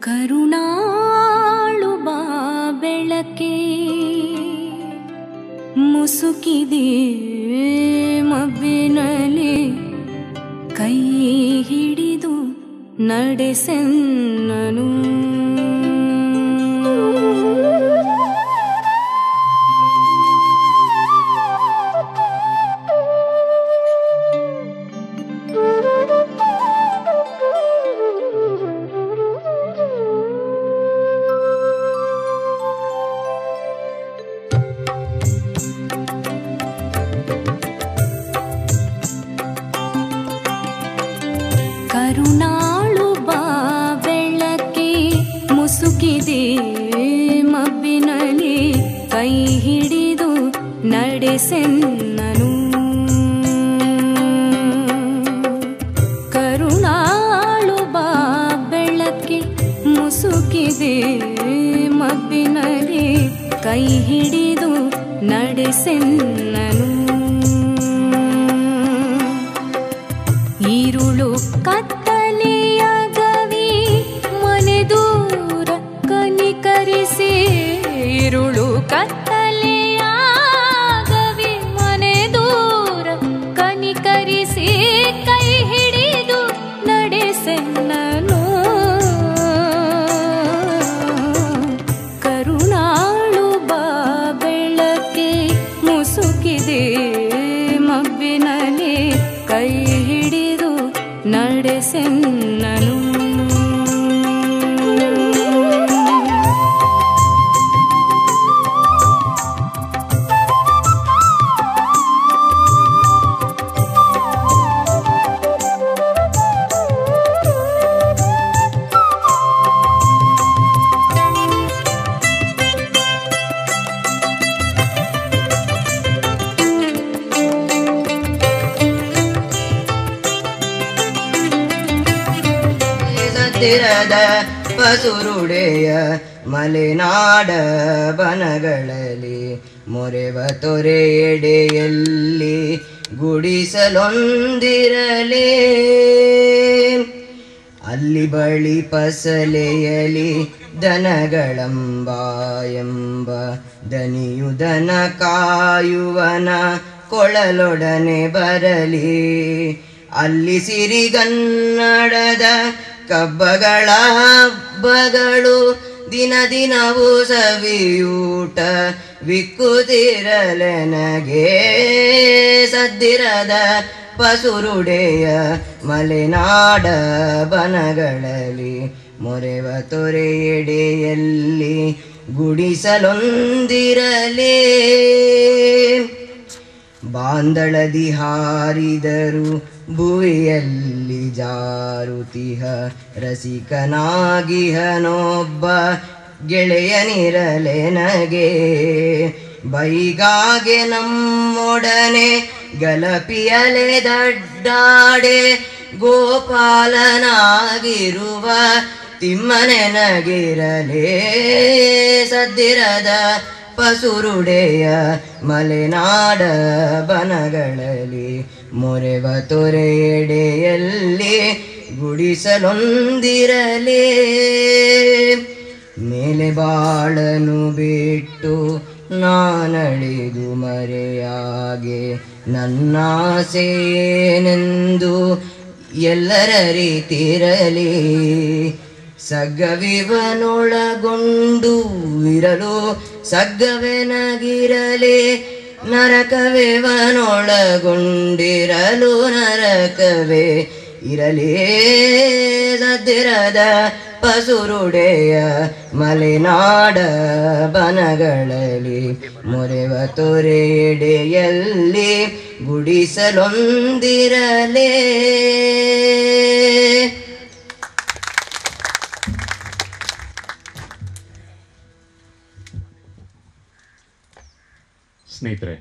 ಕರುಣಾಳು ಬಾ ಬೆಳಕೆ ಮುಸುಕಿದೆ ಮಬ್ಬಿನಲ್ಲಿ ಕೈ ಹಿಡಿದು ನಡೆಸೆನ್ನನು ಕರುಣಾಳು ಬಾ ಬೆಳಕೆ ಮುಸುಕಿದೆ ಮಬ್ಬಿನಲ್ಲಿ ಕೈ ಹಿಡಿದು ನಡೆಸೆನ್ನನು ಕರುಣಾಳು ಬಾ ಬೆಳಕೆ ಮುಸುಕಿದೆ ಮಬ್ಬಿನಲ್ಲಿ ಕೈ ಹಿಡಿದು ನಡೆಸೆನ್ನನು ಈರುಳು ಕತ್ತಲೆಯಾಗವಿ ಮನೆ ದೂರ ಕನಿಕರಿಸಿ ಈರುಳು ಕತ್ತಲೆಯಾಗವಿ ಮನೆ ದೂರ ಕನಿಕರಿಸಿ ಕೈ ಹಿಡಿದು ನಡೆಸೆನ್ನನು ಕರುಣಾಳು ಬಾ ಬೆಳಕೆ ಮುಸುಕಿದೆ ಮಬ್ಬಿನಲ್ಲಿ ಕೈ ಹಿಡಿದು ನಡೆಸೆನ್ನನು ಸತ್ತಿರದ ಪಸುರುಡೆಯ ಮಲೆನಾಡ ಬನಗಳಲ್ಲಿ ಮೊರೆವ ತೊರೆಯೆಡೆಯಲ್ಲಿ ಗುಡಿಸಲೊಂದಿರಲೇ ಅಲ್ಲಿ ಬಳಿ ಫಸಲೆಯಲಿ ದನಗಳಂಬ ಎಂಬ ದನಿಯು ದನ ಕಾಯುವನ ಕೊಳಲೊಡನೆ ಬರಲಿ ಅಲ್ಲಿ ಸಿರಿಗನ್ನಡದ ಕಬ್ಬಗಳ ಹಬ್ಬಗಳು ದಿನ ದಿನವೂ ಸವಿಯೂಟ ವಿಕ್ಕುತ್ತಿರಲೆನಗೆ ಸದ್ದಿರದ ಪಸುರುಡೆಯ ಮಲೆನಾಡ ಬನಗಳಲ್ಲಿ ಮೊರೆವ ತೊರೆಯೆಡೆಯಲ್ಲಿ ಗುಡಿಸಲೊಂದಿರಲೇ ಬಾಂದಳದಿ ಹಾರಿದರು ಭುವಿಯಲ್ಲಿ ಜಾರುತಿಹ ರಸಿಕನಾಗಿಹನೊಬ್ಬ ಗೆಳೆಯನಿರಲೆನಗೆ ಬೈಗಾಗೆ ನಮ್ಮೊಡನೆ ಗಲಪಿಯಲೆ ದಡ್ಡಾಡೆ ಗೋಪಾಲನಾಗಿರುವ ತಿಮ್ಮನೆನಗಿರಲೇ ಸದ್ದಿರದ ಪಸುರುಡೆಯ ಮಲೆನಾಡ ಬನಗಳಲ್ಲಿ ಮೊರೆವ ತೊರೆಯೆಡೆಯಲ್ಲಿ ಗುಡಿಸಲೊಂದಿರಲೇ ಮೇಲೆ ಬಾಳನು ಬಿಟ್ಟು ನಾನಳಿದು ಮರೆಯಾಗೆ ನನ್ನಾಸೇನೆಂದು ಎಲ್ಲರ ರೀತಿರಲಿ ಸಗ್ಗವಿವನೊಳಗೊಂಡು ಇರಲು ಸಗ್ಗವೆನಗಿರಲಿ ನರಕವೆವನೊಳಗೊಂಡಿರಲು ನರಕವೇ ಇರಲಿ ಸದ್ದಿರದ ಪಸುರುಡೆಯ ಮಲೆನಾಡ ಬನಗಳಲ್ಲಿ ಮೊರೆವ ತೊರೆಯೆಡೆಯಲ್ಲಿ ಗುಡಿಸಲೊಂದಿರಲೇ ಸ್ನೇಹಿತರೆ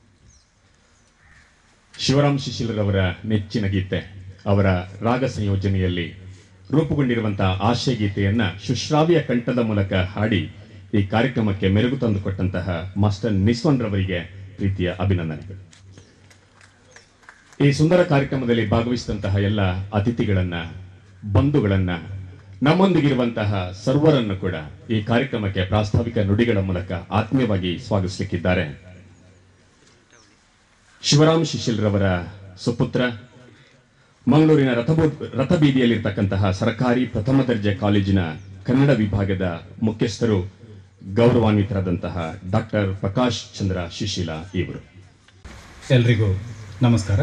ಶಿವರಾಮ್ ಶಿಶಿಲರವರ ನೆಚ್ಚಿನ ಗೀತೆ ಅವರ ರಾಗ ಸಂಯೋಜನೆಯಲ್ಲಿ ರೂಪುಗೊಂಡಿರುವಂತಹ ಆಶಯ ಗೀತೆಯನ್ನ ಸುಶ್ರಾವ್ಯ ಕಂಠದ ಮೂಲಕ ಹಾಡಿ ಈ ಕಾರ್ಯಕ್ರಮಕ್ಕೆ ಮೆರುಗು ತಂದುಕೊಟ್ಟಂತಹ ಮಾಸ್ಟರ್ ನಿಸ್ವನ್ ರವರಿಗೆ ಪ್ರೀತಿಯ ಅಭಿನಂದನೆಗಳು ಈ ಸುಂದರ ಕಾರ್ಯಕ್ರಮದಲ್ಲಿ ಭಾಗವಹಿಸಿದಂತಹ ಎಲ್ಲ ಅತಿಥಿಗಳನ್ನ ಬಂಧುಗಳನ್ನ ನಮ್ಮೊಂದಿಗಿರುವಂತಹ ಸರ್ವರನ್ನು ಕೂಡ ಈ ಕಾರ್ಯಕ್ರಮಕ್ಕೆ ಪ್ರಾಸ್ತಾವಿಕ ನುಡಿಗಳ ಮೂಲಕ ಆತ್ಮೀಯವಾಗಿ ಸ್ವಾಗತಿಸಲಿಕ್ಕಿದ್ದಾರೆ ಶಿವರಾಮ್ ಶಿಶಿಲ್ರವರ ಸುಪುತ್ರ ಮಂಗಳೂರಿನ ರಥಬೋ ರಥಬೀದಿಯಲ್ಲಿರ್ತಕ್ಕಂತಹ ಸರ್ಕಾರಿ ಪ್ರಥಮ ದರ್ಜೆ ಕಾಲೇಜಿನ ಕನ್ನಡ ವಿಭಾಗದ ಮುಖ್ಯಸ್ಥರು ಗೌರವಾನ್ವಿತರಾದಂತಹ ಡಾಕ್ಟರ್ ಪ್ರಕಾಶ್ ಚಂದ್ರ ಶಿಶಿಲ ಇವರು ಎಲ್ರಿಗೂ ನಮಸ್ಕಾರ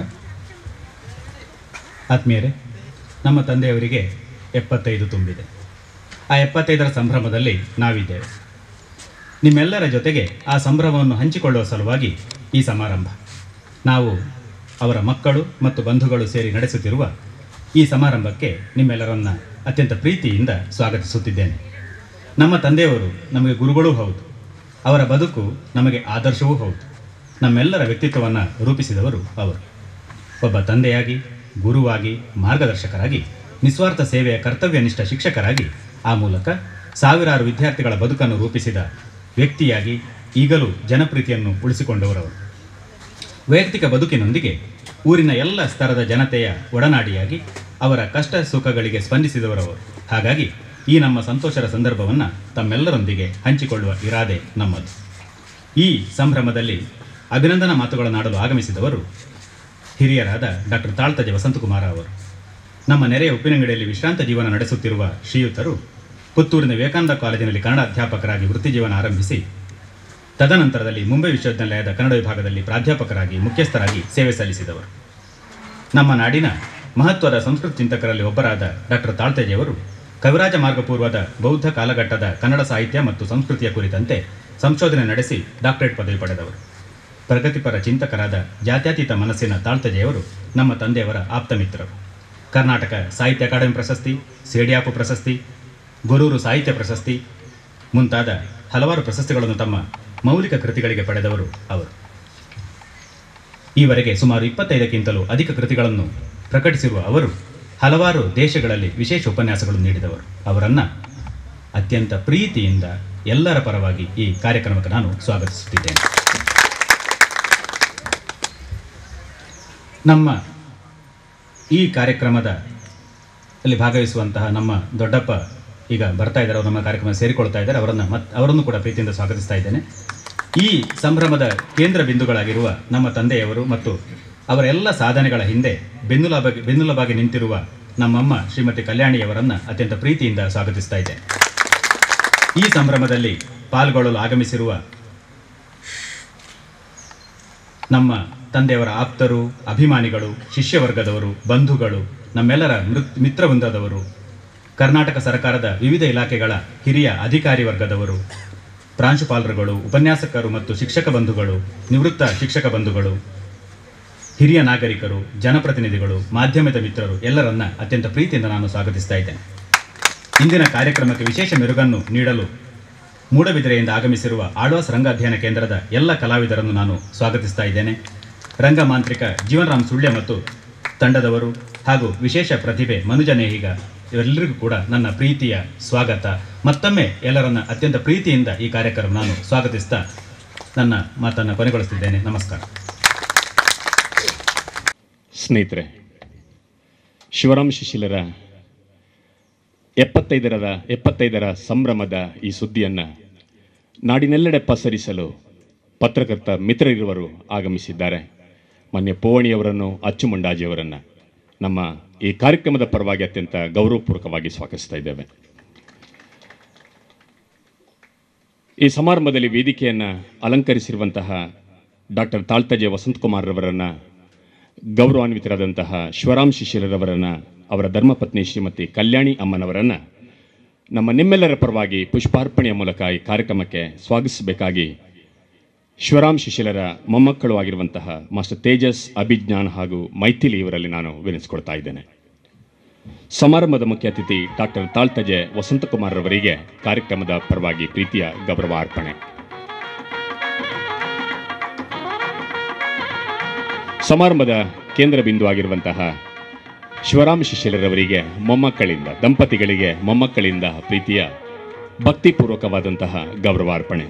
ಆತ್ಮೀಯರೇ ನಮ್ಮ ತಂದೆಯವರಿಗೆ ಎಪ್ಪತ್ತೈದು ತುಂಬಿದೆ ಆ ಎಪ್ಪತ್ತೈದರ ಸಂಭ್ರಮದಲ್ಲಿ ನಾವಿದ್ದೇವೆ ನಿಮ್ಮೆಲ್ಲರ ಜೊತೆಗೆ ಆ ಸಂಭ್ರಮವನ್ನು ಹಂಚಿಕೊಳ್ಳುವ ಸಲುವಾಗಿ ಈ ಸಮಾರಂಭ ನಾವು ಅವರ ಮಕ್ಕಳು ಮತ್ತು ಬಂಧುಗಳು ಸೇರಿ ನಡೆಸುತ್ತಿರುವ ಈ ಸಮಾರಂಭಕ್ಕೆ ನಿಮ್ಮೆಲ್ಲರನ್ನ ಅತ್ಯಂತ ಪ್ರೀತಿಯಿಂದ ಸ್ವಾಗತಿಸುತ್ತಿದ್ದೇನೆ ನಮ್ಮ ತಂದೆಯವರು ನಮಗೆ ಗುರುಗಳೂ ಹೌದು ಅವರ ಬದುಕು ನಮಗೆ ಆದರ್ಶವೂ ಹೌದು ನಮ್ಮೆಲ್ಲರ ವ್ಯಕ್ತಿತ್ವವನ್ನು ರೂಪಿಸಿದವರು ಅವರು ಒಬ್ಬ ತಂದೆಯಾಗಿ ಗುರುವಾಗಿ ಮಾರ್ಗದರ್ಶಕರಾಗಿ ನಿಸ್ವಾರ್ಥ ಸೇವೆಯ ಕರ್ತವ್ಯನಿಷ್ಠ ಶಿಕ್ಷಕರಾಗಿ ಆ ಮೂಲಕ ಸಾವಿರಾರು ವಿದ್ಯಾರ್ಥಿಗಳ ಬದುಕನ್ನು ರೂಪಿಸಿದ ವ್ಯಕ್ತಿಯಾಗಿ ಈಗಲೂ ಜನಪ್ರೀತಿಯನ್ನು ಉಳಿಸಿಕೊಂಡವರವರು ವೈಯಕ್ತಿಕ ಬದುಕಿನೊಂದಿಗೆ ಊರಿನ ಎಲ್ಲ ಸ್ತರದ ಜನತೆಯ ಒಡನಾಡಿಯಾಗಿ ಅವರ ಕಷ್ಟ ಸುಖಗಳಿಗೆ ಸ್ಪಂದಿಸಿದವರವರು ಹಾಗಾಗಿ ಈ ನಮ್ಮ ಸಂತೋಷದ ಸಂದರ್ಭವನ್ನು ತಮ್ಮೆಲ್ಲರೊಂದಿಗೆ ಹಂಚಿಕೊಳ್ಳುವ ಇರಾದೆ ನಮ್ಮದು ಈ ಸಂಭ್ರಮದಲ್ಲಿ ಅಭಿನಂದನಾ ಮಾತುಗಳನ್ನಾಡಲು ಆಗಮಿಸಿದವರು ಹಿರಿಯರಾದ ಡಾಕ್ಟರ್ ತಾಳ್ತಜೆ ವಸಂತಕುಮಾರ ಅವರು ನಮ್ಮ ನೆರೆಯ ಉಪ್ಪಿನಂಗಡಿಯಲ್ಲಿ ವಿಶ್ರಾಂತ ಜೀವನ ನಡೆಸುತ್ತಿರುವ ಶ್ರೀಯುತರು ಪುತ್ತೂರಿನ ವಿವೇಕಾನಂದ ಕಾಲೇಜಿನಲ್ಲಿ ಕನ್ನಡ ಅಧ್ಯಾಪಕರಾಗಿ ವೃತ್ತಿ ಜೀವನ ಆರಂಭಿಸಿ ತದನಂತರದಲ್ಲಿ ಮುಂಬೈ ವಿಶ್ವವಿದ್ಯಾಲಯದ ಕನ್ನಡ ವಿಭಾಗದಲ್ಲಿ ಪ್ರಾಧ್ಯಾಪಕರಾಗಿ ಮುಖ್ಯಸ್ಥರಾಗಿ ಸೇವೆ ಸಲ್ಲಿಸಿದವರು ನಮ್ಮ ನಾಡಿನ ಮಹತ್ವದ ಸಂಸ್ಕೃತ ಚಿಂತಕರಲ್ಲಿ ಒಬ್ಬರಾದ ಡಾಕ್ಟರ್ ತಾಳ್ತೇಜೆಯವರು ಕವಿರಾಜ ಮಾರ್ಗಪೂರ್ವದ ಬೌದ್ಧ ಕಾಲಘಟ್ಟದ ಕನ್ನಡ ಸಾಹಿತ್ಯ ಮತ್ತು ಸಂಸ್ಕೃತಿಯ ಕುರಿತಂತೆ ಸಂಶೋಧನೆ ನಡೆಸಿ ಡಾಕ್ಟರೇಟ್ ಪದವಿ ಪಡೆದವರು ಪ್ರಗತಿಪರ ಚಿಂತಕರಾದ ಜಾತ್ಯತೀತ ಮನಸ್ಸಿನ ತಾಳ್ತಜೆಯವರು ನಮ್ಮ ತಂದೆಯವರ ಆಪ್ತ ಮಿತ್ರರು ಕರ್ನಾಟಕ ಸಾಹಿತ್ಯ ಅಕಾಡೆಮಿ ಪ್ರಶಸ್ತಿ ಸೇಡಿಯಾಪು ಪ್ರಶಸ್ತಿ ಗೊರೂರು ಸಾಹಿತ್ಯ ಪ್ರಶಸ್ತಿ ಮುಂತಾದ ಹಲವಾರು ಪ್ರಶಸ್ತಿಗಳನ್ನು ತಮ್ಮ ಮೌಲಿಕ ಕೃತಿಗಳಿಗೆ ಪಡೆದವರು ಅವರು ಈವರೆಗೆ ಸುಮಾರು ಇಪ್ಪತ್ತೈದಕ್ಕಿಂತಲೂ ಅಧಿಕ ಕೃತಿಗಳನ್ನು ಪ್ರಕಟಿಸಿರುವ ಅವರು ಹಲವಾರು ದೇಶಗಳಲ್ಲಿ ವಿಶೇಷ ಉಪನ್ಯಾಸಗಳು ನೀಡಿದವರು ಅವರನ್ನು ಅತ್ಯಂತ ಪ್ರೀತಿಯಿಂದ ಎಲ್ಲರ ಪರವಾಗಿ ಈ ಕಾರ್ಯಕ್ರಮಕ್ಕೆ ನಾನು ಸ್ವಾಗತಿಸುತ್ತಿದ್ದೇನೆ ನಮ್ಮ ಈ ಕಾರ್ಯಕ್ರಮದ ಅಲ್ಲಿ ಭಾಗವಹಿಸುವಂತಹ ನಮ್ಮ ದೊಡ್ಡಪ್ಪ ಈಗ ಬರ್ತಾ ಇದ್ದಾರೆ ಅವರು ನಮ್ಮ ಕಾರ್ಯಕ್ರಮ ಸೇರಿಕೊಳ್ತಾ ಇದ್ದಾರೆ ಅವರನ್ನು ಮತ್ ಅವರನ್ನು ಕೂಡ ಪ್ರೀತಿಯಿಂದ ಸ್ವಾಗತಿಸ್ತಾ ಇದ್ದೇನೆ ಈ ಸಂಭ್ರಮದ ಕೇಂದ್ರ ಬಿಂದುಗಳಾಗಿರುವ ನಮ್ಮ ತಂದೆಯವರು ಮತ್ತು ಅವರ ಎಲ್ಲ ಸಾಧನೆಗಳ ಹಿಂದೆ ಬೆನ್ನುಲಬಾಗಿ ಬೆನ್ನುಲಬಾಗಿ ನಿಂತಿರುವ ನಮ್ಮಮ್ಮ ಶ್ರೀಮತಿ ಕಲ್ಯಾಣಿಯವರನ್ನು ಅತ್ಯಂತ ಪ್ರೀತಿಯಿಂದ ಸ್ವಾಗತಿಸ್ತಾ ಇದ್ದೇನೆ ಈ ಸಂಭ್ರಮದಲ್ಲಿ ಪಾಲ್ಗೊಳ್ಳಲು ಆಗಮಿಸಿರುವ ನಮ್ಮ ತಂದೆಯವರ ಆಪ್ತರು ಅಭಿಮಾನಿಗಳು ಶಿಷ್ಯವರ್ಗದವರು ಬಂಧುಗಳು ನಮ್ಮೆಲ್ಲರ ಮೃತ್ ಮಿತ್ರವೃಂದದವರು ಕರ್ನಾಟಕ ಸರ್ಕಾರದ ವಿವಿಧ ಇಲಾಖೆಗಳ ಹಿರಿಯ ಅಧಿಕಾರಿ ವರ್ಗದವರು ಪ್ರಾಂಶುಪಾಲರುಗಳು ಉಪನ್ಯಾಸಕರು ಮತ್ತು ಶಿಕ್ಷಕ ಬಂಧುಗಳು ನಿವೃತ್ತ ಶಿಕ್ಷಕ ಬಂಧುಗಳು ಹಿರಿಯ ನಾಗರಿಕರು ಜನಪ್ರತಿನಿಧಿಗಳು ಮಾಧ್ಯಮದ ಮಿತ್ರರು ಎಲ್ಲರನ್ನ ಅತ್ಯಂತ ಪ್ರೀತಿಯಿಂದ ನಾನು ಸ್ವಾಗತಿಸ್ತಾ ಇದ್ದೇನೆ ಇಂದಿನ ಕಾರ್ಯಕ್ರಮಕ್ಕೆ ವಿಶೇಷ ಮೆರುಗನ್ನು ನೀಡಲು ಮೂಡಬಿದಿರೆಯಿಂದ ಆಗಮಿಸಿರುವ ಆಳ್ವಾಸ್ ರಂಗ ಅಧ್ಯಯನ ಕೇಂದ್ರದ ಎಲ್ಲ ಕಲಾವಿದರನ್ನು ನಾನು ಸ್ವಾಗತಿಸ್ತಾ ಇದ್ದೇನೆ ರಂಗ ಮಾಂತ್ರಿಕ ಜೀವನರಾಮ್ ಸುಳ್ಯ ಮತ್ತು ತಂಡದವರು ಹಾಗೂ ವಿಶೇಷ ಪ್ರತಿಭೆ ಮನುಜ ನೇಹಿಗ ಇವರೆಲ್ಲರಿಗೂ ಕೂಡ ನನ್ನ ಪ್ರೀತಿಯ ಸ್ವಾಗತ ಮತ್ತೊಮ್ಮೆ ಎಲ್ಲರನ್ನ ಅತ್ಯಂತ ಪ್ರೀತಿಯಿಂದ ಈ ಕಾರ್ಯಕ್ರಮ ನಾನು ಸ್ವಾಗತಿಸ್ತಾ ನನ್ನ ಮಾತನ್ನು ಕೊನೆಗೊಳಿಸ್ತಿದ್ದೇನೆ ನಮಸ್ಕಾರ ಸ್ನೇಹಿತರೆ ಶಿವರಾಮ್ ಶಿಶಿಲರ ಎಪ್ಪತ್ತೈದರದ ಎಪ್ಪತ್ತೈದರ ಸಂಭ್ರಮದ ಈ ಸುದ್ದಿಯನ್ನು ನಾಡಿನೆಲ್ಲೆಡೆ ಪಸರಿಸಲು ಪತ್ರಕರ್ತ ಮಿತ್ರರಿರುವರು ಆಗಮಿಸಿದ್ದಾರೆ ಮೊನ್ನೆ ಪೋವಣಿಯವರನ್ನು ಅಚ್ಚುಮುಂಡಾಜಿಯವರನ್ನು ನಮ್ಮ ಈ ಕಾರ್ಯಕ್ರಮದ ಪರವಾಗಿ ಅತ್ಯಂತ ಗೌರವಪೂರ್ವಕವಾಗಿ ಸ್ವಾಗತಿಸ್ತಾ ಇದ್ದೇವೆ ಈ ಸಮಾರಂಭದಲ್ಲಿ ವೇದಿಕೆಯನ್ನು ಅಲಂಕರಿಸಿರುವಂತಹ ಡಾಕ್ಟರ್ ತಾಳ್ತಜೆ ವಸಂತಕುಮಾರ್ ರವರನ್ನು ಗೌರವಾನ್ವಿತರಾದಂತಹ ಶಿವರಾಮ್ ಶಿಶಿಲರವರನ್ನ ಅವರ ಧರ್ಮಪತ್ನಿ ಶ್ರೀಮತಿ ಕಲ್ಯಾಣಿ ಅಮ್ಮನವರನ್ನ ನಮ್ಮ ನಿಮ್ಮೆಲ್ಲರ ಪರವಾಗಿ ಪುಷ್ಪಾರ್ಪಣೆಯ ಮೂಲಕ ಈ ಕಾರ್ಯಕ್ರಮಕ್ಕೆ ಸ್ವಾಗತಿಸಬೇಕಾಗಿ ಶಿವರಾಮ್ ಶಿಶಿಲರ ಮೊಮ್ಮಕ್ಕಳು ಆಗಿರುವಂತಹ ಮಾಸ್ಟರ್ ತೇಜಸ್ ಅಭಿಜ್ಞಾನ್ ಹಾಗೂ ಮೈಥಿಲಿ ಇವರಲ್ಲಿ ನಾನು ವಿನಿಸ್ಕೊಳ್ತಾ ಇದ್ದೇನೆ ಸಮಾರಂಭದ ಮುಖ್ಯ ಅತಿಥಿ ಡಾಕ್ಟರ್ ತಾಳ್ತಜೆ ವಸಂತಕುಮಾರ್ ರವರಿಗೆ ಕಾರ್ಯಕ್ರಮದ ಪರವಾಗಿ ಪ್ರೀತಿಯ ಗೌರವ ಅರ್ಪಣೆ ಸಮಾರಂಭದ ಕೇಂದ್ರ ಬಿಂದು ಆಗಿರುವಂತಹ ಶಿವರಾಮ ಶಿಶಿಲರವರಿಗೆ ಮೊಮ್ಮಕ್ಕಳಿಂದ ದಂಪತಿಗಳಿಗೆ ಮೊಮ್ಮಕ್ಕಳಿಂದ ಪ್ರೀತಿಯ ಭಕ್ತಿಪೂರ್ವಕವಾದಂತಹ ಗೌರವಾರ್ಪಣೆ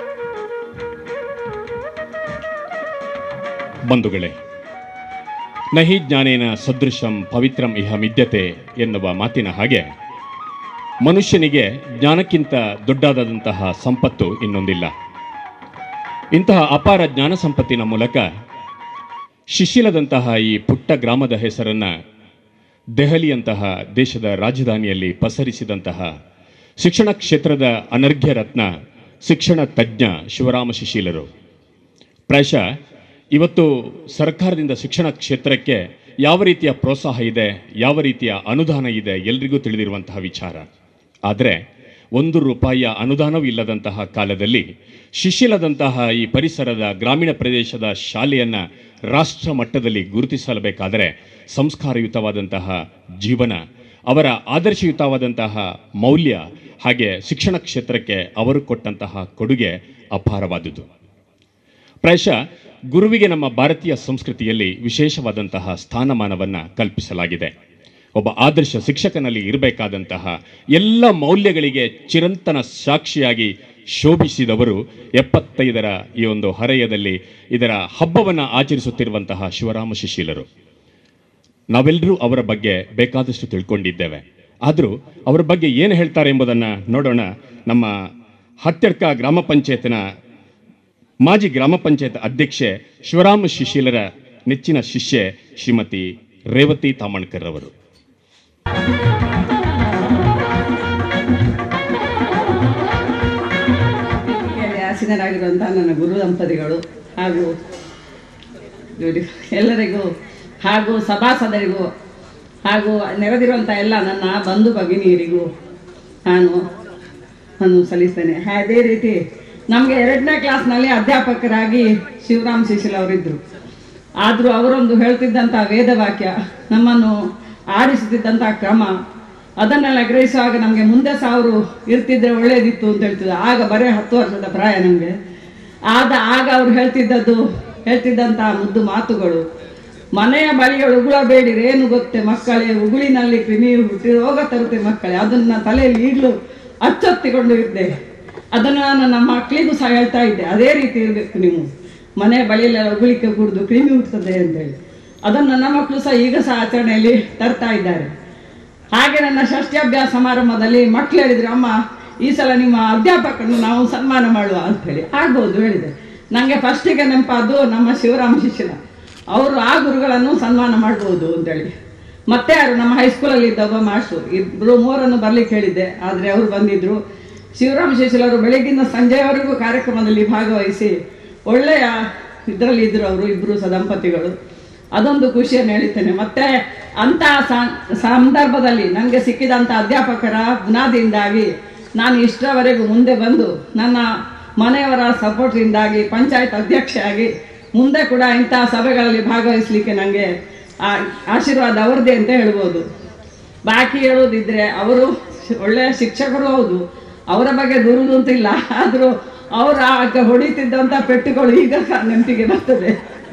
ಬಂಧುಗಳೇ ನಹಿ ಜ್ಞಾನೇನ ಸದೃಶಂ ಪವಿತ್ರಂ ಇಹ ಮಿದ್ಯತೆ ಎನ್ನುವ ಮಾತಿನ ಹಾಗೆ ಮನುಷ್ಯನಿಗೆ ಜ್ಞಾನಕ್ಕಿಂತ ದೊಡ್ಡದಾದಂತಹ ಸಂಪತ್ತು ಇನ್ನೊಂದಿಲ್ಲ ಇಂತಹ ಅಪಾರ ಜ್ಞಾನ ಸಂಪತ್ತಿನ ಮೂಲಕ ಶಿಶಿಲದಂತಹ ಈ ಪುಟ್ಟ ಗ್ರಾಮದ ಹೆಸರನ್ನು ದೆಹಲಿಯಂತಹ ದೇಶದ ರಾಜಧಾನಿಯಲ್ಲಿ ಪಸರಿಸಿದಂತಹ ಶಿಕ್ಷಣ ಕ್ಷೇತ್ರದ ಅನರ್ಘ್ಯ ರತ್ನ ಶಿಕ್ಷಣ ತಜ್ಞ ಶಿವರಾಮ ಶಿಶೀಲರು ಪ್ರಾಯಶಃ ಇವತ್ತು ಸರ್ಕಾರದಿಂದ ಶಿಕ್ಷಣ ಕ್ಷೇತ್ರಕ್ಕೆ ಯಾವ ರೀತಿಯ ಪ್ರೋತ್ಸಾಹ ಇದೆ ಯಾವ ರೀತಿಯ ಅನುದಾನ ಇದೆ ಎಲ್ರಿಗೂ ತಿಳಿದಿರುವಂತಹ ವಿಚಾರ ಆದರೆ ಒಂದು ರೂಪಾಯಿಯ ಅನುದಾನವೂ ಇಲ್ಲದಂತಹ ಕಾಲದಲ್ಲಿ ಶಿಶಿಲದಂತಹ ಈ ಪರಿಸರದ ಗ್ರಾಮೀಣ ಪ್ರದೇಶದ ಶಾಲೆಯನ್ನು ರಾಷ್ಟ್ರ ಮಟ್ಟದಲ್ಲಿ ಗುರುತಿಸಬೇಕಾದರೆ ಸಂಸ್ಕಾರಯುತವಾದಂತಹ ಜೀವನ ಅವರ ಆದರ್ಶಯುತವಾದಂತಹ ಮೌಲ್ಯ ಹಾಗೆ ಶಿಕ್ಷಣ ಕ್ಷೇತ್ರಕ್ಕೆ ಅವರು ಕೊಟ್ಟಂತಹ ಕೊಡುಗೆ ಅಪಾರವಾದುದು ಪ್ರಾಯಶಃ ಗುರುವಿಗೆ ನಮ್ಮ ಭಾರತೀಯ ಸಂಸ್ಕೃತಿಯಲ್ಲಿ ವಿಶೇಷವಾದಂತಹ ಸ್ಥಾನಮಾನವನ್ನು ಕಲ್ಪಿಸಲಾಗಿದೆ ಒಬ್ಬ ಆದರ್ಶ ಶಿಕ್ಷಕನಲ್ಲಿ ಇರಬೇಕಾದಂತಹ ಎಲ್ಲ ಮೌಲ್ಯಗಳಿಗೆ ಚಿರಂತನ ಸಾಕ್ಷಿಯಾಗಿ ಶೋಭಿಸಿದವರು ಎಪ್ಪತ್ತೈದರ ಈ ಒಂದು ಹರೆಯದಲ್ಲಿ ಇದರ ಹಬ್ಬವನ್ನು ಆಚರಿಸುತ್ತಿರುವಂತಹ ಶಿವರಾಮ ಶಿಶೀಲರು ನಾವೆಲ್ಲರೂ ಅವರ ಬಗ್ಗೆ ಬೇಕಾದಷ್ಟು ತಿಳ್ಕೊಂಡಿದ್ದೇವೆ ಆದರೂ ಅವರ ಬಗ್ಗೆ ಏನು ಹೇಳ್ತಾರೆ ಎಂಬುದನ್ನು ನೋಡೋಣ ನಮ್ಮ ಹತ್ಯಡ್ಕ ಗ್ರಾಮ ಪಂಚಾಯತ್ನ ಮಾಜಿ ಗ್ರಾಮ ಪಂಚಾಯತ್ ಅಧ್ಯಕ್ಷೆ ಶಿವರಾಮ ಶಿಶೀಲರ ನೆಚ್ಚಿನ ಶಿಷ್ಯೆ ಶ್ರೀಮತಿ ರೇವತಿ ತಾಮಣ್ಕರ್ ಅವರು ಇಲ್ಲಿ ಆಸೀನರಾಗಿರುವಂತಹ ನನ್ನ ಗುರು ದಂಪತಿಗಳು ಹಾಗೂ ಇವ್ರಿ- ಎಲ್ಲರಿಗೂ ಹಾಗೂ ಸಭಾಸದರಿಗೂ ಹಾಗೂ ನೆರೆದಿರುವಂಥ ಎಲ್ಲ ನನ್ನ ಬಂಧು ಭಗಿನಿಯರಿಗೂ ನಾನು ನಾನು ಸಲ್ಲಿಸ್ತೇನೆ ಅದೇ ರೀತಿ ನಮಗೆ ಎರಡನೇ ಕ್ಲಾಸ್ನಲ್ಲಿ ಅಧ್ಯಾಪಕರಾಗಿ ಶಿವರಾಮ್ ಶಿಶಿಲ್ ಅವರಿದ್ದರು ಆದರೂ ಅವರೊಂದು ಹೇಳ್ತಿದ್ದಂಥ ವೇದವಾಕ್ಯ ನಮ್ಮನ್ನು ಆಡಿಸುತ್ತಿದ್ದಂಥ ಕ್ರಮ ಅದನ್ನೆಲ್ಲ ಗ್ರಹಿಸುವಾಗ ನಮಗೆ ಮುಂದೆ ಸಹ ಅವರು ಇರ್ತಿದ್ರೆ ಒಳ್ಳೇದಿತ್ತು ಅಂತ ಹೇಳ್ತಿದ್ರು ಆಗ ಬರೀ ಹತ್ತು ವರ್ಷದ ಪ್ರಾಯ ನಮಗೆ ಆದ ಆಗ ಅವ್ರು ಹೇಳ್ತಿದ್ದದ್ದು ಹೇಳ್ತಿದ್ದಂಥ ಮುದ್ದು ಮಾತುಗಳು ಮನೆಯ ಬಳಿಗಳು ಉಗುಳಬೇಡಿರಿ ಏನು ಗೊತ್ತೇ ಮಕ್ಕಳೇ ಉಗುಳಿನಲ್ಲಿ ಕ್ರಿಮಿ ಹುಟ್ಟಿ ರೋಗ ತರುತ್ತೆ ಮಕ್ಕಳೇ ಅದನ್ನ ತಲೆಯಲ್ಲಿ ಈಗಲೂ ಅಚ್ಚೊತ್ತಿಕೊಂಡು ಇದ್ದೆ ಅದನ್ನು ನಾನು ನಮ್ಮ ಮಕ್ಕಳಿಗೂ ಸಹ ಹೇಳ್ತಾ ಇದ್ದೆ ಅದೇ ರೀತಿ ಇರಬೇಕು ನೀವು ಮನೆ ಬಳಿಯಲ್ಲೆಲ್ಲ ಉಗುಳಿಕೆ ಕುಡಿದು ಕ್ರಿಮಿ ಹುಟ್ಟುತ್ತದೆ ಅಂತೇಳಿ ಅದನ್ನು ನನ್ನ ಮಕ್ಕಳು ಸಹ ಈಗ ಸಹ ಆಚರಣೆಯಲ್ಲಿ ತರ್ತಾ ಇದ್ದಾರೆ ಹಾಗೆ ನನ್ನ ಷಷ್ಠ್ಯಾಭ್ಯಾಸ ಸಮಾರಂಭದಲ್ಲಿ ಮಕ್ಕಳು ಹೇಳಿದ್ರು ಅಮ್ಮ ಈ ಸಲ ನಿಮ್ಮ ಅಧ್ಯಾಪಕರನ್ನು ನಾವು ಸನ್ಮಾನ ಮಾಡುವ ಅಂತೇಳಿ ಆಗ್ಬೋದು ಹೇಳಿದೆ ನನಗೆ ಫಸ್ಟಿಗೆ ನೆನಪಾದ್ದು ನಮ್ಮ ಶಿವರಾಮ ಶಿಶಿಲ ಅವರು ಆ ಗುರುಗಳನ್ನು ಸನ್ಮಾನ ಮಾಡ್ಬೋದು ಅಂತೇಳಿ ಮತ್ತೆ ಯಾರು ನಮ್ಮ ಹೈಸ್ಕೂಲಲ್ಲಿ ಇದ್ದ ಒಬ್ಬ ಮಾಸ್ಟ್ರು ಇಬ್ಬರು ಮೂರನ್ನು ಬರ್ಲಿಕ್ಕೆ ಹೇಳಿದ್ದೆ ಆದರೆ ಅವರು ಬಂದಿದ್ರು ಶಿವರಾಮ ಶಿಶಿಲ್ ಅವರು ಬೆಳಗ್ಗಿಂದ ಸಂಜೆಯವರೆಗೂ ಕಾರ್ಯಕ್ರಮದಲ್ಲಿ ಭಾಗವಹಿಸಿ ಒಳ್ಳೆಯ ಇದರಲ್ಲಿ ಇದ್ರು ಅವರು ಇಬ್ಬರು ಸ ದಂಪತಿಗಳು ಅದೊಂದು ಖುಷಿಯನ್ನು ಹೇಳಿದ್ದೇನೆ ಮತ್ತೆ ಅಂತಹ ಸಂ- ಸಂದರ್ಭದಲ್ಲಿ ನನಗೆ ಸಿಕ್ಕಿದಂಥ ಅಧ್ಯಾಪಕರ ಬುನಾದಿಯಿಂದಾಗಿ ನಾನು ಇಷ್ಟರವರೆಗೂ ಮುಂದೆ ಬಂದು ನನ್ನ ಮನೆಯವರ ಸಪೋರ್ಟ್ರಿಂದಾಗಿ ಪಂಚಾಯತ್ ಅಧ್ಯಕ್ಷೆಯಾಗಿ ಮುಂದೆ ಕೂಡ ಇಂತಹ ಸಭೆಗಳಲ್ಲಿ ಭಾಗವಹಿಸಲಿಕ್ಕೆ ನನಗೆ ಆಶೀರ್ವಾದ ಅವರದೇ ಅಂತ ಹೇಳ್ಬೋದು ಬಾಕಿ ಹೇಳೋದಿದ್ರೆ ಅವರು ಒಳ್ಳೆಯ ಶಿಕ್ಷಕರು ಹೌದು ಅವರ ಬಗ್ಗೆ ದೂರುದು ಅಂತ ಇಲ್ಲ ಆದರೂ ಅವರು ಆಗ ಹೊಡಿತಿದ್ದಂಥ ಪೆಟ್ಟುಗಳು ಈಗ ಸಹ ನೆನಪಿಗೆ ಬರ್ತದೆ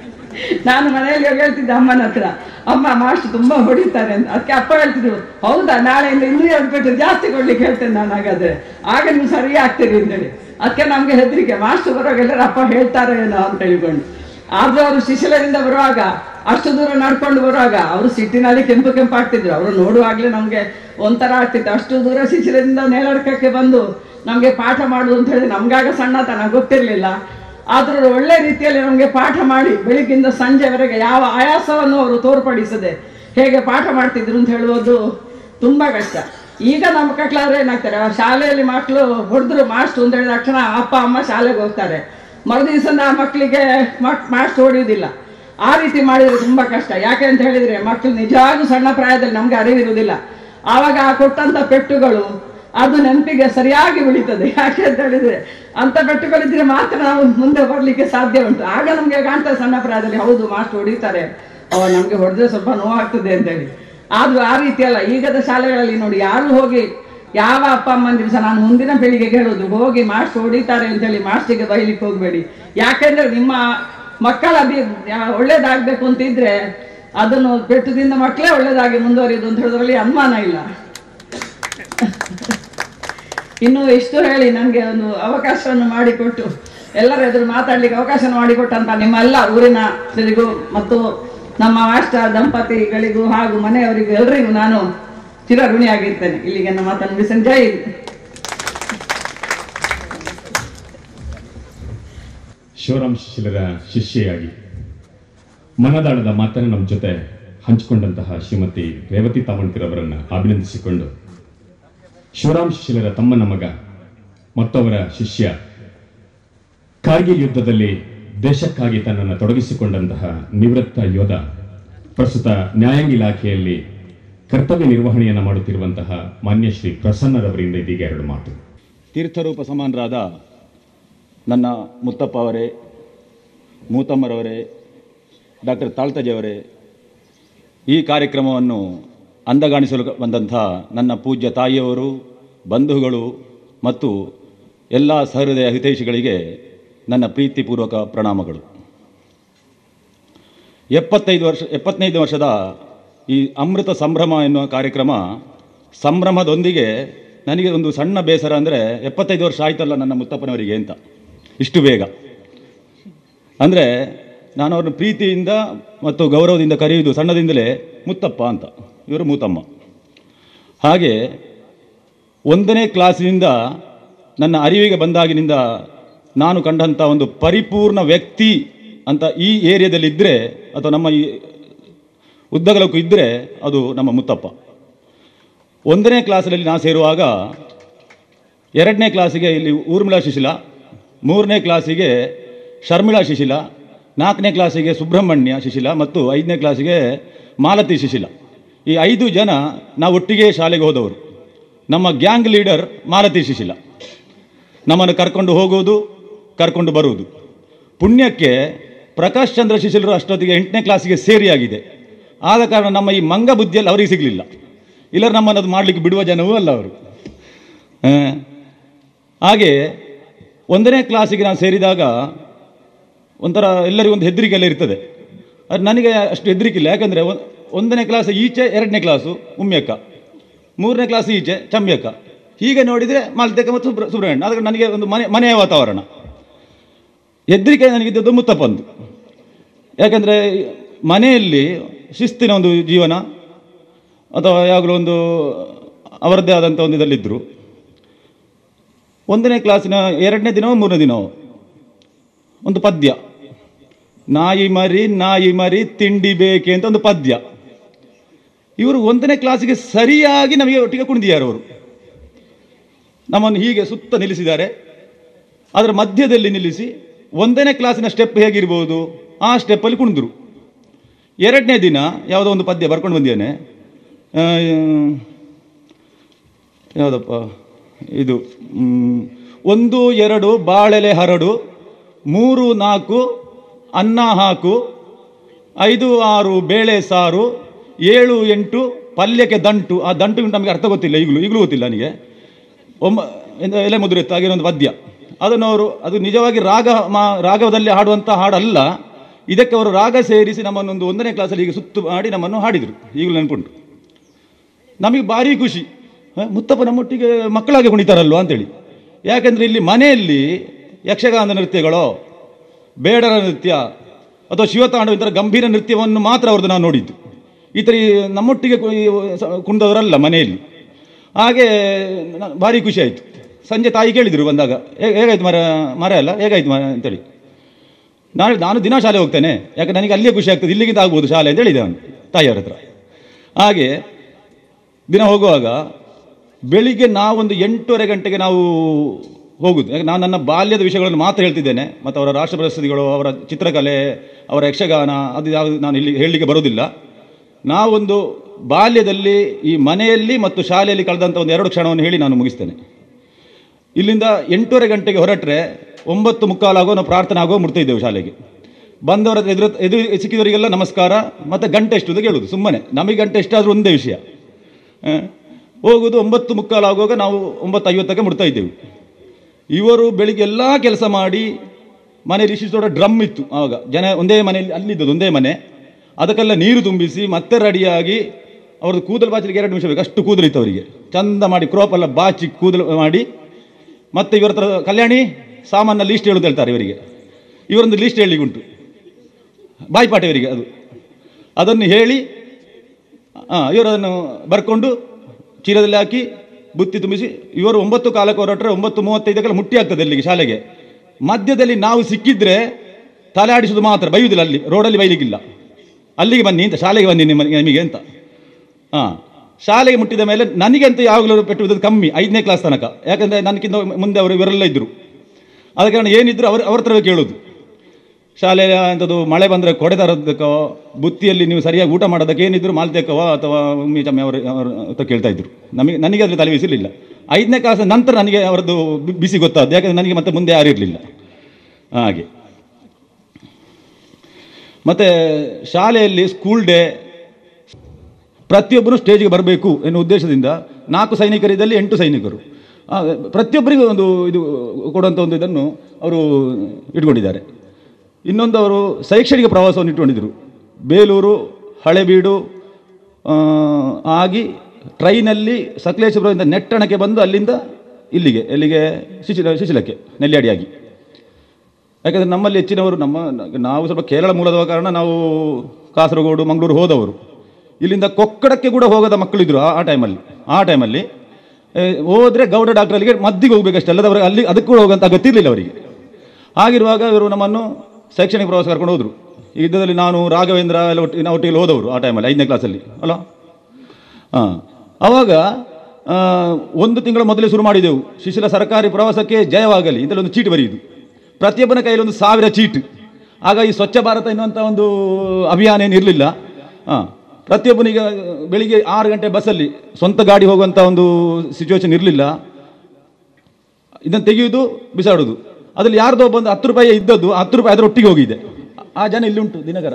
ನಾನು ಮನೆಯಲ್ಲಿ ಹೋಗಿ ಹೇಳ್ತಿದ್ದೆ ಅಮ್ಮನ ಹತ್ರ ಅಮ್ಮ ಮಾಸ್ಟರ್ ತುಂಬಾ ಹೊಡಿತಾರೆ ಅಂತ ಅದಕ್ಕೆ ಅಪ್ಪ ಹೇಳ್ತಿದ್ರು ಹೌದಾ ನಾಳೆಯಿಂದ ಇನ್ನೂ ಎರಡು ಪೆಟ್ಟು ಜಾಸ್ತಿ ಕೊಡ್ಲಿಕ್ಕೆ ಹೇಳ್ತೇನೆ ನಾನು ಹಾಗಾದ್ರೆ ಆಗ ನೀವು ಸರಿ ಆಗ್ತೀರಿ ಅಂತೇಳಿ ಅದಕ್ಕೆ ನಮ್ಗೆ ಹೆದರಿಕೆ ಮಾಸ್ಟರ್ ಬರುವಾಗ ಎಲ್ಲರೂ ಅಪ್ಪ ಹೇಳ್ತಾರೆ ಏನೋ ಅಂತ ಹೇಳ್ಕೊಂಡು ಆದ್ರೂ ಅವರು ಶಿಶಿಲದಿಂದ ಬರುವಾಗ ಅಷ್ಟು ದೂರ ನಡ್ಕೊಂಡು ಬರುವಾಗ ಅವರು ಸಿಟ್ಟಿನಲ್ಲಿ ಕೆಂಪು ಕೆಂಪು ಆಗ್ತಿದ್ರು ಅವರು ನೋಡುವಾಗಲೇ ನಮಗೆ ಒಂಥರ ಆಗ್ತಿತ್ತು ಅಷ್ಟು ದೂರ ಶಿಶಿಲದಿಂದ ನೇಲಡ್ಕಕ್ಕೆ ಬಂದು ನಮಗೆ ಪಾಠ ಮಾಡುದು ಅಂತ ಹೇಳಿ ನಮ್ಗಾಗ ಸಣ್ಣತನ ಗೊತ್ತಿರಲಿಲ್ಲ ಆದರೂ ಒಳ್ಳೆ ರೀತಿಯಲ್ಲಿ ನಮಗೆ ಪಾಠ ಮಾಡಿ ಬೆಳಿಗ್ಗಿಂದ ಸಂಜೆವರೆಗೆ ಯಾವ ಆಯಾಸವನ್ನು ಅವರು ತೋರ್ಪಡಿಸದೆ ಹೇಗೆ ಪಾಠ ಮಾಡ್ತಿದ್ರು ಅಂತ ಹೇಳುವುದು ತುಂಬ ಕಷ್ಟ ಈಗ ನಮ್ಮ ಮಕ್ಕಳಾದ್ರೆ ಏನಾಗ್ತಾರೆ ಆ ಶಾಲೆಯಲ್ಲಿ ಮಕ್ಕಳು ಹೊಡೆದ್ರು ಮಾಸ್ಟ್ರು ಅಂತ ಹೇಳಿದ ತಕ್ಷಣ ಅಪ್ಪ ಅಮ್ಮ ಶಾಲೆಗೆ ಹೋಗ್ತಾರೆ ಮರುದಿವಸ ಮಕ್ಕಳಿಗೆ ಮಕ್ ಮಾಸ್ಟ್ರು ಹೊಡೆಯುವುದಿಲ್ಲ ಆ ರೀತಿ ಮಾಡಿದರೆ ತುಂಬ ಕಷ್ಟ ಯಾಕೆ ಅಂತ ಹೇಳಿದರೆ ಮಕ್ಕಳು ನಿಜವಾಗ್ಲೂ ಸಣ್ಣ ಪ್ರಾಯದಲ್ಲಿ ನಮಗೆ ಅರಿವಿರುವುದಿಲ್ಲ ಆವಾಗ ಆ ಕೊಟ್ಟಂಥ ಪೆಟ್ಟುಗಳು ಅದು ನೆನಪಿಗೆ ಸರಿಯಾಗಿ ಉಳಿತದೆ ಯಾಕೆ ಅಂತ ಹೇಳಿದ್ರೆ ಅಂತ ಪೆಟ್ಟುಗಳಿದ್ರೆ ಮಾತ್ರ ನಾವು ಮುಂದೆ ಬರಲಿಕ್ಕೆ ಸಾಧ್ಯ ಉಂಟು ಆಗ ನಮಗೆ ಕಾಣ್ತದೆ ಸಣ್ಣ ಪ್ರಾಯದಲ್ಲಿ ಹೌದು ಮಾಸ್ಟರ್ ಹೊಡಿತಾರೆ ಅವ ನಮಗೆ ಹೊಡೆದ್ರೆ ಸ್ವಲ್ಪ ನೋವಾಗ್ತದೆ ಅಂತೇಳಿ ಆದ್ರೂ ಆ ರೀತಿ ಅಲ್ಲ ಈಗದ ಶಾಲೆಗಳಲ್ಲಿ ನೋಡಿ ಯಾರು ಹೋಗಿ ಯಾವ ಅಪ್ಪ ಅಮ್ಮನ ದಿವಸ ನಾನು ಮುಂದಿನ ಪೀಳಿಗೆಗೆ ಹೇಳೋದು ಹೋಗಿ ಮಾಸ್ಟರ್ ಹೊಡಿತಾರೆ ಅಂತೇಳಿ ಮಾಸ್ಟಿಗೆ ಬೈಲಿಕ್ಕೆ ಹೋಗಬೇಡಿ ಯಾಕೆಂದ್ರೆ ನಿಮ್ಮ ಮಕ್ಕಳ ಅಭಿ ಯಾ- ಒಳ್ಳೇದಾಗ್ಬೇಕು ಅಂತಿದ್ರೆ ಅದನ್ನು ಪೆಟ್ಟದಿಂದ ಮಕ್ಕಳೇ ಒಳ್ಳೇದಾಗಿ ಮುಂದುವರಿಯೋದು ಅಂತ ಹೇಳೋದ್ರಲ್ಲಿ ಅನುಮಾನ ಇಲ್ಲ ಇನ್ನು ಇಷ್ಟು ಹೇಳಿ ನನಗೆ ಒಂದು ಅವಕಾಶವನ್ನು ಮಾಡಿಕೊಟ್ಟು ಎಲ್ಲರ ಎದುರು ಮಾತಾಡ್ಲಿಕ್ಕೆ ಅವಕಾಶ ಮಾಡಿಕೊಟ್ಟಂತ ನಿಮ್ಮೆಲ್ಲ ಊರಿನ ಜನರಿಗೂ ಮತ್ತು ನಮ್ಮ ಮಾಸ್ಟರ್ ದಂಪತಿಗಳಿಗೂ ಹಾಗೂ ಮನೆಯವರಿಗೂ ಎಲ್ಲರಿಗೂ ನಾನು ಚಿರಋಣಿಯಾಗಿರ್ತೇನೆ ಇಲ್ಲಿಗೆ ನನ್ನ ಮಾತನ್ನು ಮುಗಿಸ್ತೇನೆ ಜೈ ಹಿಂದ್. ಶಿವರಾಮ್ ಶಿಶಿಲರ ಶಿಷ್ಯೆಯಾಗಿ ಮನದಾಳದ ಮಾತನ್ನು ನಮ್ಮ ಜೊತೆ ಹಂಚಿಕೊಂಡಂತಹ ಶ್ರೀಮತಿ ರೇವತಿ ತಾಮಣ್ಕರ್ ಅಭಿನಂದಿಸಿಕೊಂಡು ಶಿವರಾಮ್ ಶಿಶಿಲರ ತಮ್ಮನ ಮಗ ಮತ್ತವರ ಶಿಷ್ಯ ಕಾರ್ಗಿಲ್ ಯುದ್ಧದಲ್ಲಿ ದೇಶಕ್ಕಾಗಿ ತನ್ನನ್ನು ತೊಡಗಿಸಿಕೊಂಡಂತಹ ನಿವೃತ್ತ ಯೋಧ ಪ್ರಸ್ತುತ ನ್ಯಾಯಾಂಗ ಇಲಾಖೆಯಲ್ಲಿ ಕರ್ತವ್ಯ ನಿರ್ವಹಣೆಯನ್ನು ಮಾಡುತ್ತಿರುವಂತಹ ಮಾನ್ಯ ಶ್ರೀ ಪ್ರಸನ್ನರವರಿಂದ ಇದೀಗ ಎರಡು ಮಾತು ತೀರ್ಥರೂಪ ಸಮಾನರಾದ ನನ್ನ ಮುತ್ತಪ್ಪ ಅವರೇ ಮೂತಮ್ಮರವರೇ ಡಾಕ್ಟರ್ ತಾಳ್ತಜೆಯವರೇ ಈ ಕಾರ್ಯಕ್ರಮವನ್ನು ಅಂದಗಾಣಿಸಲು ಬಂದಂಥ ನನ್ನ ಪೂಜ್ಯ ತಾಯಿಯವರು ಬಂಧುಗಳು ಮತ್ತು ಎಲ್ಲ ಸಹೃದಯ ಹಿತೈಷಿಗಳಿಗೆ ನನ್ನ ಪ್ರೀತಿಪೂರ್ವಕ ಪ್ರಣಾಮಗಳು ಎಪ್ಪತ್ತೈದು ವರ್ಷ ಎಪ್ಪತ್ತೈದು ವರ್ಷದ ಈ ಅಮೃತ ಸಂಭ್ರಮ ಎನ್ನುವ ಕಾರ್ಯಕ್ರಮ ಸಂಭ್ರಮದೊಂದಿಗೆ ನನಗೆ ಒಂದು ಸಣ್ಣ ಬೇಸರ ಅಂದರೆ ಎಪ್ಪತ್ತೈದು ವರ್ಷ ಆಯ್ತಲ್ಲ ನನ್ನ ಮುತ್ತಪ್ಪನವರಿಗೆ ಅಂತ ಇಷ್ಟು ಬೇಗ ಅಂದರೆ ನಾನು ಅವ್ರನ್ನ ಪ್ರೀತಿಯಿಂದ ಮತ್ತು ಗೌರವದಿಂದ ಕರೆಯುವುದು ಸಣ್ಣದಿಂದಲೇ ಮುತ್ತಪ್ಪ ಅಂತ ಇವರು ಮೂತಮ್ಮ ಹಾಗೆ ಒಂದನೇ ಕ್ಲಾಸಿನಿಂದ ನನ್ನ ಅರಿವಿಗೆ ಬಂದಾಗಿನಿಂದ ನಾನು ಕಂಡಂಥ ಒಂದು ಪರಿಪೂರ್ಣ ವ್ಯಕ್ತಿ ಅಂತ ಈ ಏರಿಯಾದಲ್ಲಿ ಇದ್ದರೆ ಅಥವಾ ನಮ್ಮ ಈ ಉದ್ದಗಲಕ್ಕೂ ಇದ್ದರೆ ಅದು ನಮ್ಮ ಮುತ್ತಪ್ಪ ಒಂದನೇ ಕ್ಲಾಸಲ್ಲಿ ನಾನು ಸೇರುವಾಗ ಎರಡನೇ ಕ್ಲಾಸಿಗೆ ಇಲ್ಲಿ ಊರ್ಮಿಳಾ ಶಿಶಿಲ ಮೂರನೇ ಕ್ಲಾಸಿಗೆ ಶರ್ಮಿಳಾ ಶಿಶಿಲ ನಾಲ್ಕನೇ ಕ್ಲಾಸಿಗೆ ಸುಬ್ರಹ್ಮಣ್ಯ ಶಿಶಿಲ ಮತ್ತು ಐದನೇ ಕ್ಲಾಸಿಗೆ ಮಾಲತಿ ಶಿಶಿಲ ಈ ಐದು ಜನ ನಾವು ಒಟ್ಟಿಗೆ ಶಾಲೆಗೆ ಹೋದವರು ನಮ್ಮ ಗ್ಯಾಂಗ್ ಲೀಡರ್ ಮಾಲತಿ ಶಿಶಿಲ ನಮ್ಮನ್ನು ಕರ್ಕೊಂಡು ಹೋಗುವುದು ಕರ್ಕೊಂಡು ಬರುವುದು ಪುಣ್ಯಕ್ಕೆ ಪ್ರಕಾಶ್ ಚಂದ್ರ ಶಿಶಿಲರು ಅಷ್ಟೊತ್ತಿಗೆ ಎಂಟನೇ ಕ್ಲಾಸಿಗೆ ಸೇರಿಯಾಗಿದೆ ಆದ ಕಾರಣ ನಮ್ಮ ಈ ಮಂಗ ಬುದ್ಧಿಯಲ್ಲಿ ಅವರಿಗೆ ಸಿಗಲಿಲ್ಲ ಇಲ್ಲರ ನಮ್ಮನ್ನು ಅದು ಮಾಡಲಿಕ್ಕೆ ಬಿಡುವ ಜನವೂ ಅಲ್ಲ ಅವರು ಆ, ಹಾಗೆ ಒಂದನೇ ಕ್ಲಾಸಿಗೆ ನಾನು ಸೇರಿದಾಗ ಒಂಥರ ಎಲ್ಲರಿಗೂ ಒಂದು ಹೆದರಿಕೆ ಎಲ್ಲ ಇರ್ತದೆ ಅದು ನನಗೆ ಅಷ್ಟು ಹೆದರಿಕೆ ಇಲ್ಲ ಯಾಕಂದರೆ ಒಂದನೇ ಕ್ಲಾಸ್ ಈಚೆ ಎರಡನೇ ಕ್ಲಾಸು ಉಮ್ಮೆಕ್ಕ ಮೂರನೇ ಕ್ಲಾಸ್ ಈಚೆ ಚಮ್ಯಕ್ಕ ಹೀಗೆ ನೋಡಿದರೆ ಮಾಲ್ತೆಕ ಮತ್ತು ಸುಬ್ರ ಸುಬ್ರಹ್ಮಣ್ಯ ಆದರೆ ನನಗೆ ಒಂದು ಮನೆ ಮನೆಯ ವಾತಾವರಣ ಹೆದರಿಕೆ ನನಗಿದ್ದದ್ದು ಮುತ್ತಪ್ಪಂದು ಯಾಕಂದರೆ ಮನೆಯಲ್ಲಿ ಶಿಸ್ತಿನ ಒಂದು ಜೀವನ ಅಥವಾ ಯಾವಾಗಲೂ ಒಂದು ಅವರದ್ದೇ ಆದಂಥ ಒಂದು ಇದರಲ್ಲಿದ್ದರು ಒಂದನೇ ಕ್ಲಾಸಿನ ಎರಡನೇ ದಿನವೋ ಮೂರನೇ ದಿನವೋ ಒಂದು ಪದ್ಯ ನಾಯಿ ಮರಿ ನಾಯಿ ಮರಿ ತಿಂಡಿ ಬೇಕೆ ಅಂತ ಒಂದು ಪದ್ಯ ಇವರು ಒಂದನೇ ಕ್ಲಾಸಿಗೆ ಸರಿಯಾಗಿ ನಮಗೆ ಒಟ್ಟಿಗೆ ಕುಣಿದಿದ್ದಾರೆ ಅವರು ನಮ್ಮನ್ನು ಹೀಗೆ ಸುತ್ತ ನಿಲ್ಲಿಸಿದ್ದಾರೆ ಅದರ ಮಧ್ಯದಲ್ಲಿ ನಿಲ್ಲಿಸಿ ಒಂದನೇ ಕ್ಲಾಸಿನ ಸ್ಟೆಪ್ ಹೇಗಿರ್ಬೋದು ಆ ಸ್ಟೆಪ್ಪಲ್ಲಿ ಕುಣಿದ್ರು ಎರಡನೇ ದಿನ ಯಾವುದೋ ಒಂದು ಪದ್ಯ ಬರ್ಕೊಂಡು ಬಂದಿದ್ದೇನೆ ಆ, ಯಾವುದಪ್ಪ ಇದು ಮ್, ಒಂದು ಎರಡು ಬಾಳೆಲೆ ಹರಡು ಮೂರು ನಾಲ್ಕು ಅನ್ನ ಹಾಕು ಐದು ಆರು ಬೇಳೆ ಸಾರು ಏಳು ಎಂಟು ಪಲ್ಯಕ್ಕೆ ದಂಟು ಆ ದಂಟು ನಮಗೆ ಅರ್ಥ ಗೊತ್ತಿಲ್ಲ ಈಗಲೂ ಈಗಲೂ ಗೊತ್ತಿಲ್ಲ ನನಗೆ ಒಮ್ಮ ಎಂತ ಎಲೆ ಮುದುರೆತ್ತು ಆಗಿರೋ ಒಂದು ಪದ್ಯ ಅದನ್ನು ಅವರು ಅದು ನಿಜವಾಗಿ ರಾಗ ಮಾ ರಾಗದಲ್ಲಿ ಹಾಡುವಂಥ ಹಾಡಲ್ಲ ಇದಕ್ಕೆ ಅವರು ರಾಗ ಸೇರಿಸಿ ನಮ್ಮನ್ನೊಂದು ಒಂದನೇ ಕ್ಲಾಸಲ್ಲಿ ಈಗ ಸುತ್ತು ಮಾಡಿ ನಮ್ಮನ್ನು ಹಾಡಿದರು ಈಗಲೂ ನೆನಪುಂಟು ನಮಗೆ ಭಾರಿ ಖುಷಿ ಹ, ಮುತ್ತಪ್ಪ ನಮ್ಮೊಟ್ಟಿಗೆ ಮಕ್ಕಳಾಗಿ ಕುಣಿತಾರಲ್ವ ಅಂತೇಳಿ ಯಾಕೆಂದರೆ ಇಲ್ಲಿ ಮನೆಯಲ್ಲಿ ಯಕ್ಷಗಾನ ನೃತ್ಯಗಳೋ ಬೇಡರ ನೃತ್ಯ ಅಥವಾ ಶಿವತಾಂಡವ ಈ ಥರ ಗಂಭೀರ ನೃತ್ಯವನ್ನು ಮಾತ್ರ ಅವ್ರದ್ದು ನಾನು ನೋಡಿದ್ದು ಈ ಥರ ಈ ನಮ್ಮೊಟ್ಟಿಗೆ ಕು- ಈ ಸ- ಕುಣಿದವರಲ್ಲ ಮನೆಯಲ್ಲಿ ಹಾಗೆ ನ- ಭಾರಿ ಖುಷಿ ಆಯಿತು ಸಂಜೆ ತಾಯಿ ಕೇಳಿದರು ಬಂದಾಗ "ಹೇ- ಹೇಗಾಯ್ತು ಮರ ಮರ ಅಲ್ಲ ಹೇಗಾಯ್ತು ಮರ ಅಂತೇಳಿ ನಾನು ನಾನು ದಿನ ಶಾಲೆ ಹೋಗ್ತೇನೆ ಯಾಕೆ ನನಗೆ ಅಲ್ಲಿಯೇ ಖುಷಿ ಆಗ್ತದೆ ಇಲ್ಲಿಗಿಂತ ಆಗ್ಬೋದು ಶಾಲೆ ಅಂತ ಹೇಳಿದೆ ಅವನು ತಾಯಿಯವರ ಹತ್ರ ಹಾಗೆ ದಿನ ಹೋಗುವಾಗ ಬೆಳಿಗ್ಗೆ ನಾವೊಂದು ಎಂಟೂವರೆ ಗಂಟೆಗೆ ನಾವು ಹೋಗುದು ಯಾಕೆ ನಾನು ನನ್ನ ಬಾಲ್ಯದ ವಿಷಯಗಳನ್ನು ಮಾತ್ರ ಹೇಳ್ತಿದ್ದೇನೆ ಮತ್ತು ಅವರ ರಾಷ್ಟ್ರ ಪ್ರಶಸ್ತಿಗಳು ಅವರ ಚಿತ್ರಕಲೆ ಅವರ ಯಕ್ಷಗಾನ ಅದು ಯಾವುದು ನಾನು ಇಲ್ಲಿ ಹೇಳಲಿಕ್ಕೆ ಬರೋದಿಲ್ಲ ನಾವೊಂದು ಬಾಲ್ಯದಲ್ಲಿ ಈ ಮನೆಯಲ್ಲಿ ಮತ್ತು ಶಾಲೆಯಲ್ಲಿ ಕಳೆದಂಥ ಒಂದು ಎರಡು ಕ್ಷಣವನ್ನು ಹೇಳಿ ನಾನು ಮುಗಿಸ್ತೇನೆ ಇಲ್ಲಿಂದ ಎಂಟೂವರೆ ಗಂಟೆಗೆ ಹೊರಟ್ರೆ ಒಂಬತ್ತು ಮುಕ್ಕಾಲಾಗೋ ನಾವು ಪ್ರಾರ್ಥನೆ ಆಗೋ ಮುಡ್ತಾ ಇದ್ದೇವೆ ಶಾಲೆಗೆ ಬಂದವರ ಹತ್ರ ಎದುರು ಎದುರು ಸಿಕ್ಕಿದವರಿಗೆಲ್ಲ ನಮಸ್ಕಾರ ಮತ್ತು ಗಂಟೆ ಎಷ್ಟು ಅಂತ ಕೇಳೋದು ಸುಮ್ಮನೆ ನಮಗೆ ಗಂಟೆ ಎಷ್ಟಾದರೂ ಒಂದೇ ವಿಷಯ ಆ, ಹೋಗುದು ಒಂಬತ್ತು ಮುಕ್ಕಾಲಾಗುವಾಗ ನಾವು ಒಂಬತ್ತು ಐವತ್ತಕ್ಕೆ ಮುಡ್ತಾ ಇದ್ದೇವೆ ಇವರು ಬೆಳಿಗ್ಗೆ ಎಲ್ಲ ಕೆಲಸ ಮಾಡಿ ಮನೆಯಲ್ಲಿ ಇಷ್ಟು ದೊಡ್ಡ ಡ್ರಮ್ ಇತ್ತು ಆವಾಗ ಜನ ಒಂದೇ ಮನೆಯಲ್ಲಿ ಅಲ್ಲಿದ್ದದ್ದು ಒಂದೇ ಮನೆ ಅದಕ್ಕೆಲ್ಲ ನೀರು ತುಂಬಿಸಿ ಮತ್ತೆ ರೆಡಿಯಾಗಿ ಅವ್ರದ್ದು ಕೂದಲು ಬಾಚಲಿಕ್ಕೆ ಎರಡು ನಿಮಿಷ ಬೇಕು ಅಷ್ಟು ಕೂದಲು ಇತ್ತು ಅವರಿಗೆ ಚಂದ ಮಾಡಿ ಕ್ರೋಪ್ ಎಲ್ಲ ಬಾಚಿ ಕೂದಲು ಮಾಡಿ ಮತ್ತೆ ಇವರ ಹತ್ರ ಕಲ್ಯಾಣಿ ಸಾಮಾನ್ಯ ಲೀಸ್ಟ್ ಹೇಳುದು ಹೇಳ್ತಾರೆ ಇವರಿಗೆ ಇವರೊಂದು ಲೀಸ್ಟ್ ಹೇಳಲಿಕ್ಕೆ ಉಂಟು ಬಾಯ್ಪಾಠ ಇವರಿಗೆ ಅದು ಅದನ್ನು ಹೇಳಿ ಹಾಂ ಇವರು ಅದನ್ನು ಬರ್ಕೊಂಡು ಚೀಲದಲ್ಲಿ ಹಾಕಿ ಬುತ್ತಿ ತುಂಬಿಸಿ ಇವರು ಒಂಬತ್ತು ಕಾಲಕ್ಕೆ ಹೊರಟ್ರೆ ಒಂಬತ್ತು ಮೂವತ್ತೈದಕ್ಕೆಲ್ಲ ಮುಟ್ಟಿ ಆಗ್ತದೆ ಅಲ್ಲಿಗೆ ಶಾಲೆಗೆ ಮಧ್ಯದಲ್ಲಿ ನಾವು ಸಿಕ್ಕಿದ್ರೆ ತಲೆ ಆಡಿಸೋದು ಮಾತ್ರ ಬೈಯುವುದಿಲ್ಲ ಅಲ್ಲಿ ರೋಡಲ್ಲಿ ಬೈಲಿಕ್ಕಿಲ್ಲ ಅಲ್ಲಿಗೆ ಬನ್ನಿ ಅಂತ ಶಾಲೆಗೆ ಬನ್ನಿ ನಿಮ್ಮ ನಿಮಗೆ ಅಂತ ಹಾಂ ಶಾಲೆಗೆ ಮುಟ್ಟಿದ ಮೇಲೆ ನನಗಂತ ಯಾವಾಗಲೂ ಪೆಟ್ಟು ಬಿದ್ದದ್ದು ಕಮ್ಮಿ ಐದನೇ ಕ್ಲಾಸ್ ತನಕ ಯಾಕಂದರೆ ನನಗಿಂತ ಮುಂದೆ ಅವರು ಇವರೆಲ್ಲ ಇದ್ದರು ಆದ ಕಾರಣ ಏನಿದ್ರು ಅವ್ರ ಅವ್ರ ಹತ್ರವೇ ಕೇಳೋದು ಶಾಲೆಯ ಅಂಥದ್ದು ಮಳೆ ಬಂದರೆ ಕೊಡೆ ತರೋದಕ್ಕೋ ಬುತ್ತಿಯಲ್ಲಿ ನೀವು ಸರಿಯಾಗಿ ಊಟ ಮಾಡೋದಕ್ಕೆ ಏನಿದ್ರು ಮಾಲ್ತೇಕವ ಅಥವಾ ಉಮ್ಮಿ ಚಮ್ಮಿ ಅವರು ಅವರು ಅಂತ ಕೇಳ್ತಾ ಇದ್ರು ನಮಗೆ ನನಗೆ ಅದ್ರ ತಲೆ ಬಿಸಿಲಿಲ್ಲ ಐದನೇ ಕ್ಲಾಸ್ ನಂತರ ನನಗೆ ಅವರದ್ದು ಬಿ- ಬಿಸಿ ಗೊತ್ತಾದ್ದು ಯಾಕಂದರೆ ನನಗೆ ಮತ್ತೆ ಮುಂದೆ ಯಾರು ಇರಲಿಲ್ಲ ಹಾಗೆ ಮತ್ತು ಶಾಲೆಯಲ್ಲಿ ಸ್ಕೂಲ್ ಡೇ ಪ್ರತಿಯೊಬ್ಬರು ಸ್ಟೇಜ್ಗೆ ಬರಬೇಕು ಎನ್ನುವ ಉದ್ದೇಶದಿಂದ ನಾಲ್ಕು ಸೈನಿಕರಿದ್ದಲ್ಲಿ ಎಂಟು ಸೈನಿಕರು ಆ, ಪ್ರತಿಯೊಬ್ಬರಿಗೂ ಒಂದು ಇದು ಕೊಡುವಂಥ ಒಂದು ಇದನ್ನು ಅವರು ಇಟ್ಕೊಂಡಿದ್ದಾರೆ ಇನ್ನೊಂದು ಅವರು ಶೈಕ್ಷಣಿಕ ಪ್ರವಾಸವನ್ನು ಇಟ್ಕೊಂಡಿದ್ದರು ಬೇಲೂರು ಹಳೆಬೀಡು ಆ, ಆಗಿ ಟ್ರೈನಲ್ಲಿ ಸಕಲೇಶಪುರದಿಂದ ನೆಟ್ಟಣಕ್ಕೆ ಬಂದು ಅಲ್ಲಿಂದ ಇಲ್ಲಿಗೆ ಎಲ್ಲಿಗೆ ಶಿಶಿಲ ಶಿಶಿಲಕ್ಕೆ ನೆಲ್ಯಾಡಿಯಾಗಿ ಯಾಕಂದರೆ ನಮ್ಮಲ್ಲಿ ಹೆಚ್ಚಿನವರು ನಮ್ಮ ನಾವು ಸ್ವಲ್ಪ ಕೇರಳ ಮೂಲದ ಕಾರಣ ನಾವು ಕಾಸರಗೋಡು ಮಂಗಳೂರು ಹೋದವರು ಇಲ್ಲಿಂದ ಕೊಕ್ಕಡಕ್ಕೆ ಕೂಡ ಹೋಗದ ಮಕ್ಕಳಿದ್ರು ಆ ಆ ಟೈಮಲ್ಲಿ ಆ ಟೈಮಲ್ಲಿ ಏ, ಹೋದ್ರೆ ಗೌಡ ಡಾಕ್ಟರ್ ಅಲ್ಲಿಗೆ ಮದ್ದಿಗೆ ಹೋಗ್ಬೇಕಷ್ಟೇ ಅಲ್ಲದ ಅವ್ರಿಗೆ ಅಲ್ಲಿ ಅದಕ್ಕೆ ಕೂಡ ಹೋಗುವಂಥ ಅಗತ್ಯ ಇರಲಿಲ್ಲ ಅವರಿಗೆ ಹಾಗಿರುವಾಗ ಇವರು ನಮ್ಮನ್ನು ಶೈಕ್ಷಣಿಕ ಪ್ರವಾಸ ಕರ್ಕೊಂಡು ಹೋದರು ಈ ಯುದ್ಧದಲ್ಲಿ ನಾನು ರಾಘವೇಂದ್ರ ಎಲ್ಲ ಒಟ್ಟಿಗೆ ನಾವು ಒಟ್ಟಿಗೆ ಹೋದವರು ಆ ಟೈಮಲ್ಲಿ ಐದನೇ ಕ್ಲಾಸಲ್ಲಿ ಅಲ್ಲ ಹಾಂ ಆವಾಗ ಆ, ಒಂದು ತಿಂಗಳ ಮೊದಲೇ ಶುರು ಮಾಡಿದೆವು ಶಿಶಿಲ ಸರ್ಕಾರಿ ಪ್ರವಾಸಕ್ಕೆ ಜಯವಾಗಲಿ ಇಂತಲ್ಲಿ ಒಂದು ಚೀಟಿ ಬರೆಯುವುದು ಪ್ರತಿಯೊಬ್ಬನ ಕೈಯಲ್ಲಿ ಒಂದು ಸಾವಿರ ಚೀಟ್ ಆಗ ಈ ಸ್ವಚ್ಛ ಭಾರತ ಎನ್ನುವಂಥ ಒಂದು ಅಭಿಯಾನ ಏನು ಇರಲಿಲ್ಲ ಹಾಂ ಪ್ರತಿಯೊಬ್ಬನಿಗೆ ಬೆಳಿಗ್ಗೆ ಆರು ಗಂಟೆ ಬಸ್ಸಲ್ಲಿ ಸ್ವಂತ ಗಾಡಿ ಹೋಗುವಂಥ ಒಂದು ಸಿಚುವೇಶನ್ ಇರಲಿಲ್ಲ ಇದನ್ನು ತೆಗೆಯುವುದು ಬಿಸಾಡುವುದು ಅದರಲ್ಲಿ ಯಾರ್ದೋ ಬಂದು ಹತ್ತು ರೂಪಾಯಿ ಇದ್ದದ್ದು ಹತ್ತು ರೂಪಾಯಿ ಅದರ ಒಟ್ಟಿಗೆ ಹೋಗಿದೆ ಆ ಜನ ಇಲ್ಲಿ ಉಂಟು ದಿನಕರ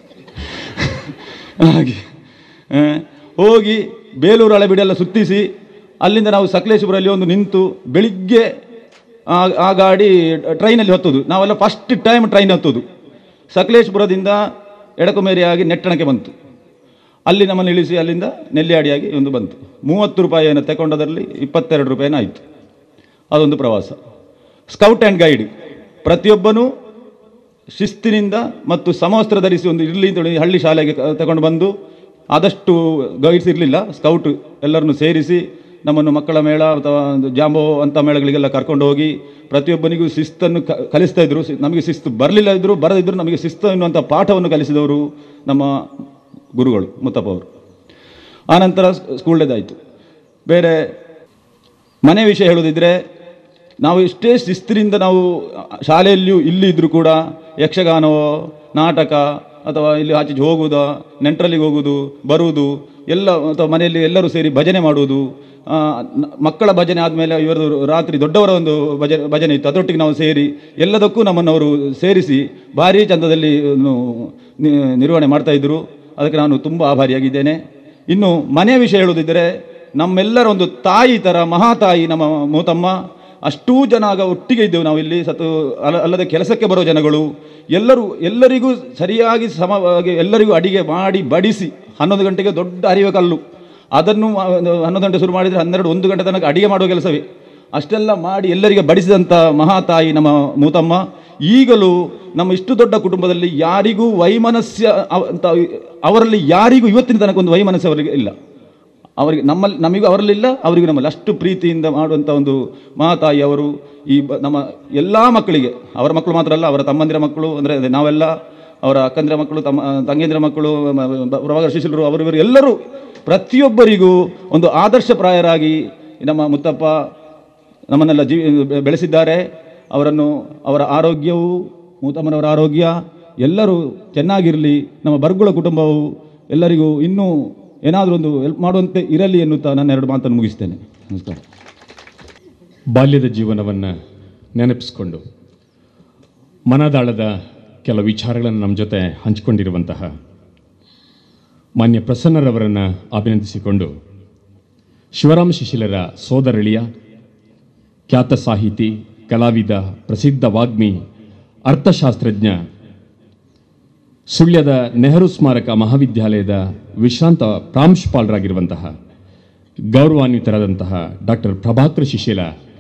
ಹಾಗೆ ಆ, ಹೋಗಿ ಬೇಲೂರು ಹಳೆಬೀಡೆಲ್ಲ ಸುತ್ತಿಸಿ ಅಲ್ಲಿಂದ ನಾವು ಸಕಲೇಶಪುರಲ್ಲಿ ಒಂದು ನಿಂತು ಬೆಳಿಗ್ಗೆ ಆ ಆ ಗಾಡಿ ಟ್ರೈನಲ್ಲಿ ಹತ್ತೋದು ನಾವೆಲ್ಲ ಫಸ್ಟ್ ಟೈಮ್ ಟ್ರೈನ್ ಹತ್ತೋದು ಸಕಲೇಶಪುರದಿಂದ ಎಡಕುಮೇರಿಯಾಗಿ ನೆಟ್ಟಣಕ್ಕೆ ಬಂತು ಅಲ್ಲಿ ನಮ್ಮನ್ನು ಇಳಿಸಿ ಅಲ್ಲಿಂದ ನೆಲ್ಲಿಯಾಡಿಯಾಗಿ ಒಂದು ಬಂತು ಮೂವತ್ತು ರೂಪಾಯಿಯನ್ನು ತಗೊಂಡದರಲ್ಲಿ ಇಪ್ಪತ್ತೆರಡು ರೂಪಾಯಿನ ಆಯಿತು ಅದೊಂದು ಪ್ರವಾಸ ಸ್ಕೌಟ್ ಆ್ಯಂಡ್ ಗೈಡ್ ಪ್ರತಿಯೊಬ್ಬನೂ ಶಿಸ್ತಿನಿಂದ ಮತ್ತು ಸಮವಸ್ತ್ರ ಧರಿಸಿ ಒಂದು ಇರಲಿ ಅಂತ ಹೇಳಿ ಹಳ್ಳಿ ಶಾಲೆಗೆ ಕ- ತಗೊಂಡು ಬಂದು ಆದಷ್ಟು ಗೈಡ್ಸ್ ಇರಲಿಲ್ಲ ಸ್ಕೌಟ್ ಎಲ್ಲರನ್ನು ಸೇರಿಸಿ ನಮ್ಮನ್ನು ಮಕ್ಕಳ ಮೇಳ ಅಥವಾ ಒಂದು ಜಾಂಬೋ ಅಂಥ ಮೇಳಗಳಿಗೆಲ್ಲ ಕರ್ಕೊಂಡು ಹೋಗಿ ಪ್ರತಿಯೊಬ್ಬನಿಗೂ ಶಿಸ್ತನ್ನು ಕ ಕಲಿಸ್ತಾ ಇದ್ರು ಶಿ- ನಮಗೆ ಶಿಸ್ತು ಬರಲಿಲ್ಲ ಇದ್ದರು ಬರದಿದ್ದರು ನಮಗೆ ಶಿಸ್ತು ಎನ್ನುವಂಥ ಪಾಠವನ್ನು ಕಲಿಸಿದವರು ನಮ್ಮ ಗುರುಗಳು ಮುತ್ತಪ್ಪ ಅವರು ಆನಂತರ ಸ್ಕೂಲ್ ಡೇದಾಯಿತು ಬೇರೆ ಮನೆ ವಿಷಯ ಹೇಳೋದಿದ್ರೆ ನಾವು ಎಷ್ಟೇ ಶಿಸ್ತಿನಿಂದ ನಾವು ಶಾಲೆಯಲ್ಲಿಯೂ ಇಲ್ಲಿ ಇದ್ದರೂ ಕೂಡ ಯಕ್ಷಗಾನವೋ ನಾಟಕ ಅಥವಾ ಇಲ್ಲಿ ಆಚೆ ಹೋಗುವುದೋ ನೆಂಟರಲ್ಲಿಗೆ ಹೋಗುವುದು ಬರುವುದು ಎಲ್ಲ ಅಥವಾ ಮನೆಯಲ್ಲಿ ಎಲ್ಲರೂ ಸೇರಿ ಭಜನೆ ಮಾಡುವುದು ಆ, ನ- ಮಕ್ಕಳ ಭಜನೆ ಆದಮೇಲೆ ಇವರದು ರಾತ್ರಿ ದೊಡ್ಡವರ ಒಂದು ಭಜನೆ ಭಜನೆ ಇತ್ತು ಅದರೊಟ್ಟಿಗೆ ನಾವು ಸೇರಿ ಎಲ್ಲದಕ್ಕೂ ನಮ್ಮನ್ನು ಅವರು ಸೇರಿಸಿ ಭಾರೀ ಚಂದದಲ್ಲಿ ಒಂದು ನಿ- ನಿರ್ವಹಣೆ ಮಾಡ್ತಾ ಇದ್ದರು ಅದಕ್ಕೆ ನಾನು ತುಂಬ ಆಭಾರಿಯಾಗಿದ್ದೇನೆ ಇನ್ನು ಮನೆ ವಿಷಯ ಹೇಳುವುದಿದ್ದರೆ ನಮ್ಮೆಲ್ಲರ ಒಂದು ತಾಯಿ ಥರ ಮಹಾತಾಯಿ ನಮ್ಮ ಮೂತಮ್ಮ ಅಷ್ಟೂ ಜನ ಆಗ ಒಟ್ಟಿಗೆ ಇದ್ದೆವು ನಾವು ಇಲ್ಲಿ ಸತ್ತು ಅಲ್ಲ ಅಲ್ಲದೆ ಕೆಲಸಕ್ಕೆ ಬರೋ ಜನಗಳು ಎಲ್ಲರೂ ಎಲ್ಲರಿಗೂ ಸರಿಯಾಗಿ ಸಮವಾಗಿ ಎಲ್ಲರಿಗೂ ಅಡಿಗೆ ಮಾಡಿ ಬಡಿಸಿ ಹನ್ನೊಂದು ಗಂಟೆಗೆ ದೊಡ್ಡ ಅರಿವೆ ಕಲ್ಲು ಅದನ್ನು ಆ, ಒಂದು ಹನ್ನೊಂದು ಗಂಟೆ ಶುರು ಮಾಡಿದರೆ ಹನ್ನೆರಡು ಒಂದು ಗಂಟೆ ತನಕ ಅಡಿಗೆ ಮಾಡುವ ಕೆಲಸವೇ ಅಷ್ಟೆಲ್ಲ ಮಾಡಿ ಎಲ್ಲರಿಗೆ ಬಡಿಸಿದಂಥ ಮಹಾತಾಯಿ ನಮ್ಮ ಮೂತಮ್ಮ ಈಗಲೂ ನಮ್ಮ ಇಷ್ಟು ದೊಡ್ಡ ಕುಟುಂಬದಲ್ಲಿ ಯಾರಿಗೂ ವೈಮನಸ್ಯ ಅವ- ಅಂತ ಅವರಲ್ಲಿ ಯಾರಿಗೂ ಇವತ್ತಿನ ತನಕ ಒಂದು ವೈಮನಸ್ಯ ಅವರಿಗೆ ಇಲ್ಲ ಅವರಿಗೆ ನಮ್ಮಲ್ಲಿ ನಮಗೂ ಅವರಲ್ಲಿಲ್ಲ ಅವರಿಗೂ ನಮ್ಮಲ್ಲಿ ಅಷ್ಟು ಪ್ರೀತಿಯಿಂದ ಮಾಡುವಂಥ ಒಂದು ಮಹಾತಾಯಿ ಅವರು ಈ ಬ ನಮ್ಮ ಎಲ್ಲ ಮಕ್ಕಳಿಗೆ ಅವರ ಮಕ್ಕಳು ಮಾತ್ರ ಅಲ್ಲ ಅವರ ತಮ್ಮಂದಿರ ಮಕ್ಕಳು ಅಂದರೆ ಅದೇ ನಾವೆಲ್ಲ ಅವರ ಅಕ್ಕಂದಿರ ಮಕ್ಕಳು ತಮ್ಮ ತಂಗಿಯಂದಿರ ಮಕ್ಕಳು ಮ- ಬ- ಪ್ರಭಾಕರ ಶಿಶುಲರು ಅವರು ಇವರು ಎಲ್ಲರೂ ಪ್ರತಿಯೊಬ್ಬರಿಗೂ ಒಂದು ಆದರ್ಶಪ್ರಾಯರಾಗಿ ನಮ್ಮ ಮುತ್ತಪ್ಪ ನಮ್ಮನ್ನೆಲ್ಲ ಜೀವಿ ಬೆ- ಬೆಳೆಸಿದ್ದಾರೆ ಅವರನ್ನು ಅವರ ಆರೋಗ್ಯವು ಮೂತಮ್ಮನವರ ಆರೋಗ್ಯ ಎಲ್ಲರೂ ಚೆನ್ನಾಗಿರಲಿ ನಮ್ಮ ಬರ್ಗುಳ ಕುಟುಂಬವು ಎಲ್ಲರಿಗೂ ಇನ್ನೂ ಏನಾದರೂ ಒಂದು ಹೆಲ್ಪ್ ಮಾಡುವಂತೆ ಇರಲಿ ಎನ್ನುತ್ತಾ ನನ್ನ ಎರಡು ಮಾತನ್ನು ಮುಗಿಸ್ತೇನೆ ನಮಸ್ಕಾರ ಬಾಲ್ಯದ ಜೀವನವನ್ನು ನೆನಪಿಸ್ಕೊಂಡು ಮನದಾಳದ ಕೆಲ ವಿಚಾರಗಳನ್ನು ನಮ್ಮ ಜೊತೆ ಹಂಚಿಕೊಂಡಿರುವಂತಹ ಮಾನ್ಯ ಪ್ರಸನ್ನರವರನ್ನು ಅಭಿನಂದಿಸಿಕೊಂಡು ಶಿವರಾಮ ಶಿಶಿಲರ ಸೋದರಳಿಯ ಖ್ಯಾತ ಸಾಹಿತಿ ಕಲಾವಿದ ಪ್ರಸಿದ್ಧ ವಾಗ್ಮಿ ಅರ್ಥಶಾಸ್ತ್ರಜ್ಞ ಸುಳ್ಯದ ನೆಹರು ಸ್ಮಾರಕ ಮಹಾವಿದ್ಯಾಲಯದ ವಿಶ್ರಾಂತ ಪ್ರಾಂಶುಪಾಲರಾಗಿರುವಂತಹ ಗೌರವಾನ್ವಿತರಾದಂತಹ ಡಾಕ್ಟರ್ ಪ್ರಭಾಕರ್ ಶಿಶಿಲ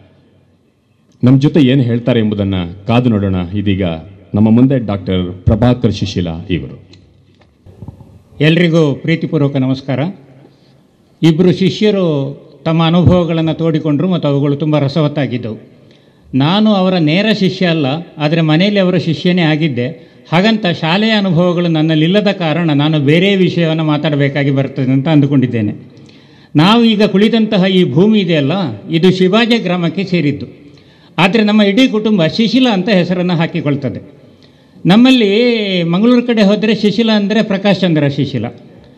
ನಮ್ಮ ಜೊತೆ ಏನು ಹೇಳ್ತಾರೆ ಎಂಬುದನ್ನು ಕಾದು ನೋಡೋಣ ಇದೀಗ ನಮ್ಮ ಮುಂದೆ ಡಾಕ್ಟರ್ ಪ್ರಭಾಕರ್ ಶಿಶಿಲ ಇವರು ಎಲ್ರಿಗೂ ಪ್ರೀತಿಪೂರ್ವಕ ನಮಸ್ಕಾರ ಇಬ್ಬರು ಶಿಷ್ಯರು ತಮ್ಮ ಅನುಭವಗಳನ್ನು ತೋಡಿಕೊಂಡರು ಮತ್ತು ಅವುಗಳು ತುಂಬ ರಸವತ್ತಾಗಿದ್ದವು ನಾನು ಅವರ ನೇರ ಶಿಷ್ಯ ಅಲ್ಲ ಆದರೆ ಮನೆಯಲ್ಲಿ ಅವರ ಶಿಷ್ಯನೇ ಆಗಿದ್ದೆ ಹಾಗಂತ ಶಾಲೆಯ ಅನುಭವಗಳು ನನ್ನಲ್ಲಿಲ್ಲದ ಕಾರಣ ನಾನು ಬೇರೆ ವಿಷಯವನ್ನು ಮಾತಾಡಬೇಕಾಗಿ ಬರ್ತದೆ ಅಂತ ಅಂದುಕೊಂಡಿದ್ದೇನೆ ನಾವು ಈಗ ಕುಳಿತಂತಹ ಈ ಭೂಮಿ ಇದೆಯಲ್ಲ ಇದು ಶಿವಾಜಿ ಗ್ರಾಮಕ್ಕೆ ಸೇರಿದ್ದು ಆದರೆ ನಮ್ಮ ಇಡೀ ಕುಟುಂಬ ಶಿಶಿಲ ಅಂತ ಹೆಸರನ್ನು ಹಾಕಿಕೊಳ್ತದೆ ನಮ್ಮಲ್ಲಿ ಮಂಗಳೂರು ಕಡೆ ಹೋದರೆ ಶಿಶಿಲ ಅಂದರೆ ಪ್ರಕಾಶ್ ಚಂದ್ರ ಶಿಶಿಲ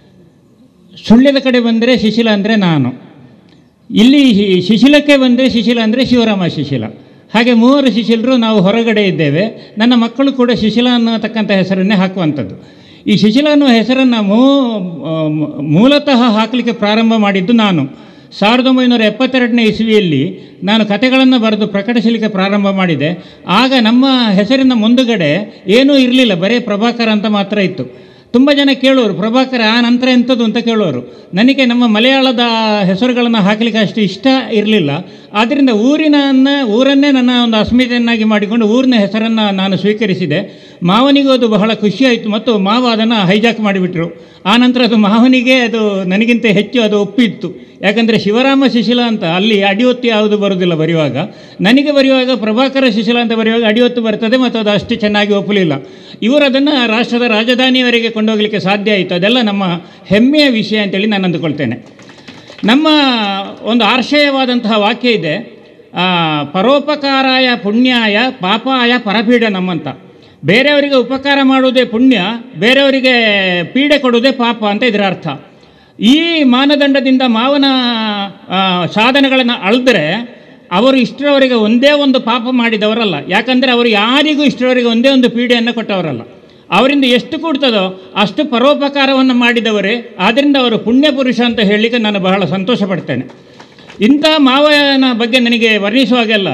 ಸುಳ್ಯದ ಕಡೆ ಬಂದರೆ ಶಿಶಿಲ ಅಂದರೆ ನಾನು ಇಲ್ಲಿ ಶಿ- ಶಿಶಿಲಕ್ಕೆ ಬಂದರೆ ಶಿಶಿಲ ಅಂದರೆ ಶಿವರಾಮ ಶಿಶಿಲ ಹಾಗೆ ಮೂವರು ಶಿಶಿಲರು ನಾವು ಹೊರಗಡೆ ಇದ್ದೇವೆ ನನ್ನ ಮಕ್ಕಳು ಕೂಡ ಶಿಶಿಲ ಅನ್ನತಕ್ಕಂಥ ಹೆಸರನ್ನೇ ಹಾಕುವಂಥದ್ದು ಈ ಶಿಶಿಲ ಅನ್ನುವ ಹೆಸರನ್ನು ಮೂ ಆ, ಮ- ಮೂಲತಃ ಹಾಕಲಿಕ್ಕೆ ಪ್ರಾರಂಭ ಮಾಡಿದ್ದು ನಾನು ಸಾವಿರದ ಒಂಬೈನೂರ ಎಪ್ಪತ್ತೆರಡನೇ ಇಸ್ವಿಯಲ್ಲಿ ನಾನು ಕತೆಗಳನ್ನು ಬರೆದು ಪ್ರಕಟಿಸಲಿಕ್ಕೆ ಪ್ರಾರಂಭ ಮಾಡಿದೆ ಆಗ ನಮ್ಮ ಹೆಸರಿನ ಮುಂದುಗಡೆ ಏನೂ ಇರಲಿಲ್ಲ ಬರೀ ಪ್ರಭಾಕರ ಅಂತ ಮಾತ್ರ ಇತ್ತು ತುಂಬ ಜನ ಕೇಳೋರು ಪ್ರಭಾಕರ ಆ ನಂತರ ಎಂಥದ್ದು ಅಂತ ಕೇಳೋರು ನನಗೆ ನಮ್ಮ ಮಲಯಾಳದ ಹೆಸರುಗಳನ್ನು ಹಾಕಲಿಕ್ಕೆ ಅಷ್ಟು ಇಷ್ಟ ಇರಲಿಲ್ಲ ಆದ್ದರಿಂದ ಊರಿನ ಊರನ್ನೇ ನನ್ನ ಒಂದು ಅಸ್ಮಿತೆಯನ್ನಾಗಿ ಮಾಡಿಕೊಂಡು ಊರಿನ ಹೆಸರನ್ನು ನಾನು ಸ್ವೀಕರಿಸಿದೆ ಮಾವನಿಗೂ ಅದು ಬಹಳ ಖುಷಿಯಾಯಿತು ಮತ್ತು ಮಾವ ಅದನ್ನು ಹೈಜಾಕ್ ಮಾಡಿಬಿಟ್ರು ಆನಂತರ ಅದು ಮಾವನಿಗೆ ಅದು ನನಗಿಂತ ಹೆಚ್ಚು ಅದು ಒಪ್ಪಿತ್ತು ಯಾಕಂದರೆ ಶಿವರಾಮ ಶಿಶಿಲ ಅಂತ ಅಲ್ಲಿ ಅಡಿಯೊತ್ತು ಯಾವುದು ಬರುವುದಿಲ್ಲ ಬರೆಯುವಾಗ ನನಗೆ ಬರೆಯುವಾಗ ಪ್ರಭಾಕರ ಶಿಶಿಲ ಅಂತ ಬರೆಯುವಾಗ ಅಡಿಯೊತ್ತು ಬರ್ತದೆ ಮತ್ತು ಅದು ಅಷ್ಟು ಚೆನ್ನಾಗಿ ಒಪ್ಪಲಿಲ್ಲ ಇವರು ಅದನ್ನು ರಾಷ್ಟ್ರದ ರಾಜಧಾನಿಯವರೆಗೆ ಕೊಂಡೋಗಲಿಕ್ಕೆ ಸಾಧ್ಯ ಆಯಿತು ಅದೆಲ್ಲ ನಮ್ಮ ಹೆಮ್ಮೆಯ ವಿಷಯ ಅಂತೇಳಿ ನಾನು ಅಂದುಕೊಳ್ತೇನೆ ನಮ್ಮ ಒಂದು ಆರ್ಷಯವಾದಂತಹ ವಾಕ್ಯ ಇದೆ ಆ, ಪರೋಪಕಾರಾಯ ಪುಣ್ಯಾಯ ಪಾಪಾಯ ಪರಪೀಡನಂ ಅಂತ ಬೇರೆಯವರಿಗೆ ಉಪಕಾರ ಮಾಡುವುದೇ ಪುಣ್ಯ ಬೇರೆಯವರಿಗೆ ಪೀಡೆ ಕೊಡುವುದೇ ಪಾಪ ಅಂತ ಇದರ ಅರ್ಥ ಈ ಮಾನದಂಡದಿಂದ ಮಾವನ ಆ, ಸಾಧನೆಗಳನ್ನು ಅಳೆದ್ರೆ ಅವರು ಇಷ್ಟರವರೆಗೆ ಒಂದೇ ಒಂದು ಪಾಪ ಮಾಡಿದವರಲ್ಲ ಯಾಕಂದರೆ ಅವರು ಯಾರಿಗೂ ಇಷ್ಟರವರೆಗೆ ಒಂದೇ ಒಂದು ಪೀಡೆಯನ್ನು ಕೊಟ್ಟವರಲ್ಲ ಅವರಿಂದ ಎಷ್ಟು ಕೊಡ್ತದೋ ಅಷ್ಟು ಪರೋಪಕಾರವನ್ನು ಮಾಡಿದವರೇ ಆದ್ದರಿಂದ ಅವರು ಪುಣ್ಯ ಪುರುಷ ಅಂತ ಹೇಳಲಿಕ್ಕೆ ನಾನು ಬಹಳ ಸಂತೋಷ ಪಡ್ತೇನೆ ಇಂಥ ಮಾವನ ಬಗ್ಗೆ ನನಗೆ ವರ್ಣಿಸುವಾಗೆಲ್ಲ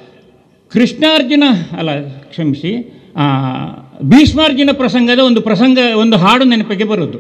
ಕೃಷ್ಣಾರ್ಜುನ ಅಲ್ಲ ಕ್ಷಮಿಸಿ ಆ, ಭೀಷ್ಮಾರ್ಜುನ ಪ್ರಸಂಗದ ಒಂದು ಪ್ರಸಂಗ ಒಂದು ಹಾಡು ನೆನಪಿಗೆ ಬರುವುದು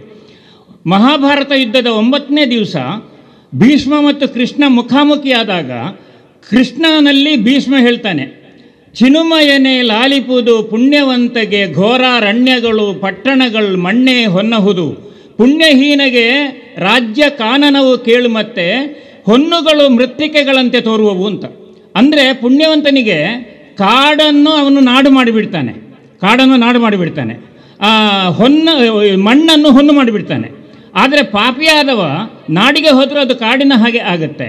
ಮಹಾಭಾರತ ಯುದ್ಧದ ಒಂಬತ್ತನೇ ದಿವಸ ಭೀಷ್ಮ ಮತ್ತು ಕೃಷ್ಣ ಮುಖಾಮುಖಿಯಾದಾಗ ಕೃಷ್ಣನಲ್ಲಿ ಭೀಷ್ಮ ಹೇಳ್ತಾನೆ ಚಿನುಮಯನೆ ಲಾಲಿಪುದು ಪುಣ್ಯವಂತಗೆ ಘೋರಾರಣ್ಯಗಳು ಪಟ್ಟಣಗಳು ಮಣ್ಣೆ ಹೊನ್ನಹುದು ಪುಣ್ಯಹೀನಗೆ ರಾಜ್ಯ ಕಾನನವು ಕೇಳು ಮತ್ತೆ ಹೊನ್ನುಗಳು ಮೃತ್ತಿಕೆಗಳಂತೆ ತೋರುವವು ಅಂತ ಅಂದರೆ ಪುಣ್ಯವಂತನಿಗೆ ಕಾಡನ್ನು ಅವನು ನಾಡು ಮಾಡಿಬಿಡ್ತಾನೆ ಕಾಡನ್ನು ನಾಡು ಮಾಡಿಬಿಡ್ತಾನೆ ಆ, ಹೊನ್ನ ಮಣ್ಣನ್ನು ಹೊನ್ನು ಮಾಡಿಬಿಡ್ತಾನೆ ಆದರೆ ಪಾಪಿಯಾದವ ನಾಡಿಗೆ ಹೋದರೂ ಅದು ಕಾಡಿನ ಹಾಗೆ ಆಗುತ್ತೆ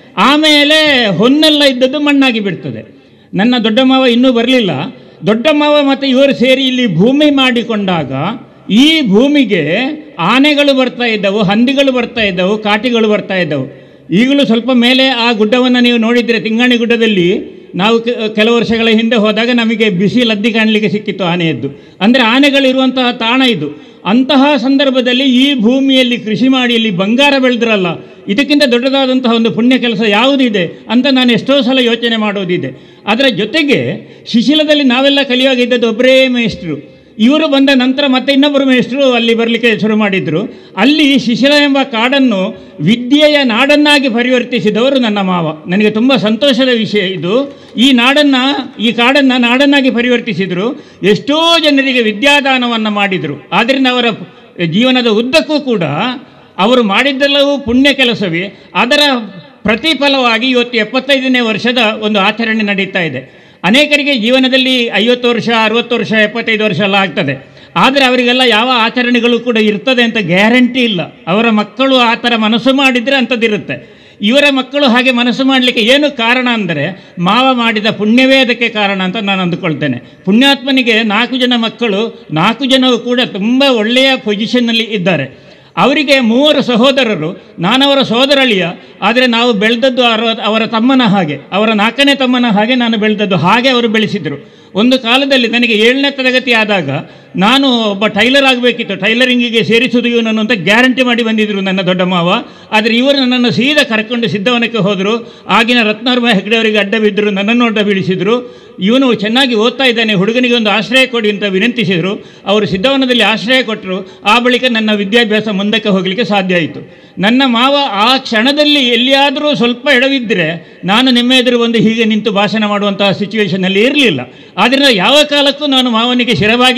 ಆಮೇಲೆ ಹೊನ್ನೆಲ್ಲ ಇದ್ದದ್ದು ಮಣ್ಣಾಗಿ ಬಿಡ್ತದೆ ನನ್ನ ದೊಡ್ಡ ಮಾವ ಇನ್ನೂ ಬರಲಿಲ್ಲ ದೊಡ್ಡ ಮಾವ ಮತ್ತು ಇವರು ಸೇರಿ ಇಲ್ಲಿ ಭೂಮಿ ಮಾಡಿಕೊಂಡಾಗ ಈ ಭೂಮಿಗೆ ಆನೆಗಳು ಬರ್ತಾ ಇದ್ದವು ಹಂದಿಗಳು ಬರ್ತಾ ಇದ್ದವು ಕಾಟಿಗಳು ಬರ್ತಾ ಇದ್ದವು ಈಗಲೂ ಸ್ವಲ್ಪ ಮೇಲೆ ಆ ಗುಡ್ಡವನ್ನು ನೀವು ನೋಡಿದರೆ ತಿಂಗಾಣಿ ಗುಡ್ಡದಲ್ಲಿ ನಾವು ಕೆ- ಕೆಲವು ವರ್ಷಗಳ ಹಿಂದೆ ಹೋದಾಗ ನಮಗೆ ಬಿಸಿ ಲದ್ದಿ ಕಾಣಲಿಕ್ಕೆ ಸಿಕ್ಕಿತ್ತು ಆನೆಯದ್ದು ಅಂದರೆ ಆನೆಗಳಿರುವಂತಹ ತಾಣ ಇದು ಅಂತಹ ಸಂದರ್ಭದಲ್ಲಿ ಈ ಭೂಮಿಯಲ್ಲಿ ಕೃಷಿ ಮಾಡಿ ಇಲ್ಲಿ ಬಂಗಾರ ಬೆಳೆದ್ರಲ್ಲ ಇದಕ್ಕಿಂತ ದೊಡ್ಡದಾದಂತಹ ಒಂದು ಪುಣ್ಯ ಕೆಲಸ ಯಾವುದಿದೆ ಅಂತ ನಾನು ಎಷ್ಟೋ ಸಲ ಯೋಚನೆ ಮಾಡೋದಿದೆ ಅದರ ಜೊತೆಗೆ ಶಿಶಿಲದಲ್ಲಿ ನಾವೆಲ್ಲ ಕಲಿಯುವಾಗ ಇದ್ದದ್ದು ಒಬ್ಬರೇ ಮೇಷ್ಟ್ರು ಇವರು ಬಂದ ನಂತರ ಮತ್ತೆ ಇನ್ನೊಬ್ಬರು ಮೇಷ್ಟ್ರು ಅಲ್ಲಿ ಬರಲಿಕ್ಕೆ ಶುರು ಮಾಡಿದರು ಅಲ್ಲಿ ಶಿಶಿಲ ಎಂಬ ಕಾಡನ್ನು ವಿದ್ಯೆಯ ನಾಡನ್ನಾಗಿ ಪರಿವರ್ತಿಸಿದವರು ನನ್ನ ಮಾವ ನನಗೆ ತುಂಬ ಸಂತೋಷದ ವಿಷಯ ಇದು ಈ ನಾಡನ್ನು ಈ ಕಾಡನ್ನು ನಾಡನ್ನಾಗಿ ಪರಿವರ್ತಿಸಿದರು ಎಷ್ಟೋ ಜನರಿಗೆ ವಿದ್ಯಾದಾನವನ್ನು ಮಾಡಿದರು ಆದ್ದರಿಂದ ಅವರ ಜೀವನದ ಉದ್ದಕ್ಕೂ ಕೂಡ ಅವರು ಮಾಡಿದ್ದೆಲ್ಲವೂ ಪುಣ್ಯ ಕೆಲಸವೇ ಅದರ ಪ್ರತಿಫಲವಾಗಿ ಇವತ್ತು ಎಪ್ಪತ್ತೈದನೇ ವರ್ಷದ ಒಂದು ಆಚರಣೆ ನಡೀತಾ ಇದೆ ಅನೇಕರಿಗೆ ಜೀವನದಲ್ಲಿ ಐವತ್ತು ವರ್ಷ ಅರುವತ್ತು ವರ್ಷ ಎಪ್ಪತ್ತೈದು ವರ್ಷ ಎಲ್ಲ ಆಗ್ತದೆ ಆದರೆ ಅವರಿಗೆಲ್ಲ ಯಾವ ಆಚರಣೆಗಳು ಕೂಡ ಇರ್ತದೆ ಅಂತ ಗ್ಯಾರಂಟಿ ಇಲ್ಲ ಅವರ ಮಕ್ಕಳು ಆ ಥರ ಮನಸ್ಸು ಮಾಡಿದರೆ ಅಂಥದ್ದಿರುತ್ತೆ ಇವರ ಮಕ್ಕಳು ಹಾಗೆ ಮನಸ್ಸು ಮಾಡಲಿಕ್ಕೆ ಏನು ಕಾರಣ ಅಂದರೆ ಮಾವ ಮಾಡಿದ ಪುಣ್ಯವೇ ಅದಕ್ಕೆ ಕಾರಣ ಅಂತ ನಾನು ಅಂದುಕೊಳ್ತೇನೆ ಪುಣ್ಯಾತ್ಮನಿಗೆ ನಾಲ್ಕು ಜನ ಮಕ್ಕಳು ನಾಲ್ಕು ಜನವು ಕೂಡ ತುಂಬ ಒಳ್ಳೆಯ ಪೊಸಿಷನ್ನಲ್ಲಿ ಇದ್ದಾರೆ ಅವರಿಗೆ ಮೂವರು ಸಹೋದರರು ನಾನವರ ಸೋದರಳಿಯ ಆದರೆ ನಾವು ಬೆಳೆದದ್ದು ಅವರ ಅವರ ತಮ್ಮನ ಹಾಗೆ ಅವರ ನಾಲ್ಕನೇ ತಮ್ಮನ ಹಾಗೆ ನಾನು ಬೆಳೆದದ್ದು ಹಾಗೆ ಅವರು ಬೆಳೆಸಿದರು ಒಂದು ಕಾಲದಲ್ಲಿ ನನಗೆ ಏಳನೇ ತರಗತಿ ಆದಾಗ ನಾನು ಒಬ್ಬ ಟೈಲರ್ ಆಗಬೇಕಿತ್ತು ಟೈಲರಿಂಗಿಗೆ ಸೇರಿಸುವುದು ಇವನನ್ನು ಅಂತ ಗ್ಯಾರಂಟಿ ಮಾಡಿ ಬಂದಿದ್ದರು ನನ್ನ ದೊಡ್ಡ ಮಾವ ಆದರೆ ಇವರು ನನ್ನನ್ನು ಸೀದಾ ಕರ್ಕೊಂಡು ಸಿದ್ಧವನಕ್ಕೆ ಹೋದರು ಆಗಿನ ರತ್ನಾರ್ಮ ಹೆಗ್ಡೆಯವರಿಗೆ ಅಡ್ಡ ಬಿದ್ದರು ನನ್ನನ್ನು ಅಡ್ಡ ಬೀಳಿಸಿದರು ಇವನು ಚೆನ್ನಾಗಿ ಓದ್ತಾ ಇದ್ದಾನೆ ಹುಡುಗನಿಗೆ ಒಂದು ಆಶ್ರಯ ಕೊಡಿ ಅಂತ ವಿನಂತಿಸಿದರು ಅವರು ಸಿದ್ಧವನದಲ್ಲಿ ಆಶ್ರಯ ಕೊಟ್ಟರು ಆ ಬಳಿಕ ನನ್ನ ವಿದ್ಯಾಭ್ಯಾಸ ಮುಂದಕ್ಕೆ ಹೋಗಲಿಕ್ಕೆ ಸಾಧ್ಯ ಆಯಿತು ನನ್ನ ಮಾವ ಆ ಕ್ಷಣದಲ್ಲಿ ಎಲ್ಲಿಯಾದರೂ ಸ್ವಲ್ಪ ಎಡವಿದ್ದರೆ ನಾನು ನಿಮ್ಮ ಎದುರು ಬಂದು ಹೀಗೆ ನಿಂತು ಭಾಷಣ ಮಾಡುವಂತಹ ಸಿಚುವೇಷನಲ್ಲಿ ಇರಲಿಲ್ಲ ಆದ್ದರಿಂದ ಯಾವ ಕಾಲಕ್ಕೂ ನಾನು ಮಾವನಿಗೆ ಶಿರವಾಗಿ ವಂದಿಸ್ತೇನೆ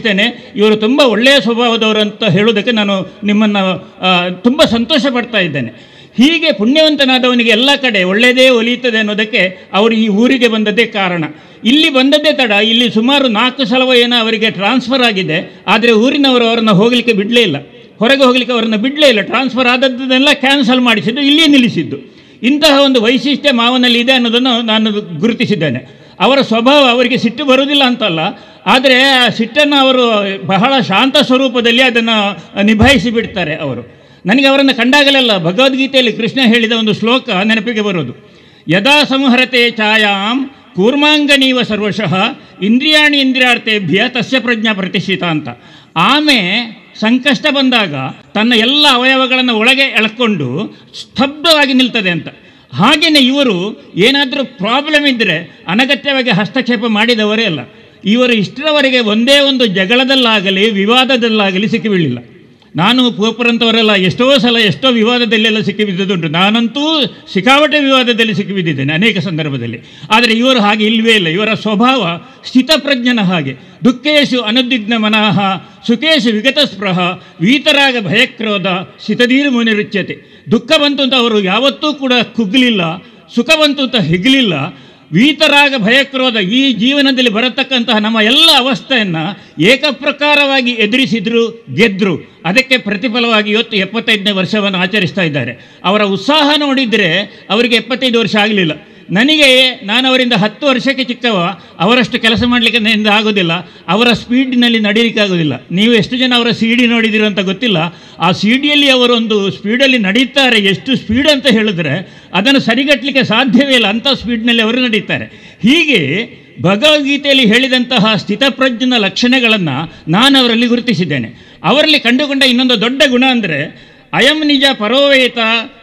ಹೇಳಿದ್ದೇನೆ ಇವರು ತುಂಬ ಒಳ್ಳೆಯ ಸ್ವಭಾವದವರು ಅಂತ ಹೇಳೋದಕ್ಕೆ ನಾನು ನಿಮ್ಮನ್ನು ತುಂಬ ಸಂತೋಷ ಪಡ್ತಾ ಇದ್ದೇನೆ ಹೀಗೆ ಪುಣ್ಯವಂತನಾದವನಿಗೆ ಎಲ್ಲ ಕಡೆ ಒಳ್ಳೆಯದೇ ಒಲಿಯುತ್ತದೆ ಅನ್ನೋದಕ್ಕೆ ಅವರು ಈ ಊರಿಗೆ ಬಂದದ್ದೇ ಕಾರಣ ಇಲ್ಲಿ ಬಂದದ್ದೇ ತಡ ಇಲ್ಲಿ ಸುಮಾರು ನಾಲ್ಕು ಸಲವ ಏನೋ ಅವರಿಗೆ ಟ್ರಾನ್ಸ್ಫರ್ ಆಗಿದೆ ಆದರೆ ಊರಿನವರು ಅವರನ್ನು ಹೋಗಲಿಕ್ಕೆ ಬಿಡಲೇ ಇಲ್ಲ ಹೊರಗೆ ಹೋಗಲಿಕ್ಕೆ ಅವರನ್ನು ಬಿಡಲೇ ಇಲ್ಲ ಟ್ರಾನ್ಸ್ಫರ್ ಆದದ್ದನ್ನೆಲ್ಲ ಕ್ಯಾನ್ಸಲ್ ಮಾಡಿಸಿದ್ದು ಇಲ್ಲಿಯೇ ನಿಲ್ಲಿಸಿದ್ದು ಇಂತಹ ಒಂದು ವೈಶಿಷ್ಟ್ಯ ಮಾವನಲ್ಲಿ ಇದೆ ಅನ್ನೋದನ್ನು ನಾನು ಗುರುತಿಸಿದ್ದೇನೆ ಅವರ ಸ್ವಭಾವ ಅವರಿಗೆ ಸಿಟ್ಟು ಬರುವುದಿಲ್ಲ ಅಂತಲ್ಲ ಆದರೆ ಆ ಸಿಟ್ಟನ್ನು ಅವರು ಬಹಳ ಶಾಂತ ಸ್ವರೂಪದಲ್ಲಿ ಅದನ್ನು ನಿಭಾಯಿಸಿ ಬಿಡ್ತಾರೆ ಅವರು ನನಗೆ ಅವರನ್ನು ಕಂಡಾಗಲೆಲ್ಲ ಭಗವದ್ಗೀತೆಯಲ್ಲಿ ಕೃಷ್ಣ ಹೇಳಿದ ಒಂದು ಶ್ಲೋಕ ನೆನಪಿಗೆ ಬರೋದು ಯದಾ ಸಂಹರತೆ ಛಾಯಾಂ ಕೂರ್ಮಾಂಗನೀವ ಸರ್ವಶಃ ಇಂದ್ರಿಯಾಣಿ ಇಂದ್ರಿಯಾರ್ಥೇಭ್ಯ ತಸ್ಯ ಪ್ರಜ್ಞಾ ಪ್ರತಿಷ್ಠಿತ ಅಂತ ಆಮೆ ಸಂಕಷ್ಟ ಬಂದಾಗ ತನ್ನ ಎಲ್ಲ ಅವಯವಗಳನ್ನು ಒಳಗೆ ಎಳ್ಕೊಂಡು ಸ್ತಬ್ಧವಾಗಿ ನಿಲ್ತದೆ ಅಂತ ಹಾಗೆಯೇ ಇವರು ಏನಾದರೂ ಪ್ರಾಬ್ಲಮ್ ಇದ್ದರೆ ಅನಗತ್ಯವಾಗಿ ಹಸ್ತಕ್ಷೇಪ ಮಾಡಿದವರೇ ಅಲ್ಲ ಇವರು ಇಷ್ಟರವರೆಗೆ ಒಂದೇ ಒಂದು ಜಗಳದಲ್ಲಾಗಲಿ ವಿವಾದದಲ್ಲಾಗಲಿ ಸಿಕ್ಕಿಬೀಳಿಲ್ಲ ನಾನು ಪೋಪರಂಥವರೆಲ್ಲ ಎಷ್ಟೋ ಸಲ ಎಷ್ಟೋ ವಿವಾದದಲ್ಲೆಲ್ಲ ಸಿಕ್ಕಿಬಿದ್ದುದುಂಟು ನಾನಂತೂ ಸಿಕ್ಕಾಪಟ್ಟೆ ವಿವಾದದಲ್ಲಿ ಸಿಕ್ಕಿಬಿದ್ದಿದ್ದೇನೆ ಅನೇಕ ಸಂದರ್ಭದಲ್ಲಿ ಆದರೆ ಇವರು ಹಾಗೆ ಇಲ್ಲವೇ ಇಲ್ಲ ಇವರ ಸ್ವಭಾವ ಸ್ಥಿತಪ್ರಜ್ಞನ ಹಾಗೆ ದುಃಖೇಶು ಅನುದ್ವಿಗ್ನ ಮನಃ ಸುಖೇಶು ವಿಗತಸ್ಪೃಹ ವೀತರಾಗ ಭಯಕ್ರೋಧ ಸ್ಥಿತದೀರ್ ಮುನಿರುಚ್ಯತೆ ದುಃಖ ಬಂತು ಅಂತ ಅವರು ಯಾವತ್ತೂ ಕೂಡ ಕುಗ್ಗಲಿಲ್ಲ ಸುಖ ಬಂತು ಅಂತ ಹಿಗ್ಲಿಲ್ಲ ವೀತರಾಗ ಭಯಕ್ರೋಧ ಈ ಜೀವನದಲ್ಲಿ ಬರತಕ್ಕಂತಹ ನಮ್ಮ ಎಲ್ಲ ಅವಸ್ಥೆಯನ್ನು ಏಕಪ್ರಕಾರವಾಗಿ ಎದುರಿಸಿದ್ರು ಗೆದ್ರು ಅದಕ್ಕೆ ಪ್ರತಿಫಲವಾಗಿ ಇವತ್ತು ಎಪ್ಪತ್ತೈದನೇ ವರ್ಷವನ್ನು ಆಚರಿಸ್ತಾ ಇದ್ದಾರೆ ಅವರ ಉತ್ಸಾಹ ನೋಡಿದರೆ ಅವರಿಗೆ ಎಪ್ಪತ್ತೈದು ವರ್ಷ ಆಗಲಿಲ್ಲ ನನಗೆ ನಾನು ಅವರಿಂದ ಹತ್ತು ವರ್ಷಕ್ಕೆ ಚಿಕ್ಕವ ಅವರಷ್ಟು ಕೆಲಸ ಮಾಡಲಿಕ್ಕೆ ನನ್ನಿಂದ ಆಗೋದಿಲ್ಲ ಅವರ ಸ್ಪೀಡಿನಲ್ಲಿ ನಡೀಲಿಕ್ಕೆ ಆಗೋದಿಲ್ಲ ನೀವು ಎಷ್ಟು ಜನ ಅವರ ಸಿ ಡಿ ನೋಡಿದಿರೋ ಅಂತ ಗೊತ್ತಿಲ್ಲ ಆ ಸಿ ಡಿಯಲ್ಲಿ ಅವರೊಂದು ಸ್ಪೀಡಲ್ಲಿ ನಡೀತಾರೆ ಎಷ್ಟು ಸ್ಪೀಡ್ ಅಂತ ಹೇಳಿದ್ರೆ ಅದನ್ನು ಸರಿಗಟ್ಟಲಿಕ್ಕೆ ಸಾಧ್ಯವೇ ಇಲ್ಲ ಅಂಥ ಸ್ಪೀಡ್ನಲ್ಲಿ ಅವರು ನಡೀತಾರೆ ಹೀಗೆ ಭಗವದ್ಗೀತೆಯಲ್ಲಿ ಹೇಳಿದಂತಹ ಸ್ಥಿತಪ್ರಜ್ಞನ ಲಕ್ಷಣಗಳನ್ನು ನಾನು ಅವರಲ್ಲಿ ಗುರುತಿಸಿದ್ದೇನೆ ಅವರಲ್ಲಿ ಕಂಡುಕೊಂಡ ಇನ್ನೊಂದು ದೊಡ್ಡ ಗುಣ ಅಂದರೆ ಅಯಂ ನಿಜ ಪರೋವೇತ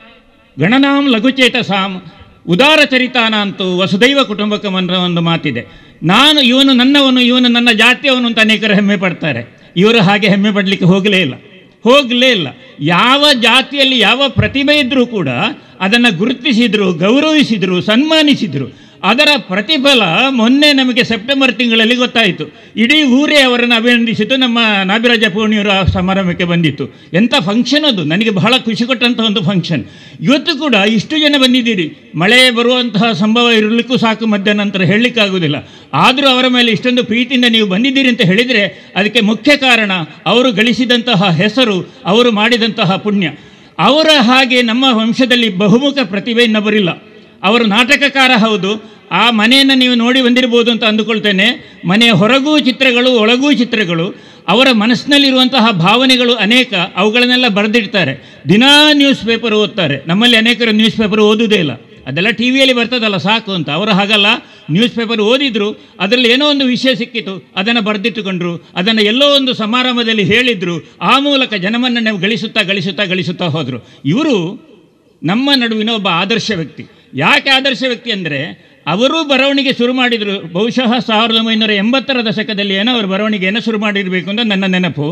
ಗಣನಾಂ ಲಘುಚೇತ ಸಾಂ ಉದಾರ ಚರಿತಾನ ಅಂತೂ ವಸುದೈವ ಕುಟುಂಬಕಂ ಅನ್ನೋ ಒಂದು ಮಾತಿದೆ ನಾನು ಇವನು ನನ್ನವನು ಇವನು ನನ್ನ ಜಾತಿಯವನು ಅಂತ ಅನೇಕರು ಹೆಮ್ಮೆ ಪಡ್ತಾರೆ ಇವರು ಹಾಗೆ ಹೆಮ್ಮೆ ಪಡಲಿಕ್ಕೆ ಹೋಗಲೇ ಇಲ್ಲ ಹೋಗಲೇ ಇಲ್ಲ ಯಾವ ಜಾತಿಯಲ್ಲಿ ಯಾವ ಪ್ರತಿಭೆ ಇದ್ದರೂ ಕೂಡ ಅದನ್ನು ಗುರುತಿಸಿದರು ಗೌರವಿಸಿದರು ಸನ್ಮಾನಿಸಿದರು ಅದರ ಪ್ರತಿಫಲ ಮೊನ್ನೆ ನಮಗೆ ಸೆಪ್ಟೆಂಬರ್ ತಿಂಗಳಲ್ಲಿ ಗೊತ್ತಾಯಿತು ಇಡೀ ಊರೇ ಅವರನ್ನು ಅಭಿನಂದಿಸಿತು ನಮ್ಮ ನಾಭಿರಾಜ ಪೂರ್ಣಿಯವರ ಸಮಾರಂಭಕ್ಕೆ ಬಂದಿತ್ತು ಎಂಥ ಫಂಕ್ಷನ್ ಅದು ನನಗೆ ಬಹಳ ಖುಷಿ ಕೊಟ್ಟಂಥ ಒಂದು ಫಂಕ್ಷನ್ ಇವತ್ತು ಕೂಡ ಇಷ್ಟು ಜನ ಬಂದಿದ್ದೀರಿ ಮಳೆ ಬರುವಂತಹ ಸಂಭವ ಇರಲಿಕ್ಕೂ ಸಾಕು ಮಧ್ಯಾಹ್ನ ನಂತರ ಹೇಳಲಿಕ್ಕಾಗೋದಿಲ್ಲ ಆದರೂ ಅವರ ಮೇಲೆ ಇಷ್ಟೊಂದು ಪ್ರೀತಿಯಿಂದ ನೀವು ಬಂದಿದ್ದೀರಿ ಅಂತ ಹೇಳಿದರೆ ಅದಕ್ಕೆ ಮುಖ್ಯ ಕಾರಣ ಅವರು ಗಳಿಸಿದಂತಹ ಹೆಸರು ಅವರು ಮಾಡಿದಂತಹ ಪುಣ್ಯ ಅವರ ಹಾಗೆ ನಮ್ಮ ವಂಶದಲ್ಲಿ ಬಹುಮುಖ ಪ್ರತಿಭೆ ಇನ್ನೊಬ್ಬರಿಲ್ಲ ಅವರು ನಾಟಕಕಾರ ಹೌದು ಆ ಮನೆಯನ್ನು ನೀವು ನೋಡಿ ಬಂದಿರ್ಬೋದು ಅಂತ ಅಂದುಕೊಳ್ತೇನೆ ಮನೆಯ ಹೊರಗೂ ಚಿತ್ರಗಳು ಒಳಗೂ ಚಿತ್ರಗಳು ಅವರ ಮನಸ್ಸಿನಲ್ಲಿರುವಂತಹ ಭಾವನೆಗಳು ಅನೇಕ ಅವುಗಳನ್ನೆಲ್ಲ ಬರೆದಿಡ್ತಾರೆ ದಿನಾ ನ್ಯೂಸ್ ಪೇಪರ್ ಓದ್ತಾರೆ ನಮ್ಮಲ್ಲಿ ಅನೇಕರು ನ್ಯೂಸ್ ಪೇಪರ್ ಓದುವುದೇ ಇಲ್ಲ ಅದೆಲ್ಲ ಟಿ ವಿಯಲ್ಲಿ ಬರ್ತದಲ್ಲ ಸಾಕು ಅಂತ ಅವರು ಹಾಗಲ್ಲ ನ್ಯೂಸ್ ಪೇಪರ್ ಓದಿದ್ರು ಅದರಲ್ಲಿ ಏನೋ ಒಂದು ವಿಷಯ ಸಿಕ್ಕಿತು ಅದನ್ನು ಬರೆದಿಟ್ಟುಕೊಂಡ್ರು ಅದನ್ನು ಎಲ್ಲೋ ಒಂದು ಸಮಾರಂಭದಲ್ಲಿ ಹೇಳಿದ್ರು ಆ ಮೂಲಕ ಜನಮನ್ನಣೆ ಗಳಿಸುತ್ತಾ ಗಳಿಸುತ್ತಾ ಗಳಿಸುತ್ತಾ ಹೋದರು ಇವರು ನಮ್ಮ ನಡುವಿನ ಒಬ್ಬ ಆದರ್ಶ ವ್ಯಕ್ತಿ ಯಾಕೆ ಆದರ್ಶ ವ್ಯಕ್ತಿ ಅಂದರೆ ಅವರು ಬರವಣಿಗೆ ಶುರು ಮಾಡಿದರು ಬಹುಶಃ ಸಾವಿರದ ಒಂಬೈನೂರ ಎಂಬತ್ತರ ದಶಕದಲ್ಲಿ ಏನೋ ಅವರು ಬರವಣಿಗೆಯನ್ನು ಶುರು ಮಾಡಿರಬೇಕು ಅಂತ ನನ್ನ ನೆನಪು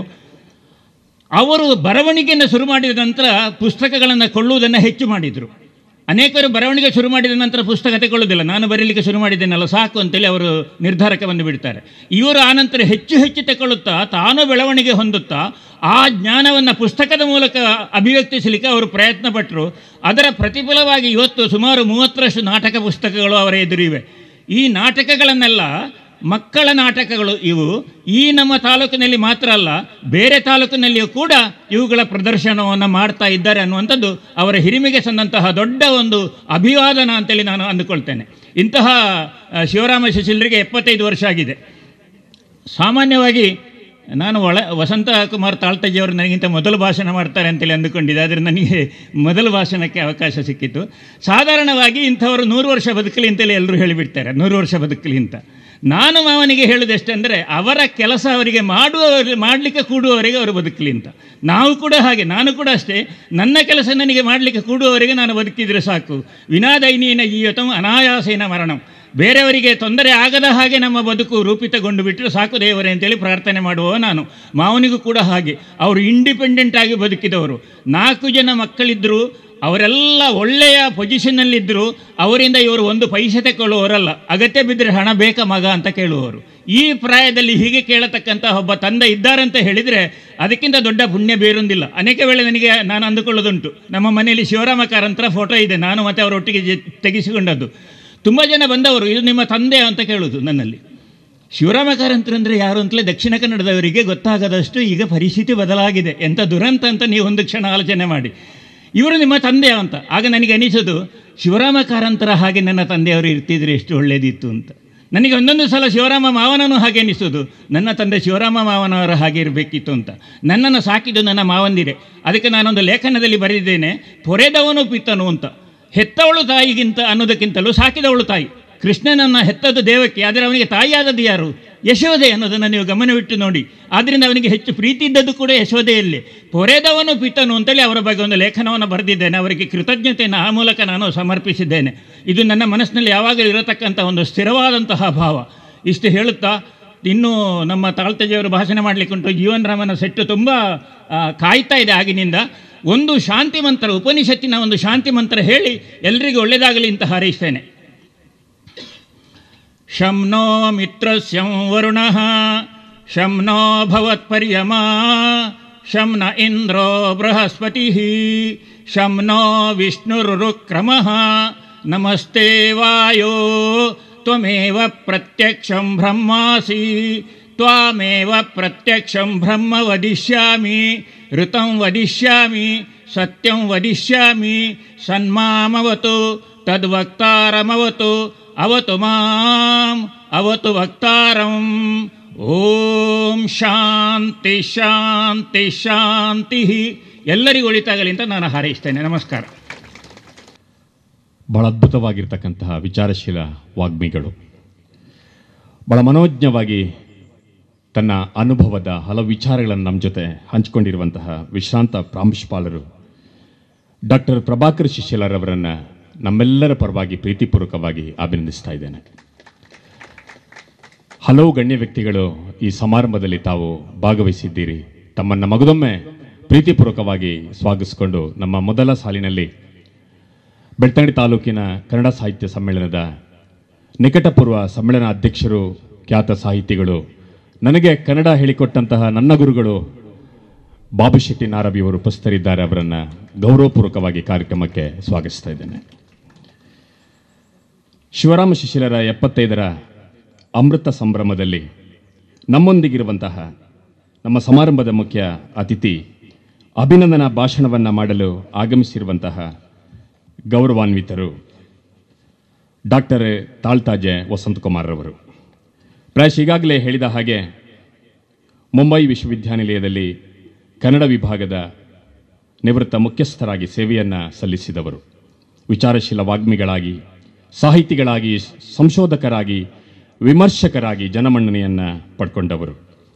ಅವರು ಬರವಣಿಗೆಯನ್ನು ಶುರು ಮಾಡಿದ ನಂತರ ಪುಸ್ತಕಗಳನ್ನು ಕೊಳ್ಳುವುದನ್ನು ಹೆಚ್ಚು ಮಾಡಿದರು ಅನೇಕರು ಬರವಣಿಗೆ ಶುರು ಮಾಡಿದ ನಂತರ ಪುಸ್ತಕ ತಗೊಳ್ಳೋದಿಲ್ಲ ನಾನು ಬರೀಲಿಕ್ಕೆ ಶುರು ಮಾಡಿದ್ದೇನಲ್ಲ ಸಾಕು ಅಂತೇಳಿ ಅವರು ನಿರ್ಧಾರಕ್ಕೆ ಬಂದು ಬಿಡ್ತಾರೆ ಇವರು ಆನಂತರ ಹೆಚ್ಚು ಹೆಚ್ಚು ತಗೊಳ್ಳುತ್ತಾ ತಾನು ಬೆಳವಣಿಗೆ ಹೊಂದುತ್ತಾ ಆ ಜ್ಞಾನವನ್ನು ಪುಸ್ತಕದ ಮೂಲಕ ಅಭಿವ್ಯಕ್ತಿಸಲಿಕ್ಕೆ ಅವರು ಪ್ರಯತ್ನ ಪಟ್ಟರು ಅದರ ಪ್ರತಿಫಲವಾಗಿ ಇವತ್ತು ಸುಮಾರು ಮೂವತ್ತರಷ್ಟು ನಾಟಕ ಪುಸ್ತಕಗಳು ಅವರ ಎದುರಿವೆ ಈ ನಾಟಕಗಳನ್ನೆಲ್ಲ ಮಕ್ಕಳ ನಾಟಕಗಳು ಇವು ಈ ನಮ್ಮ ತಾಲೂಕಿನಲ್ಲಿ ಮಾತ್ರ ಅಲ್ಲ ಬೇರೆ ತಾಲೂಕಿನಲ್ಲಿಯೂ ಕೂಡ ಇವುಗಳ ಪ್ರದರ್ಶನವನ್ನು ಮಾಡ್ತಾ ಇದ್ದಾರೆ ಅನ್ನುವಂಥದ್ದು ಅವರ ಹಿರಿಮೆಗೆ ಸಂದಂತಹ ದೊಡ್ಡ ಒಂದು ಅಭಿವಾದನ ಅಂತೇಳಿ ನಾನು ಅಂದುಕೊಳ್ತೇನೆ ಇಂತಹ ಆ, ಶಿವರಾಮ ಶಿಶಿಲರಿಗೆ ಎಪ್ಪತ್ತೈದು ವರ್ಷ ಆಗಿದೆ ಸಾಮಾನ್ಯವಾಗಿ ನಾನು ಒಳ ವಸಂತ ಕುಮಾರ್ ತಾಳ್ತಜ್ಜಿಯವರು ನನಗಿಂತ ಮೊದಲು ಭಾಷಣ ಮಾಡ್ತಾರೆ ಅಂತೇಳಿ ಅಂದುಕೊಂಡಿದ್ದೆ ಆದರೆ ನನಗೆ ಮೊದಲು ಭಾಷಣಕ್ಕೆ ಅವಕಾಶ ಸಿಕ್ಕಿತ್ತು ಸಾಧಾರಣವಾಗಿ ಇಂಥವರು ನೂರು ವರ್ಷ ಬದುಕಲಿ ಅಂತೇಳಿ ಎಲ್ಲರೂ ಹೇಳಿಬಿಡ್ತಾರೆ ನೂರು ವರ್ಷ ಬದುಕಲಿ ಅಂತ ನಾನು ಮಾವನಿಗೆ ಹೇಳೋದೆಷ್ಟಂದರೆ ಅವರ ಕೆಲಸ ಅವರಿಗೆ ಮಾಡುವ ಮಾಡಲಿಕ್ಕೆ ಕೂಡುವವರೆಗೆ ಅವರು ಬದುಕಲಿ ಅಂತ ನಾವು ಕೂಡ ಹಾಗೆ ನಾನು ಕೂಡ ಅಷ್ಟೇ ನನ್ನ ಕೆಲಸ ನನಗೆ ಮಾಡಲಿಕ್ಕೆ ಕೂಡುವವರೆಗೆ ನಾನು ಬದುಕಿದರೆ ಸಾಕು ವಿನಾದೈನೀನ ಜೀವತಂ ಅನಾಯಾಸೇನ ಮರಣಂ ಬೇರೆಯವರಿಗೆ ತೊಂದರೆ ಆಗದ ಹಾಗೆ ನಮ್ಮ ಬದುಕು ರೂಪಿತಗೊಂಡು ಬಿಟ್ಟರೆ ಸಾಕು ದೇವರೇ ಅಂತೇಳಿ ಪ್ರಾರ್ಥನೆ ಮಾಡುವ ನಾನು ಮಾವನಿಗೂ ಕೂಡ ಹಾಗೆ ಅವರು ಇಂಡಿಪೆಂಡೆಂಟ್ ಆಗಿ ಬದುಕಿದವರು ನಾಲ್ಕು ಜನ ಮಕ್ಕಳಿದ್ದರು ಅವರೆಲ್ಲ ಒಳ್ಳೆಯ ಪೊಸಿಷನ್ನಲ್ಲಿದ್ದರು ಅವರಿಂದ ಇವರು ಒಂದು ಪೈಸೆ ತಗೊಳ್ಳುವವರಲ್ಲ ಅಗತ್ಯ ಬಿದ್ದರೆ ಹಣ ಬೇಕಾ ಮಗ ಅಂತ ಕೇಳುವವರು ಈ ಪ್ರಾಯದಲ್ಲಿ ಹೀಗೆ ಕೇಳತಕ್ಕಂಥ ಒಬ್ಬ ತಂದೆ ಇದ್ದಾರಂತ ಹೇಳಿದರೆ ಅದಕ್ಕಿಂತ ದೊಡ್ಡ ಪುಣ್ಯ ಬೇರೊಂದಿಲ್ಲ ಅನೇಕ ವೇಳೆ ನನಗೆ ನಾನು ಅಂದುಕೊಳ್ಳೋದುಂಟು ನಮ್ಮ ಮನೆಯಲ್ಲಿ ಶಿವರಾಮ ಕಾರಂತರ ಫೋಟೋ ಇದೆ ನಾನು ಮತ್ತು ಅವರೊಟ್ಟಿಗೆ ಜೆ- ತೆಗೆಸಿಕೊಂಡದ್ದು ತುಂಬ ಜನ ಬಂದವರು ಇದು ನಿಮ್ಮ ತಂದೆ ಅಂತ ಕೇಳೋದು ನನ್ನಲ್ಲಿ ಶಿವರಾಮ ಕಾರಂತರಂದರೆ ಯಾರು ಅಂತಲೇ ದಕ್ಷಿಣ ಕನ್ನಡದವರಿಗೆ ಗೊತ್ತಾಗದಷ್ಟು ಈಗ ಪರಿಸ್ಥಿತಿ ಬದಲಾಗಿದೆ ಎಂಥ ದುರಂತ ಅಂತ ನೀವು ಒಂದು ಕ್ಷಣ ಆಲೋಚನೆ ಮಾಡಿ ಇವರು ನಿಮ್ಮ ತಂದೆ ಅಂತ ಆಗ ನನಗೆ ಅನಿಸೋದು ಶಿವರಾಮ ಕಾರಂತರ ಹಾಗೆ ನನ್ನ ತಂದೆಯವರು ಇರ್ತಿದ್ರೆ ಎಷ್ಟು ಒಳ್ಳೆಯದಿತ್ತು ಅಂತ ನನಗೆ ಒಂದೊಂದು ಸಲ ಶಿವರಾಮ ಮಾವನನು ಹಾಗೆ ಅನಿಸೋದು ನನ್ನ ತಂದೆ ಶಿವರಾಮ ಮಾವನವರ ಹಾಗೆ ಇರಬೇಕಿತ್ತು ಅಂತ ನನ್ನನ್ನು ಸಾಕಿದ್ದು ನನ್ನ ಮಾವಂದಿರೆ ಅದಕ್ಕೆ ನಾನೊಂದು ಲೇಖನದಲ್ಲಿ ಬರೆದಿದ್ದೇನೆ ಪೊರೆದವನು ಪಿತ್ತನು ಅಂತ ಹೆತ್ತವಳು ತಾಯಿಗಿಂತ ಅನ್ನೋದಕ್ಕಿಂತಲೂ ಸಾಕಿದವಳು ತಾಯಿ ಕೃಷ್ಣನನ್ನು ಹೆತ್ತದ್ದು ದೇವಕ್ಕೆ ಆದರೆ ಅವನಿಗೆ ತಾಯಿಯಾದದ್ದು ಯಾರು ಯಶೋದೆ ಅನ್ನೋದನ್ನು ನೀವು ಗಮನವಿಟ್ಟು ನೋಡಿ ಆದ್ದರಿಂದ ಅವನಿಗೆ ಹೆಚ್ಚು ಪ್ರೀತಿ ಇದ್ದದ್ದು ಕೂಡ ಯಶೋದೆಯಲ್ಲಿ ಪೊರೆದವನು ಪಿತನು ಅಂತೇಳಿ ಅವರ ಬಗ್ಗೆ ಒಂದು ಲೇಖನವನ್ನು ಬರೆದಿದ್ದೇನೆ ಅವರಿಗೆ ಕೃತಜ್ಞತೆಯನ್ನು ಆ ಮೂಲಕ ನಾನು ಸಮರ್ಪಿಸಿದ್ದೇನೆ ಇದು ನನ್ನ ಮನಸ್ಸಿನಲ್ಲಿ ಯಾವಾಗಲೂ ಇರತಕ್ಕಂಥ ಒಂದು ಸ್ಥಿರವಾದಂತಹ ಭಾವ ಇಷ್ಟು ಹೇಳುತ್ತಾ ಇನ್ನೂ ನಮ್ಮ ತಾಳ್ತಜೆಯವರು ಭಾಷಣ ಮಾಡಲಿಕ್ಕೆ ಉಂಟು ಜೀವನ್ ರಾಮನ ಸೆಟ್ಟು ತುಂಬ ಆ, ಕಾಯ್ತಾ ಇದೆ ಆಗಿನಿಂದ ಒಂದು ಶಾಂತಿ ಮಂತ್ರ ಉಪನಿಷತ್ತಿನ ಒಂದು ಶಾಂತಿ ಮಂತ್ರ ಹೇಳಿ ಎಲ್ರಿಗೂ ಒಳ್ಳೆಯದಾಗಲಿ ಅಂತ ಹಾರೈಸ್ತೇನೆ ಶಂ नो मित्रस्यं वरुणः शं नो भवत्पर्यमा शं न इन्द्रो बृहस्पतिः शं नो विष्णुरुक्रमः नमस्ते वायो त्वमेव प्रत्यक्षं ब्रह्मासि त्वामेव प्रत्यक्षं ब्रह्म वदिष्यामि ऋतं वदिष्यामि सत्यं वदिष्यामि सन्मामवतु तद्वक्तारमवतु ಅವತು ಮಾಂ ಅವತು ವಕ್ತಾರಂ ಓಂ ಶಾಂತಿ ಶಾಂತಿ ಶಾಂತಿ ಎಲ್ಲರಿಗೂ ಒಳಿತಾಗಲಿ ಅಂತ ನಾನು ಹಾರೈಸ್ತೇನೆ ನಮಸ್ಕಾರ ಬಹಳ ಅದ್ಭುತವಾಗಿರ್ತಕ್ಕಂತಹ ವಿಚಾರಶೀಲ ವಾಗ್ಮಿಗಳು ಬಹಳ ಮನೋಜ್ಞವಾಗಿ ತನ್ನ ಅನುಭವದ ಹಲವು ವಿಚಾರಗಳನ್ನು ನಮ್ಮ ಜೊತೆ ಹಂಚಿಕೊಂಡಿರುವಂತಹ ವಿಶ್ರಾಂತ ಪ್ರಾಂಶುಪಾಲರು ಡಾಕ್ಟರ್ ಪ್ರಭಾಕರ್ ಶಿಶಿಲರವರನ್ನು ನಮ್ಮೆಲ್ಲರ ಪರವಾಗಿ ಪ್ರೀತಿಪೂರ್ವಕವಾಗಿ ಅಭಿನಂದಿಸ್ತಾ ಇದ್ದೇನೆ ಹಲವು ಗಣ್ಯ ವ್ಯಕ್ತಿಗಳು ಈ ಸಮಾರಂಭದಲ್ಲಿ ತಾವು ಭಾಗವಹಿಸಿದ್ದೀರಿ ತಮ್ಮನ್ನು ಮಗದೊಮ್ಮೆ ಪ್ರೀತಿಪೂರ್ವಕವಾಗಿ ಸ್ವಾಗತಿಸಿಕೊಂಡು ನಮ್ಮ ಮೊದಲ ಸಾಲಿನಲ್ಲಿ ಬೆಳ್ತಂಗಡಿ ತಾಲೂಕಿನ ಕನ್ನಡ ಸಾಹಿತ್ಯ ಸಮ್ಮೇಳನದ ನಿಕಟಪೂರ್ವ ಸಮ್ಮೇಳನ ಅಧ್ಯಕ್ಷರು ಖ್ಯಾತ ಸಾಹಿತಿಗಳು ನನಗೆ ಕನ್ನಡ ಹೇಳಿಕೊಟ್ಟಂತಹ ನನ್ನ ಗುರುಗಳು ಬಾಬು ಶೆಟ್ಟಿ ನಾರಬಿಯವರು ಉಪಸ್ಥಿತರಿದ್ದಾರೆ ಅವರನ್ನು ಗೌರವಪೂರ್ವಕವಾಗಿ ಕಾರ್ಯಕ್ರಮಕ್ಕೆ ಸ್ವಾಗತಿಸ್ತಾ ಇದ್ದೇನೆ ಶಿವರಾಮ ಶಿಶಿಲರ ಎಪ್ಪತ್ತೈದರ ಅಮೃತ ಸಂಭ್ರಮದಲ್ಲಿ ನಮ್ಮೊಂದಿಗಿರುವಂತಹ ನಮ್ಮ ಸಮಾರಂಭದ ಮುಖ್ಯ ಅತಿಥಿ ಅಭಿನಂದನಾ ಭಾಷಣವನ್ನು ಮಾಡಲು ಆಗಮಿಸಿರುವಂತಹ ಗೌರವಾನ್ವಿತರು ಡಾಕ್ಟರ್ ತಾಳ್ತಾಜೆ ವಸಂತಕುಮಾರ್ ರವರು ಪ್ರಾಯಶ್ ಈಗಾಗಲೇ ಹೇಳಿದ ಹಾಗೆ ಮುಂಬೈ ವಿಶ್ವವಿದ್ಯಾನಿಲಯದಲ್ಲಿ ಕನ್ನಡ ವಿಭಾಗದ ನಿವೃತ್ತ ಮುಖ್ಯಸ್ಥರಾಗಿ ಸೇವೆಯನ್ನು ಸಲ್ಲಿಸಿದವರು ವಿಚಾರಶೀಲ ವಾಗ್ಮಿಗಳಾಗಿ ಸಾಹಿತಿಗಳಾಗಿ ಸಂಶೋಧಕರಾಗಿ ವಿಮರ್ಶಕರಾಗಿ ಜನಮನ್ನಣೆಯನ್ನು ಪಡ್ಕೊಂಡವರು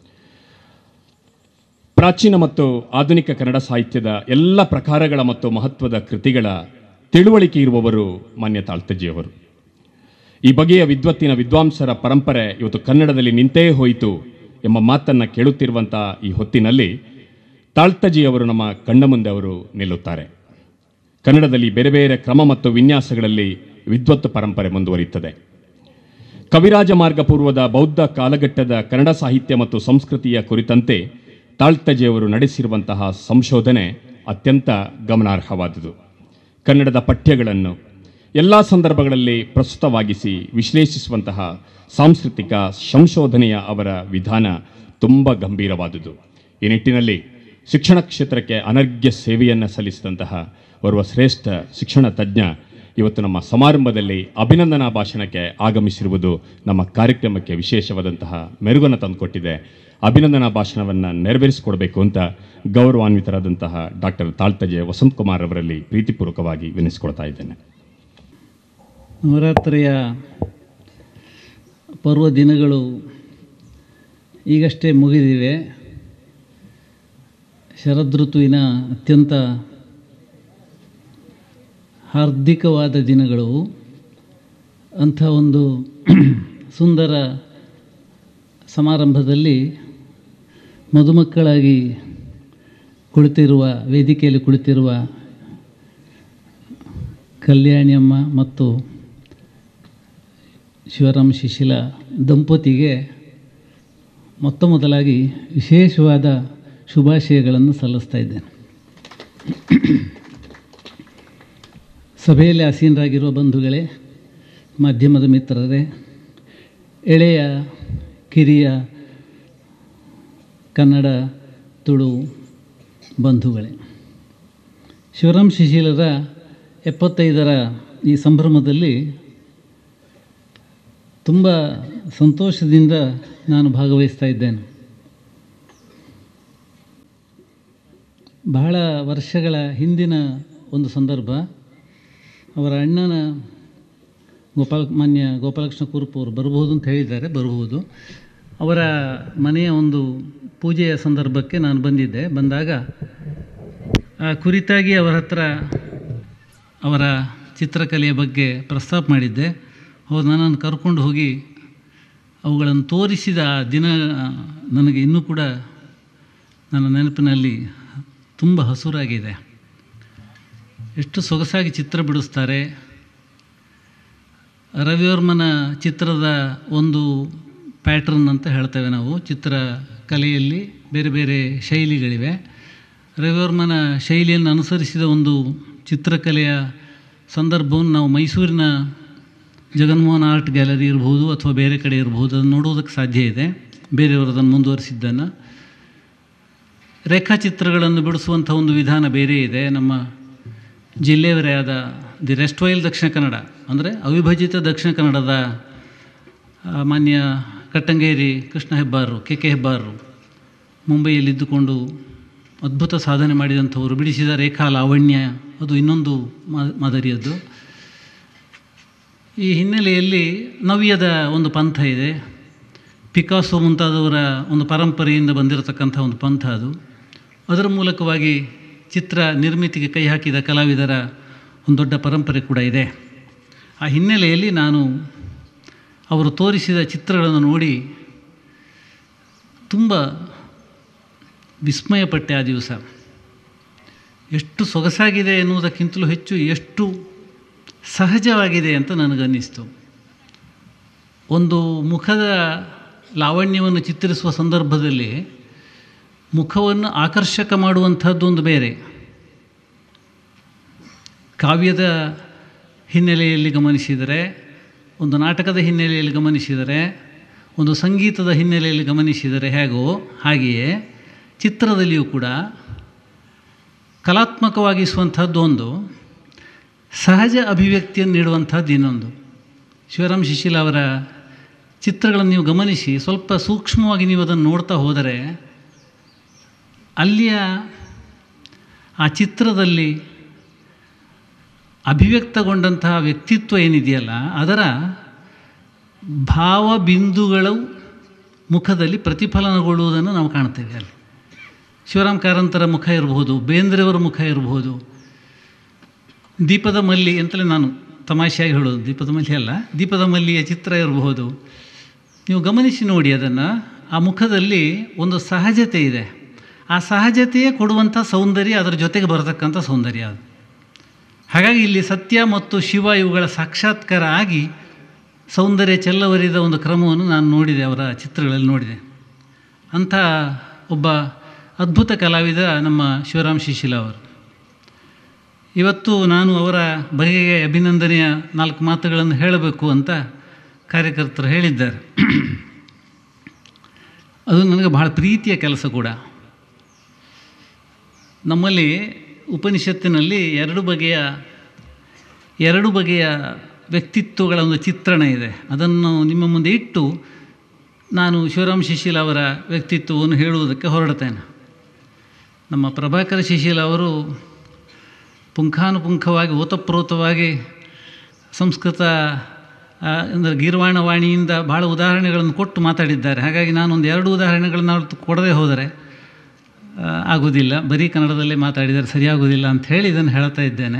ಪ್ರಾಚೀನ ಮತ್ತು ಆಧುನಿಕ ಕನ್ನಡ ಸಾಹಿತ್ಯದ ಎಲ್ಲ ಪ್ರಕಾರಗಳ ಮತ್ತು ಮಹತ್ವದ ಕೃತಿಗಳ ತಿಳುವಳಿಕೆ ಇರುವವರು ಮಾನ್ಯ ತಾಳ್ತಜಿಯವರು ಈ ಬಗೆಯ ವಿದ್ವತ್ತಿನ ವಿದ್ವಾಂಸರ ಪರಂಪರೆ ಇವತ್ತು ಕನ್ನಡದಲ್ಲಿ ನಿಂತೇ ಹೋಯಿತು ಎಂಬ ಮಾತನ್ನು ಕೇಳುತ್ತಿರುವಂಥ ಈ ಹೊತ್ತಿನಲ್ಲಿ ತಾಳ್ತಜಿಯವರು ನಮ್ಮ ಕಣ್ಣ ಮುಂದೆ ಅವರು ನಿಲ್ಲುತ್ತಾರೆ ಕನ್ನಡದಲ್ಲಿ ಬೇರೆ ಬೇರೆ ಕ್ರಮ ಮತ್ತು ವಿನ್ಯಾಸಗಳಲ್ಲಿ ವಿದ್ವತ್ತು ಪರಂಪರೆ ಮುಂದುವರಿಯುತ್ತದೆ ಕವಿರಾಜ ಮಾರ್ಗ ಪೂರ್ವದ ಬೌದ್ಧ ಕಾಲಘಟ್ಟದ ಕನ್ನಡ ಸಾಹಿತ್ಯ ಮತ್ತು ಸಂಸ್ಕೃತಿಯ ಕುರಿತಂತೆ ತಾಳ್ತಜಿಯವರು ನಡೆಸಿರುವಂತಹ ಸಂಶೋಧನೆ ಅತ್ಯಂತ ಗಮನಾರ್ಹವಾದುದು ಕನ್ನಡದ ಪಠ್ಯಗಳನ್ನು ಎಲ್ಲ ಸಂದರ್ಭಗಳಲ್ಲಿ ಪ್ರಸ್ತುತವಾಗಿಸಿ ವಿಶ್ಲೇಷಿಸುವಂತಹ ಸಾಂಸ್ಕೃತಿಕ ಸಂಶೋಧನೆಯ ಅವರ ವಿಧಾನ ತುಂಬ ಗಂಭೀರವಾದುದು ಈ ನಿಟ್ಟಿನಲ್ಲಿ ಶಿಕ್ಷಣ ಕ್ಷೇತ್ರಕ್ಕೆ ಅನರ್ಘ್ಯ ಸೇವೆಯನ್ನು ಸಲ್ಲಿಸಿದಂತಹ ಓರ್ವ ಶ್ರೇಷ್ಠ ಶಿಕ್ಷಣ ತಜ್ಞ ಇವತ್ತು ನಮ್ಮ ಸಮಾರಂಭದಲ್ಲಿ ಅಭಿನಂದನಾ ಭಾಷಣಕ್ಕೆ ಆಗಮಿಸಿರುವುದು ನಮ್ಮ ಕಾರ್ಯಕ್ರಮಕ್ಕೆ ವಿಶೇಷವಾದಂತಹ ಮೆರುಗನ್ನು ತಂದುಕೊಟ್ಟಿದೆ ಅಭಿನಂದನಾ ಭಾಷಣವನ್ನು ನೆರವೇರಿಸಿಕೊಡಬೇಕು ಅಂತ ಗೌರವಾನ್ವಿತರಾದಂತಹ ಡಾಕ್ಟರ್ ತಾಳ್ತಜೆ ವಸಂತಕುಮಾರ್ ಅವರಲ್ಲಿ ಪ್ರೀತಿಪೂರ್ವಕವಾಗಿ ವಿನಿಸಿಕೊಳ್ತಾ ಇದ್ದೇನೆ ನವರಾತ್ರಿಯ ಪರ್ವ ದಿನಗಳು ಈಗಷ್ಟೇ ಮುಗಿದಿವೆ ಶರದೃತುವಿನ ಅತ್ಯಂತ ಹಾರ್ದಿಕವಾದ ದಿನಗಳು ಅಂಥ ಒಂದು ಸುಂದರ ಸಮಾರಂಭದಲ್ಲಿ ಮದುಮಕ್ಕಳಾಗಿ ಕುಳಿತಿರುವ ವೇದಿಕೆಯಲ್ಲಿ ಕುಳಿತಿರುವ ಕಲ್ಯಾಣಿಯಮ್ಮ ಮತ್ತು ಶಿವರಾಮ ಶಿಶಿಲ ದಂಪತಿಗೆ ಮೊತ್ತ ಮೊದಲಾಗಿ ವಿಶೇಷವಾದ ಶುಭಾಶಯಗಳನ್ನು ಸಲ್ಲಿಸ್ತಾ ಇದ್ದೇನೆ ಸಭೆಯಲ್ಲಿ ಆಸೀನರಾಗಿರುವ ಬಂಧುಗಳೇ ಮಾಧ್ಯಮದ ಮಿತ್ರರೇ ಎಳೆಯ ಕಿರಿಯ ಕನ್ನಡ ತುಳು ಬಂಧುಗಳೇ ಶಿವರಾಮ್ ಶಿಶಿಲರ ಎಪ್ಪತ್ತೈದರ ಈ ಸಂಭ್ರಮದಲ್ಲಿ ತುಂಬ ಸಂತೋಷದಿಂದ ನಾನು ಭಾಗವಹಿಸ್ತಾ ಇದ್ದೇನೆ ಬಹಳ ವರ್ಷಗಳ ಹಿಂದಿನ ಒಂದು ಸಂದರ್ಭ ಅವರ ಅಣ್ಣನ ಗೋಪಾಲ ಮಾನ್ಯ ಗೋಪಾಲಕೃಷ್ಣ ಕುರುಪು ಅವರು ಬರಬಹುದು ಅಂತ ಹೇಳಿದ್ದಾರೆ ಬರಬಹುದು ಅವರ ಮನೆಯ ಒಂದು ಪೂಜೆಯ ಸಂದರ್ಭಕ್ಕೆ ನಾನು ಬಂದಿದ್ದೆ ಬಂದಾಗ ಆ ಕುರಿತಾಗಿ ಅವರ ಹತ್ರ ಅವರ ಚಿತ್ರಕಲೆಯ ಬಗ್ಗೆ ಪ್ರಸ್ತಾಪ ಮಾಡಿದ್ದೆ ಅವರು ನನ್ನನ್ನು ಕರ್ಕೊಂಡು ಹೋಗಿ ಅವುಗಳನ್ನು ತೋರಿಸಿದ ಆ ದಿನ ನನಗೆ ಇನ್ನೂ ಕೂಡ ನನ್ನ ನೆನಪಿನಲ್ಲಿ ತುಂಬ ಹಸುರಾಗಿದೆ ಎಷ್ಟು ಸೊಗಸಾಗಿ ಚಿತ್ರ ಬಿಡಿಸ್ತಾರೆ ರವಿವರ್ಮನ ಚಿತ್ರದ ಒಂದು ಪ್ಯಾಟ್ರನ್ ಅಂತ ಹೇಳ್ತೇವೆ ನಾವು ಚಿತ್ರ ಕಲೆಯಲ್ಲಿ ಬೇರೆ ಬೇರೆ ಶೈಲಿಗಳಿವೆ ರವಿವರ್ಮನ ಶೈಲಿಯನ್ನು ಅನುಸರಿಸಿದ ಒಂದು ಚಿತ್ರಕಲೆಯ ಸಂದರ್ಭವನ್ನು ನಾವು ಮೈಸೂರಿನ ಜಗನ್ಮೋಹನ್ ಆರ್ಟ್ ಗ್ಯಾಲರಿ ಇರ್ಬೋದು ಅಥವಾ ಬೇರೆ ಕಡೆ ಇರ್ಬೋದು ಅದನ್ನು ನೋಡುವುದಕ್ಕೆ ಸಾಧ್ಯ ಇದೆ ಬೇರೆಯವರು ಅದನ್ನು ಮುಂದುವರಿಸಿದ್ದನ್ನು ರೇಖಾಚಿತ್ರಗಳನ್ನು ಬಿಡಿಸುವಂಥ ಒಂದು ವಿಧಾನ ಬೇರೆ ಇದೆ ನಮ್ಮ ಜಿಲ್ಲೆಯವರೇ ಆದ ದಿ ರೆಸ್ಟ್ವೈಲ್ ದಕ್ಷಿಣ ಕನ್ನಡ ಅಂದರೆ ಅವಿಭಜಿತ ದಕ್ಷಿಣ ಕನ್ನಡದ ಆ, ಮಾನ್ಯ ಕಟ್ಟಂಗೇರಿ ಕೃಷ್ಣ ಹೆಬ್ಬಾರರು ಕೆ ಕೆ ಹೆಬ್ಬಾರರು ಮುಂಬೈಯಲ್ಲಿದ್ದುಕೊಂಡು ಅದ್ಭುತ ಸಾಧನೆ ಮಾಡಿದಂಥವರು ಬಿಡಿಸಿದ ರೇಖಾ ಲಾವಣ್ಯ ಅದು ಇನ್ನೊಂದು ಮಾ- ಮಾದರಿಯದ್ದು ಈ ಹಿನ್ನೆಲೆಯಲ್ಲಿ ನವ್ಯದ ಒಂದು ಪಂಥ ಇದೆ ಪಿಕಾಸೋ ಮುಂತಾದವರ ಒಂದು ಪರಂಪರೆಯಿಂದ ಬಂದಿರತಕ್ಕಂಥ ಒಂದು ಪಂಥ ಅದು ಅದರ ಮೂಲಕವಾಗಿ ಚಿತ್ರ ನಿರ್ಮಿತಿಗೆ ಕೈ ಹಾಕಿದ ಕಲಾವಿದರ ಒಂದು ದೊಡ್ಡ ಪರಂಪರೆ ಕೂಡ ಇದೆ ಆ ಹಿನ್ನೆಲೆಯಲ್ಲಿ ನಾನು ಅವರು ತೋರಿಸಿದ ಚಿತ್ರಗಳನ್ನು ನೋಡಿ ತುಂಬ ವಿಸ್ಮಯಪಟ್ಟೆ ಆ ದಿವಸ ಎಷ್ಟು ಸೊಗಸಾಗಿದೆ ಎನ್ನುವುದಕ್ಕಿಂತಲೂ ಹೆಚ್ಚು ಎಷ್ಟು ಸಹಜವಾಗಿದೆ ಅಂತ ನನಗನ್ನಿಸ್ತು ಒಂದು ಮುಖದ ಲಾವಣ್ಯವನ್ನು ಚಿತ್ರಿಸುವ ಸಂದರ್ಭದಲ್ಲಿ ಮುಖವನ್ನು ಆಕರ್ಷಕ ಮಾಡುವಂಥದ್ದು ಒಂದು ಬೇರೆ ಕಾವ್ಯದ ಹಿನ್ನೆಲೆಯಲ್ಲಿ ಗಮನಿಸಿದರೆ ಒಂದು ನಾಟಕದ ಹಿನ್ನೆಲೆಯಲ್ಲಿ ಗಮನಿಸಿದರೆ ಒಂದು ಸಂಗೀತದ ಹಿನ್ನೆಲೆಯಲ್ಲಿ ಗಮನಿಸಿದರೆ ಹೇಗೋ ಹಾಗೆಯೇ ಚಿತ್ರದಲ್ಲಿಯೂ ಕೂಡ ಕಲಾತ್ಮಕವಾಗಿಸುವಂಥದ್ದು ಒಂದು ಸಹಜ ಅಭಿವ್ಯಕ್ತಿಯನ್ನು ನೀಡುವಂಥದ್ದು ಇನ್ನೊಂದು ಶಿವರಾಮ್ ಶಿಶಿಲ ಅವರ ಚಿತ್ರಗಳನ್ನು ನೀವು ಗಮನಿಸಿ ಸ್ವಲ್ಪ ಸೂಕ್ಷ್ಮವಾಗಿ ನೀವು ಅದನ್ನು ನೋಡ್ತಾ ಹೋದರೆ ಅಲ್ಲಿಯ ಆ ಚಿತ್ರದಲ್ಲಿ ಅಭಿವ್ಯಕ್ತಗೊಂಡಂತಹ ವ್ಯಕ್ತಿತ್ವ ಏನಿದೆಯಲ್ಲ ಅದರ ಭಾವಬಿಂದುಗಳು ಮುಖದಲ್ಲಿ ಪ್ರತಿಫಲನಗೊಳ್ಳುವುದನ್ನು ನಾವು ಕಾಣ್ತೇವೆ ಅಲ್ಲಿ ಶಿವರಾಮ್ ಕಾರಂತರ ಮುಖ ಇರಬಹುದು ಬೇಂದ್ರೆಯವರ ಮುಖ ಇರಬಹುದು ದೀಪದ ಮಲ್ಲಿ ಅಂತಲೇ ನಾನು ತಮಾಷೆಯಾಗಿ ಹೇಳೋದು ದೀಪದ ಮಲ್ಲಿ ಅಲ್ಲ ದೀಪದ ಮಲ್ಲಿಯ ಚಿತ್ರ ಇರಬಹುದು ನೀವು ಗಮನಿಸಿ ನೋಡಿ ಅದನ್ನು ಆ ಮುಖದಲ್ಲಿ ಒಂದು ಸಹಜತೆ ಇದೆ ಆ ಸಹಜತೆಯೇ ಕೊಡುವಂಥ ಸೌಂದರ್ಯ ಅದರ ಜೊತೆಗೆ ಬರತಕ್ಕಂಥ ಸೌಂದರ್ಯ ಅದು ಹಾಗಾಗಿ ಇಲ್ಲಿ ಸತ್ಯ ಮತ್ತು ಶಿವ ಇವುಗಳ ಸಾಕ್ಷಾತ್ಕಾರ ಆಗಿ ಸೌಂದರ್ಯ ಚೆಲ್ಲವರಿದ ಒಂದು ಕ್ರಮವನ್ನು ನಾನು ನೋಡಿದೆ ಅವರ ಚಿತ್ರಗಳಲ್ಲಿ ನೋಡಿದೆ ಅಂಥ ಒಬ್ಬ ಅದ್ಭುತ ಕಲಾವಿದ ನಮ್ಮ ಶಿವರಾಮ್ ಶಿಶಿಲ ಅವರು ಇವತ್ತು ನಾನು ಅವರ ಬಗೆಗೆ ಅಭಿನಂದನೆಯ ನಾಲ್ಕು ಮಾತುಗಳನ್ನು ಹೇಳಬೇಕು ಅಂತ ಕಾರ್ಯಕರ್ತರು ಹೇಳಿದ್ದಾರೆ ಅದು ನನಗೆ ಬಹಳ ಪ್ರೀತಿಯ ಕೆಲಸ ಕೂಡ ನಮ್ಮಲ್ಲಿ ಉಪನಿಷತ್ತಿನಲ್ಲಿ ಎರಡು ಬಗೆಯ ಎರಡು ಬಗೆಯ ವ್ಯಕ್ತಿತ್ವಗಳ ಒಂದು ಚಿತ್ರಣ ಇದೆ ಅದನ್ನು ನಿಮ್ಮ ಮುಂದೆ ಇಟ್ಟು ನಾನು ಶಿವರಾಮ್ ಶಿಶಿಲ ಅವರ ವ್ಯಕ್ತಿತ್ವವನ್ನು ಹೇಳುವುದಕ್ಕೆ ಹೊರಡ್ತೇನೆ ನಮ್ಮ ಪ್ರಭಾಕರ ಶಿಶಿಲ ಅವರು ಪುಂಖಾನುಪುಂಖವಾಗಿ ಓತಪ್ರೋತವಾಗಿ ಸಂಸ್ಕೃತ ಆ, ಅಂದರೆ ಗೀರ್ವಾಣವಾಣಿಯಿಂದ ಭಾಳ ಉದಾಹರಣೆಗಳನ್ನು ಕೊಟ್ಟು ಮಾತಾಡಿದ್ದಾರೆ ಹಾಗಾಗಿ ನಾನೊಂದು ಎರಡು ಉದಾಹರಣೆಗಳನ್ನು ಅವ್ರು ಕೊಡದೆ ಹೋದರೆ ಆ, ಆಗೋದಿಲ್ಲ ಬರೀ ಕನ್ನಡದಲ್ಲೇ ಮಾತಾಡಿದರೆ ಸರಿಯಾಗೋದಿಲ್ಲ ಅಂತ ಹೇಳಿ ಇದನ್ನು ಹೇಳ್ತಾ ಇದ್ದೇನೆ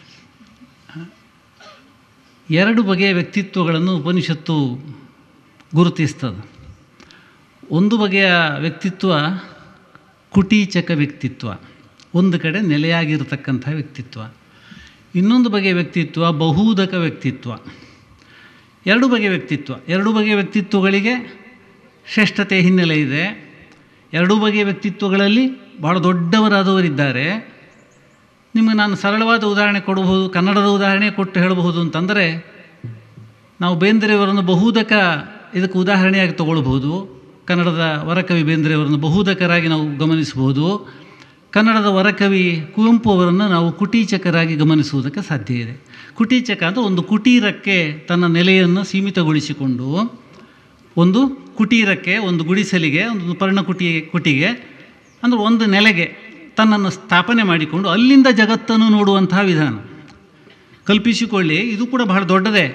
ಎರಡು ಬಗೆಯ ವ್ಯಕ್ತಿತ್ವಗಳನ್ನು ಉಪನಿಷತ್ತು ಗುರುತಿಸ್ತದೆ ಒಂದು ಬಗೆಯ ವ್ಯಕ್ತಿತ್ವ ಕುಟೀಚಕ ವ್ಯಕ್ತಿತ್ವ ಒಂದು ಕಡೆ ನೆಲೆಯಾಗಿರ್ತಕ್ಕಂಥ ವ್ಯಕ್ತಿತ್ವ ಇನ್ನೊಂದು ಬಗೆಯ ವ್ಯಕ್ತಿತ್ವ ಬಹುದಕ ವ್ಯಕ್ತಿತ್ವ ಎರಡು ಬಗೆಯ ವ್ಯಕ್ತಿತ್ವ ಎರಡು ಬಗೆಯ ವ್ಯಕ್ತಿತ್ವಗಳಿಗೆ ಶ್ರೇಷ್ಠತೆ ಹಿನ್ನೆಲೆ ಇದೆ ಎರಡೂ ಬಗೆಯ ವ್ಯಕ್ತಿತ್ವಗಳಲ್ಲಿ ಭಾಳ ದೊಡ್ಡವರಾದವರಿದ್ದಾರೆ ನಿಮಗೆ ನಾನು ಸರಳವಾದ ಉದಾಹರಣೆ ಕೊಡಬಹುದು ಕನ್ನಡದ ಉದಾಹರಣೆ ಕೊಟ್ಟು ಹೇಳಬಹುದು ಅಂತಂದರೆ ನಾವು ಬೇಂದ್ರೆಯವರನ್ನು ಬಹುದಕ ಇದಕ್ಕೆ ಉದಾಹರಣೆಯಾಗಿ ತಗೊಳ್ಬಹುದು ಕನ್ನಡದ ವರಕವಿ ಬೇಂದ್ರೆಯವರನ್ನು ಬಹುದಕರಾಗಿ ನಾವು ಗಮನಿಸಬಹುದು ಕನ್ನಡದ ವರಕವಿ ಕುವೆಂಪು ಅವರನ್ನು ನಾವು ಕುಟೀಚಕರಾಗಿ ಗಮನಿಸುವುದಕ್ಕೆ ಸಾಧ್ಯ ಇದೆ ಕುಟೀಚಕ ಅಂದರೆ ಒಂದು ಕುಟೀರಕ್ಕೆ ತನ್ನ ನೆಲೆಯನ್ನು ಸೀಮಿತಗೊಳಿಸಿಕೊಂಡು ಒಂದು ಕುಟೀರಕ್ಕೆ ಒಂದು ಗುಡಿಸಲಿಗೆ ಒಂದು ಪರ್ಣಕುಟಿ ಕುಟಿಗೆ ಅಂದರೆ ಒಂದು ನೆಲೆಗೆ ತನ್ನನ್ನು ಸ್ಥಾಪನೆ ಮಾಡಿಕೊಂಡು ಅಲ್ಲಿಂದ ಜಗತ್ತನ್ನು ನೋಡುವಂತಹ ವಿಧಾನ ಕಲ್ಪಿಸಿಕೊಳ್ಳಿ ಇದು ಕೂಡ ಬಹಳ ದೊಡ್ಡದೇ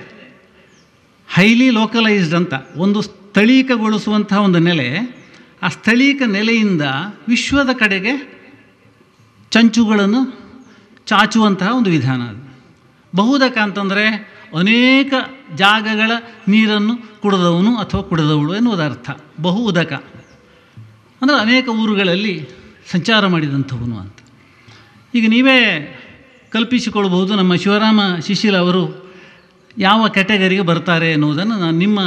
ಹೈಲಿ ಲೋಕಲೈಸ್ಡ್ ಅಂತ ಒಂದು ಸ್ಥಳೀಕಗೊಳಿಸುವಂತಹ ಒಂದು ನೆಲೆ ಆ ಸ್ಥಳೀಕ ನೆಲೆಯಿಂದ ವಿಶ್ವದ ಕಡೆಗೆ ಚಂಚುಗಳನ್ನು ಚಾಚುವಂತಹ ಒಂದು ವಿಧಾನ ಅದು ಬಹುದಕ ಅಂತಂದರೆ ಅನೇಕ ಜಾಗಗಳ ನೀರನ್ನು ಕುಡಿದವನು ಅಥವಾ ಕುಡಿದವಳು ಎನ್ನುವುದು ಅರ್ಥ ಬಹು ಉದಕ ಅಂದರೆ ಅನೇಕ ಊರುಗಳಲ್ಲಿ ಸಂಚಾರ ಮಾಡಿದಂಥವನು ಅಂತ ಈಗ ನೀವೇ ಕಲ್ಪಿಸಿಕೊಳ್ಬಹುದು ನಮ್ಮ ಶಿವರಾಮ ಶಿಶಿಲ ಅವರು ಯಾವ ಕ್ಯಾಟಗರಿಗೆ ಬರ್ತಾರೆ ಎನ್ನುವುದನ್ನು ನಾನು ನಿಮ್ಮ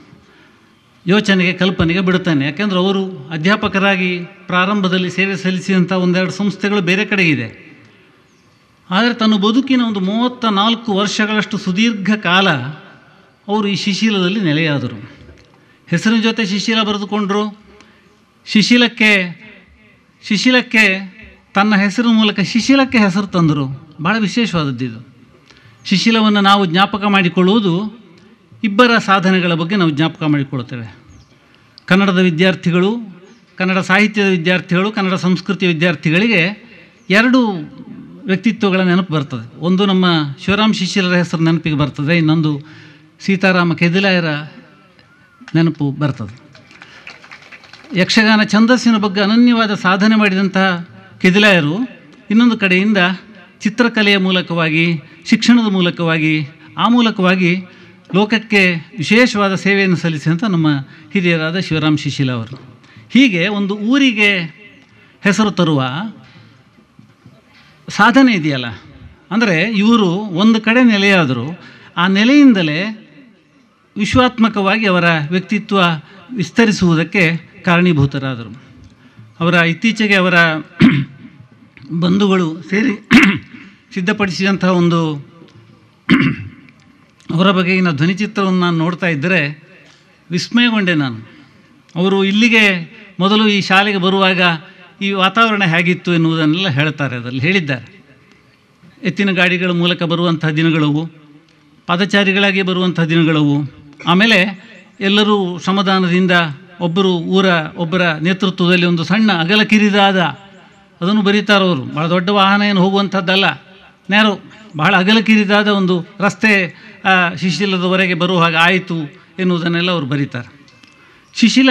ಯೋಚನೆಗೆ ಕಲ್ಪನೆಗೆ ಬಿಡುತ್ತೇನೆ ಯಾಕೆಂದರೆ ಅವರು ಅಧ್ಯಾಪಕರಾಗಿ ಪ್ರಾರಂಭದಲ್ಲಿ ಸೇವೆ ಸಲ್ಲಿಸಿದಂಥ ಒಂದೆರಡು ಸಂಸ್ಥೆಗಳು ಬೇರೆ ಕಡೆ ಇದೆ ಆದರೆ ತನ್ನ ಬದುಕಿನ ಒಂದು ಮೂವತ್ತ ನಾಲ್ಕು ವರ್ಷಗಳಷ್ಟು ಸುದೀರ್ಘ ಕಾಲ ಅವರು ಈ ಶಿಶೀಲದಲ್ಲಿ ನೆಲೆಯಾದರು ಹೆಸರಿನ ಜೊತೆ ಶಿಶೀಲ ಬರೆದುಕೊಂಡರು ಶಿಶಿಲಕ್ಕೆ ಶಿಶಿಲಕ್ಕೆ ತನ್ನ ಹೆಸರಿನ ಮೂಲಕ ಶಿಶಿಲಕ್ಕೆ ಹೆಸರು ತಂದರು ಭಾಳ ವಿಶೇಷವಾದದ್ದು ಇದು ಶಿಶಿಲವನ್ನು ನಾವು ಜ್ಞಾಪಕ ಮಾಡಿಕೊಳ್ಳುವುದು ಇಬ್ಬರ ಸಾಧನೆಗಳ ಬಗ್ಗೆ ನಾವು ಜ್ಞಾಪಕ ಮಾಡಿಕೊಳ್ತೇವೆ ಕನ್ನಡದ ವಿದ್ಯಾರ್ಥಿಗಳು ಕನ್ನಡ ಸಾಹಿತ್ಯದ ವಿದ್ಯಾರ್ಥಿಗಳು ಕನ್ನಡ ಸಂಸ್ಕೃತಿಯ ವಿದ್ಯಾರ್ಥಿಗಳಿಗೆ ಎರಡು ವ್ಯಕ್ತಿತ್ವಗಳ ನೆನಪು ಬರ್ತದೆ ಒಂದು ನಮ್ಮ ಶಿವರಾಮ್ ಶಿಶಿಲರ ಹೆಸರು ನೆನಪಿಗೆ ಬರ್ತದೆ ಇನ್ನೊಂದು ಸೀತಾರಾಮ ಕೆದಿಲಾಯರ ನೆನಪು ಬರ್ತದೆ ಯಕ್ಷಗಾನ ಛಂದಸ್ಸಿನ ಬಗ್ಗೆ ಅನನ್ಯವಾದ ಸಾಧನೆ ಮಾಡಿದಂತಹ ಕೆದಿಲಾಯರು ಇನ್ನೊಂದು ಕಡೆಯಿಂದ ಚಿತ್ರಕಲೆಯ ಮೂಲಕವಾಗಿ ಶಿಕ್ಷಣದ ಮೂಲಕವಾಗಿ ಆ ಮೂಲಕವಾಗಿ ಲೋಕಕ್ಕೆ ವಿಶೇಷವಾದ ಸೇವೆಯನ್ನು ಸಲ್ಲಿಸಿದಂಥ ನಮ್ಮ ಹಿರಿಯರಾದ ಶಿವರಾಮ್ ಶಿಶಿಲ ಅವರು ಹೀಗೆ ಒಂದು ಊರಿಗೆ ಹೆಸರು ತರುವ ಸಾಧನೆ ಇದೆಯಲ್ಲ ಅಂದರೆ ಇವರು ಒಂದು ಕಡೆ ನೆಲೆಯಾದರು ಆ ನೆಲೆಯಿಂದಲೇ ವಿಶ್ವಾತ್ಮಕವಾಗಿ ಅವರ ವ್ಯಕ್ತಿತ್ವ ವಿಸ್ತರಿಸುವುದಕ್ಕೆ ಕಾರಣೀಭೂತರಾದರು ಅವರ ಇತ್ತೀಚೆಗೆ ಅವರ ಬಂಧುಗಳು ಸೇರಿ ಸಿದ್ಧಪಡಿಸಿದಂತಹ ಒಂದು ಅವರ ಬಗೆಗಿನ ಧ್ವನಿಚಿತ್ರವನ್ನು ನಾನು ನೋಡ್ತಾ ಇದ್ದರೆ ವಿಸ್ಮಯಗೊಂಡೆ ನಾನು ಅವರು ಇಲ್ಲಿಗೆ ಮೊದಲು ಈ ಶಾಲೆಗೆ ಬರುವಾಗ ಈ ವಾತಾವರಣ ಹೇಗಿತ್ತು ಎನ್ನುವುದನ್ನೆಲ್ಲ ಹೇಳ್ತಾರೆ ಅದರಲ್ಲಿ ಹೇಳಿದ್ದಾರೆ ಎತ್ತಿನ ಗಾಡಿಗಳ ಮೂಲಕ ಬರುವಂತಹ ದಿನಗಳವು ಪಾದಚಾರಿಗಳಾಗಿ ಬರುವಂತಹ ದಿನಗಳವು ಆಮೇಲೆ ಎಲ್ಲರೂ ಶ್ರಮದಾನದಿಂದ ಒಬ್ಬರು ಊರ ಒಬ್ಬರ ನೇತೃತ್ವದಲ್ಲಿ ಒಂದು ಸಣ್ಣ ಅಗಲ ಕಿರಿದಾದ ಅದನ್ನು ಬರೀತಾರವರು ಭಾಳ ದೊಡ್ಡ ವಾಹನ ಏನು ಹೋಗುವಂಥದ್ದಲ್ಲ ನ್ಯಾರೋ ಬಹಳ ಅಗಲ ಕಿರಿದಾದ ಒಂದು ರಸ್ತೆ ಆ, ಶಿಶಿಲದವರೆಗೆ ಬರುವ ಹಾಗೆ ಆಯಿತು ಎನ್ನುವುದನ್ನೆಲ್ಲ ಅವರು ಬರೀತಾರೆ ಶಿಶಿಲ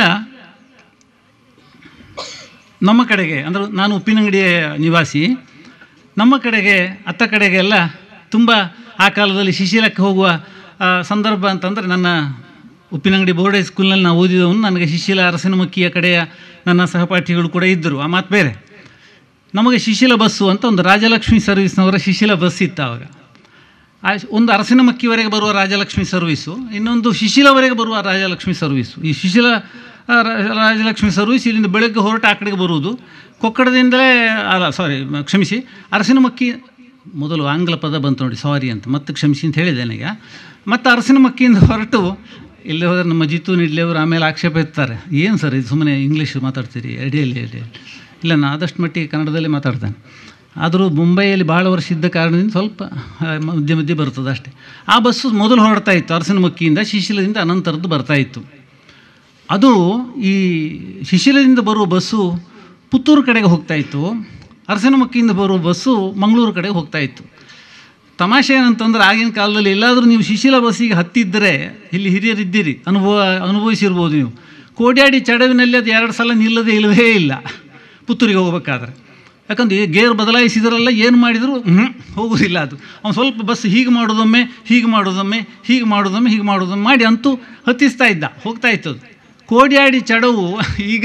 ನಮ್ಮ ಕಡೆಗೆ ಅಂದರೆ ನಾನು ಉಪ್ಪಿನಂಗಡಿಯ ನಿವಾಸಿ ನಮ್ಮ ಕಡೆಗೆ ಅತ್ತ ಕಡೆಗೆಲ್ಲ ತುಂಬ ಆ ಕಾಲದಲ್ಲಿ ಶಿಶಿಲಕ್ಕೆ ಹೋಗುವ ಆ, ಸಂದರ್ಭ ಅಂತಂದರೆ ನನ್ನ ಉಪ್ಪಿನಂಗಡಿ ಬೋರ್ಡ್ ಸ್ಕೂಲ್ನಲ್ಲಿ ನಾವು ಓದಿದವನು ನನಗೆ ಶಿಶಿಲ ಅರಸಿನಮಕ್ಕಿಯ ಕಡೆಯ ನನ್ನ ಸಹಪಾಠಿಗಳು ಕೂಡ ಇದ್ದರು ಆ ಮಾತು ಬೇರೆ ನಮಗೆ ಶಿಶಿಲ ಬಸ್ಸು ಅಂತ ಒಂದು ರಾಜಲಕ್ಷ್ಮಿ ಸರ್ವಿಸ್ನವರ ಶಿಶಿಲ ಬಸ್ ಇತ್ತು ಆವಾಗ ಆ ಒಂದು ಅರಸಿನಮಕ್ಕಿವರೆಗೆ ಬರುವ ರಾಜಲಕ್ಷ್ಮಿ ಸರ್ವೀಸು ಇನ್ನೊಂದು ಶಿಶಿಲವರೆಗೆ ಬರುವ ರಾಜಲಕ್ಷ್ಮಿ ಸರ್ವೀಸು ಈ ಶಿಶಿಲ ಆ, ರಾ- ರಾಜಲಕ್ಷ್ಮಿ ಸರ್ವೀಸ್ ಇಲ್ಲಿಂದ ಬೆಳಗ್ಗೆ ಹೊರಟು ಆ ಕಡೆಗೆ ಬರುವುದು ಕೊಕ್ಕಡದಿಂದಲೇ ಅಲ್ಲ ಸಾರಿ ಕ್ಷಮಿಸಿ ಅರಸಿನಮಕ್ಕಿ ಮೊದಲು ಆಂಗ್ಲ ಪದ ಬಂತು ನೋಡಿ ಸಾರಿ ಅಂತ ಮತ್ತೆ ಕ್ಷಮಿಸಿ ಅಂತ ಹೇಳಿದ್ದೇನೆ ಈಗ ಮತ್ತು ಅರಸಿನಮಕ್ಕಿಯಿಂದ ಹೊರಟು ಇಲ್ಲಿ ಹೋದರೆ ನಮ್ಮ ಜಿತು ನಿಡ್ಲಿಯವರು ಆಮೇಲೆ ಆಕ್ಷೇಪ ಎತ್ತಾರೆ ಏನು ಸರ್ ಇದು ಸುಮ್ಮನೆ ಇಂಗ್ಲೀಷ್ ಮಾತಾಡ್ತೀರಿ ಅಡಿಯಲ್ಲಿ ಅಡಿಯಲ್ಲಿ ಇಲ್ಲ ನಾನು ಆದಷ್ಟು ಮಟ್ಟಿಗೆ ಕನ್ನಡದಲ್ಲೇ ಮಾತಾಡ್ತೇನೆ ಆದರೂ ಮುಂಬೈಯಲ್ಲಿ ಭಾಳ ವರ್ಷ ಇದ್ದ ಕಾರಣದಿಂದ ಸ್ವಲ್ಪ ಆ, ಮಧ್ಯೆ ಮಧ್ಯೆ ಬರ್ತದೆ ಅಷ್ಟೇ ಆ ಬಸ್ಸು ಮೊದಲು ಹೊರಡ್ತಾ ಇತ್ತು ಅರಸಿನಮಕ್ಕಿಯಿಂದ ಶಿಶಿಲದಿಂದ ಅನಂತರದ್ದು ಬರ್ತಾ ಇತ್ತು ಅದು ಈ ಶಿಶಿಲದಿಂದ ಬರುವ ಬಸ್ಸು ಪುತ್ತೂರು ಕಡೆಗೆ ಹೋಗ್ತಾ ಇತ್ತು ಅರಸಿನಮಕ್ಕಿಯಿಂದ ಬರುವ ಬಸ್ಸು ಮಂಗಳೂರು ಕಡೆಗೆ ಹೋಗ್ತಾ ಇತ್ತು ತಮಾಷೆ ಏನಂತಂದ್ರೆ ಆಗಿನ ಕಾಲದಲ್ಲಿ ಎಲ್ಲಾದರೂ ನೀವು ಶಿಶಿಲ ಬಸ್ಸಿಗೆ ಹತ್ತಿದ್ದರೆ ಇಲ್ಲಿ ಹಿರಿಯರಿದ್ದೀರಿ ಅನುಭವ ಅನುಭವಿಸಿರ್ಬೋದು ನೀವು ಕೋಡ್ಯಾಡಿ ಚಡವಿನಲ್ಲಿ ಅದು ಎರಡು ಸಲ ನಿಲ್ಲದೆ ಇಲ್ಲವೇ ಇಲ್ಲ ಪುತ್ತೂರಿಗೆ ಹೋಗ್ಬೇಕಾದ್ರೆ ಯಾಕಂದ್ರೆ ಈ ಗೇರ್ ಬದಲಾಯಿಸಿದ್ರಲ್ಲ ಏನು ಮಾಡಿದರೂ ಹ್ಞೂ ಹೋಗೋದಿಲ್ಲ ಅದು ಅವ್ನು ಸ್ವಲ್ಪ ಬಸ್ ಹೀಗೆ ಮಾಡೋದೊಮ್ಮೆ ಹೀಗೆ ಮಾಡೋದೊಮ್ಮೆ ಹೀಗೆ ಮಾಡೋದೊಮ್ಮೆ ಹೀಗೆ ಮಾಡೋದೊಮ್ಮೆ ಮಾಡಿ ಅಂತೂ ಹತ್ತಿಸ್ತಾ ಇದ್ದ ಹೋಗ್ತಾ ಇತ್ತು ಅದು ಕೋಡ್ಯಾಡಿ ಚಡವು ಈಗ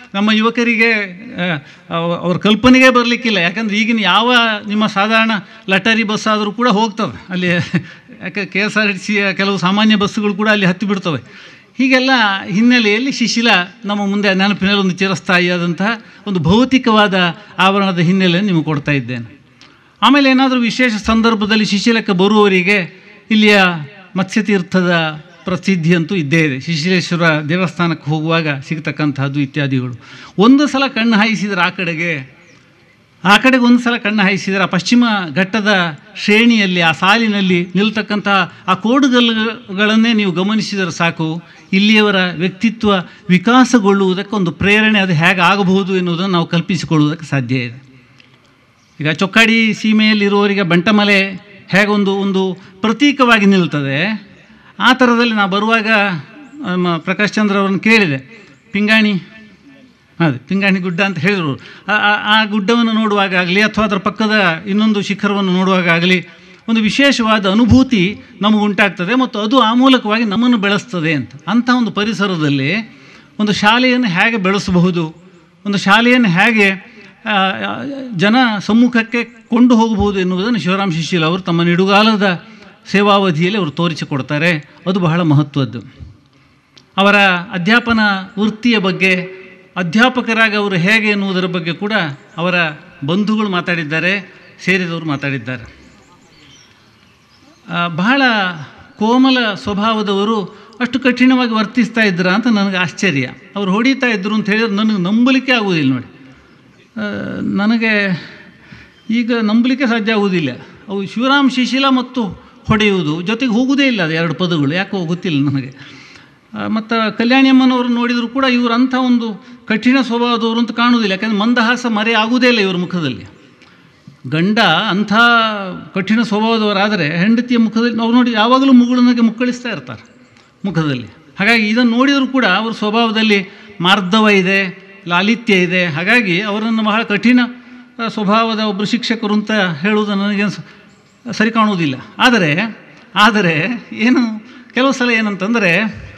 ನಮ್ಮ ಯುವಕರಿಗೆ ಆ, ಅವ- ಅವ್ರ ಕಲ್ಪನೆಗೆ ಬರಲಿಕ್ಕಿಲ್ಲ ಯಾಕಂದರೆ ಈಗಿನ ಯಾವ ನಿಮ್ಮ ಸಾಧಾರಣ ಲಟರಿ ಬಸ್ ಆದರೂ ಕೂಡ ಹೋಗ್ತವೆ ಅಲ್ಲಿ ಯಾಕೆ ಕೆ ಎಸ್ ಆರ್ ಟಿ ಸಿಯ ಕೆಲವು ಸಾಮಾನ್ಯ ಬಸ್ಸುಗಳು ಕೂಡ ಅಲ್ಲಿ ಹತ್ತಿ ಬಿಡ್ತವೆ ಹೀಗೆಲ್ಲ ಹಿನ್ನೆಲೆಯಲ್ಲಿ ಶಿಶಿಲ ನಮ್ಮ ಮುಂದೆ ನೆನಪಿನಲ್ಲಿ ಒಂದು ಚಿರಸ್ಥಾಯಿಯಾದಂತಹ ಒಂದು ಭೌತಿಕವಾದ ಆವರಣದ ಹಿನ್ನೆಲೆಯನ್ನು ನಿಮಗೆ ಕೊಡ್ತಾ ಇದ್ದೇನೆ ಆಮೇಲೆ ಏನಾದರೂ ವಿಶೇಷ ಸಂದರ್ಭದಲ್ಲಿ ಶಿಶಿಲಕ್ಕೆ ಬರುವವರಿಗೆ ಇಲ್ಲಿಯ ಮತ್ಸ್ಯತೀರ್ಥದ ಪ್ರಸಿದ್ಧಿ ಅಂತೂ ಇದ್ದೇ ಇದೆ ಶಿಶಿಲೇಶ್ವರ ದೇವಸ್ಥಾನಕ್ಕೆ ಹೋಗುವಾಗ ಸಿಗ್ತಕ್ಕಂಥದ್ದು ಇತ್ಯಾದಿಗಳು ಒಂದು ಸಲ ಕಣ್ಣು ಹಾಯಿಸಿದರೆ ಆ ಕಡೆಗೆ ಆ ಕಡೆಗೆ ಒಂದು ಸಲ ಕಣ್ಣು ಹಾಯಿಸಿದರೆ ಆ ಪಶ್ಚಿಮ ಘಟ್ಟದ ಶ್ರೇಣಿಯಲ್ಲಿ ಆ ಸಾಲಿನಲ್ಲಿ ನಿಲ್ತಕ್ಕಂಥ ಆ ಕೋಡುಗಲ್ಲುಗಳನ್ನೇ ನೀವು ಗಮನಿಸಿದರೆ ಸಾಕು ಇಲ್ಲಿಯವರ ವ್ಯಕ್ತಿತ್ವ ವಿಕಾಸಗೊಳ್ಳುವುದಕ್ಕೆ ಒಂದು ಪ್ರೇರಣೆ ಅದು ಹೇಗೆ ಆಗಬಹುದು ಎನ್ನುವುದನ್ನು ನಾವು ಕಲ್ಪಿಸಿಕೊಳ್ಳುವುದಕ್ಕೆ ಸಾಧ್ಯ ಇದೆ ಈಗ ಚೊಕ್ಕಾಡಿ ಸೀಮೆಯಲ್ಲಿರುವವರಿಗೆ ಬಂಟಮಲೆ ಹೇಗೆ ಒಂದು ಒಂದು ಪ್ರತೀಕವಾಗಿ ನಿಲ್ತದೆ ಆ ಥರದಲ್ಲಿ ನಾವು ಬರುವಾಗ ನಮ್ಮ ಪ್ರಕಾಶ್ ಚಂದ್ರ ಅವರನ್ನು ಕೇಳಿದೆ ಪಿಂಗಾಣಿ ಅದೇ ಪಿಂಗಾಣಿ ಗುಡ್ಡ ಅಂತ ಹೇಳಿದರು ಆ- ಆ- ಆ ಗುಡ್ಡವನ್ನು ನೋಡುವಾಗ ಆಗಲಿ ಅಥವಾ ಅದರ ಪಕ್ಕದ ಇನ್ನೊಂದು ಶಿಖರವನ್ನು ನೋಡುವಾಗ ಆಗಲಿ ಒಂದು ವಿಶೇಷವಾದ ಅನುಭೂತಿ ನಮಗುಂಟಾಗ್ತದೆ ಮತ್ತು ಅದು ಆ ಮೂಲಕವಾಗಿ ನಮ್ಮನ್ನು ಬೆಳೆಸ್ತದೆ ಅಂತ ಅಂಥ ಒಂದು ಪರಿಸರದಲ್ಲಿ ಒಂದು ಶಾಲೆಯನ್ನು ಹೇಗೆ ಬೆಳೆಸಬಹುದು ಒಂದು ಶಾಲೆಯನ್ನು ಹೇಗೆ ಆ, ಆ, ಜನ ಸಮ್ಮುಖಕ್ಕೆ ಕೊಂಡು ಹೋಗಬಹುದು ಎನ್ನುವುದನ್ನು ಶಿವರಾಮ್ ಶಿಶಿಲ್ ಅವರು ತಮ್ಮ ನಿಡುಗಾಲದ ಸೇವಾವಧಿಯಲ್ಲಿ ಅವರು ತೋರಿಸಿಕೊಡ್ತಾರೆ ಅದು ಬಹಳ ಮಹತ್ವದ್ದು ಅವರ ಅಧ್ಯಾಪನ ವೃತ್ತಿಯ ಬಗ್ಗೆ ಅಧ್ಯಾಪಕರಾಗಿ ಅವರು ಹೇಗೆ ಎನ್ನುವುದರ ಬಗ್ಗೆ ಕೂಡ ಅವರ ಬಂಧುಗಳು ಮಾತಾಡಿದ್ದಾರೆ ಸೇರಿದವರು ಮಾತಾಡಿದ್ದಾರೆ ಆ, ಬಹಳ ಕೋಮಲ ಸ್ವಭಾವದವರು ಅಷ್ಟು ಕಠಿಣವಾಗಿ ವರ್ತಿಸ್ತಾ ಇದ್ರ ಅಂತ ನನಗೆ ಆಶ್ಚರ್ಯ ಅವ್ರು ಹೊಡಿತಾ ಇದ್ರು ಅಂತ ಹೇಳಿದ್ರೆ ನನಗೆ ನಂಬಲಿಕ್ಕೆ ಆಗುವುದಿಲ್ಲ ನೋಡಿ ಆ, ನನಗೆ ಈಗ ನಂಬಲಿಕ್ಕೆ ಸಾಧ್ಯ ಆಗುವುದಿಲ್ಲ ಅವು ಶಿವರಾಮ್ ಶಿಶಿಲ ಮತ್ತು ಹೊಡೆಯುವುದು ಜೊತೆಗೆ ಹೋಗುವುದೇ ಇಲ್ಲ ಅದು ಎರಡು ಪದಗಳು ಯಾಕೋ ಗೊತ್ತಿಲ್ಲ ನನಗೆ ಮತ್ತು ಕಲ್ಯಾಣಿ ಅಮ್ಮನವರು ನೋಡಿದರೂ ಕೂಡ ಇವರು ಅಂಥ ಒಂದು ಕಠಿಣ ಸ್ವಭಾವದವರು ಅಂತ ಕಾಣುವುದಿಲ್ಲ ಯಾಕಂದರೆ ಮಂದಹಾಸ ಮರೆ ಆಗುವುದೇ ಇಲ್ಲ ಇವರ ಮುಖದಲ್ಲಿ ಗಂಡ ಅಂಥ ಕಠಿಣ ಸ್ವಭಾವದವರಾದರೆ ಹೆಂಡತಿಯ ಮುಖದಲ್ಲಿ ನಾವು ನೋಡಿ ಯಾವಾಗಲೂ ಮುಗುಳನಿಗೆ ಮುಕ್ಕಳಿಸ್ತಾ ಇರ್ತಾರೆ ಮುಖದಲ್ಲಿ ಹಾಗಾಗಿ ಇದನ್ನು ನೋಡಿದರೂ ಕೂಡ ಅವ್ರ ಸ್ವಭಾವದಲ್ಲಿ ಮಾರ್ಧವ ಇದೆ ಲಾಲಿತ್ಯ ಇದೆ ಹಾಗಾಗಿ ಅವರನ್ನು ಬಹಳ ಕಠಿಣ ಆ, ಸ್ವಭಾವದ ಒಬ್ಬರು ಶಿಕ್ಷಕರು ಅಂತ ಹೇಳುವುದು ನನಗೆ ಸ- ಸರಿ ಕಾಣುವುದಿಲ್ಲ ಆದರೆ ಆದರೆ ಏನು ಕೆಲವು ಸಲ ಏನಂತಂದರೆ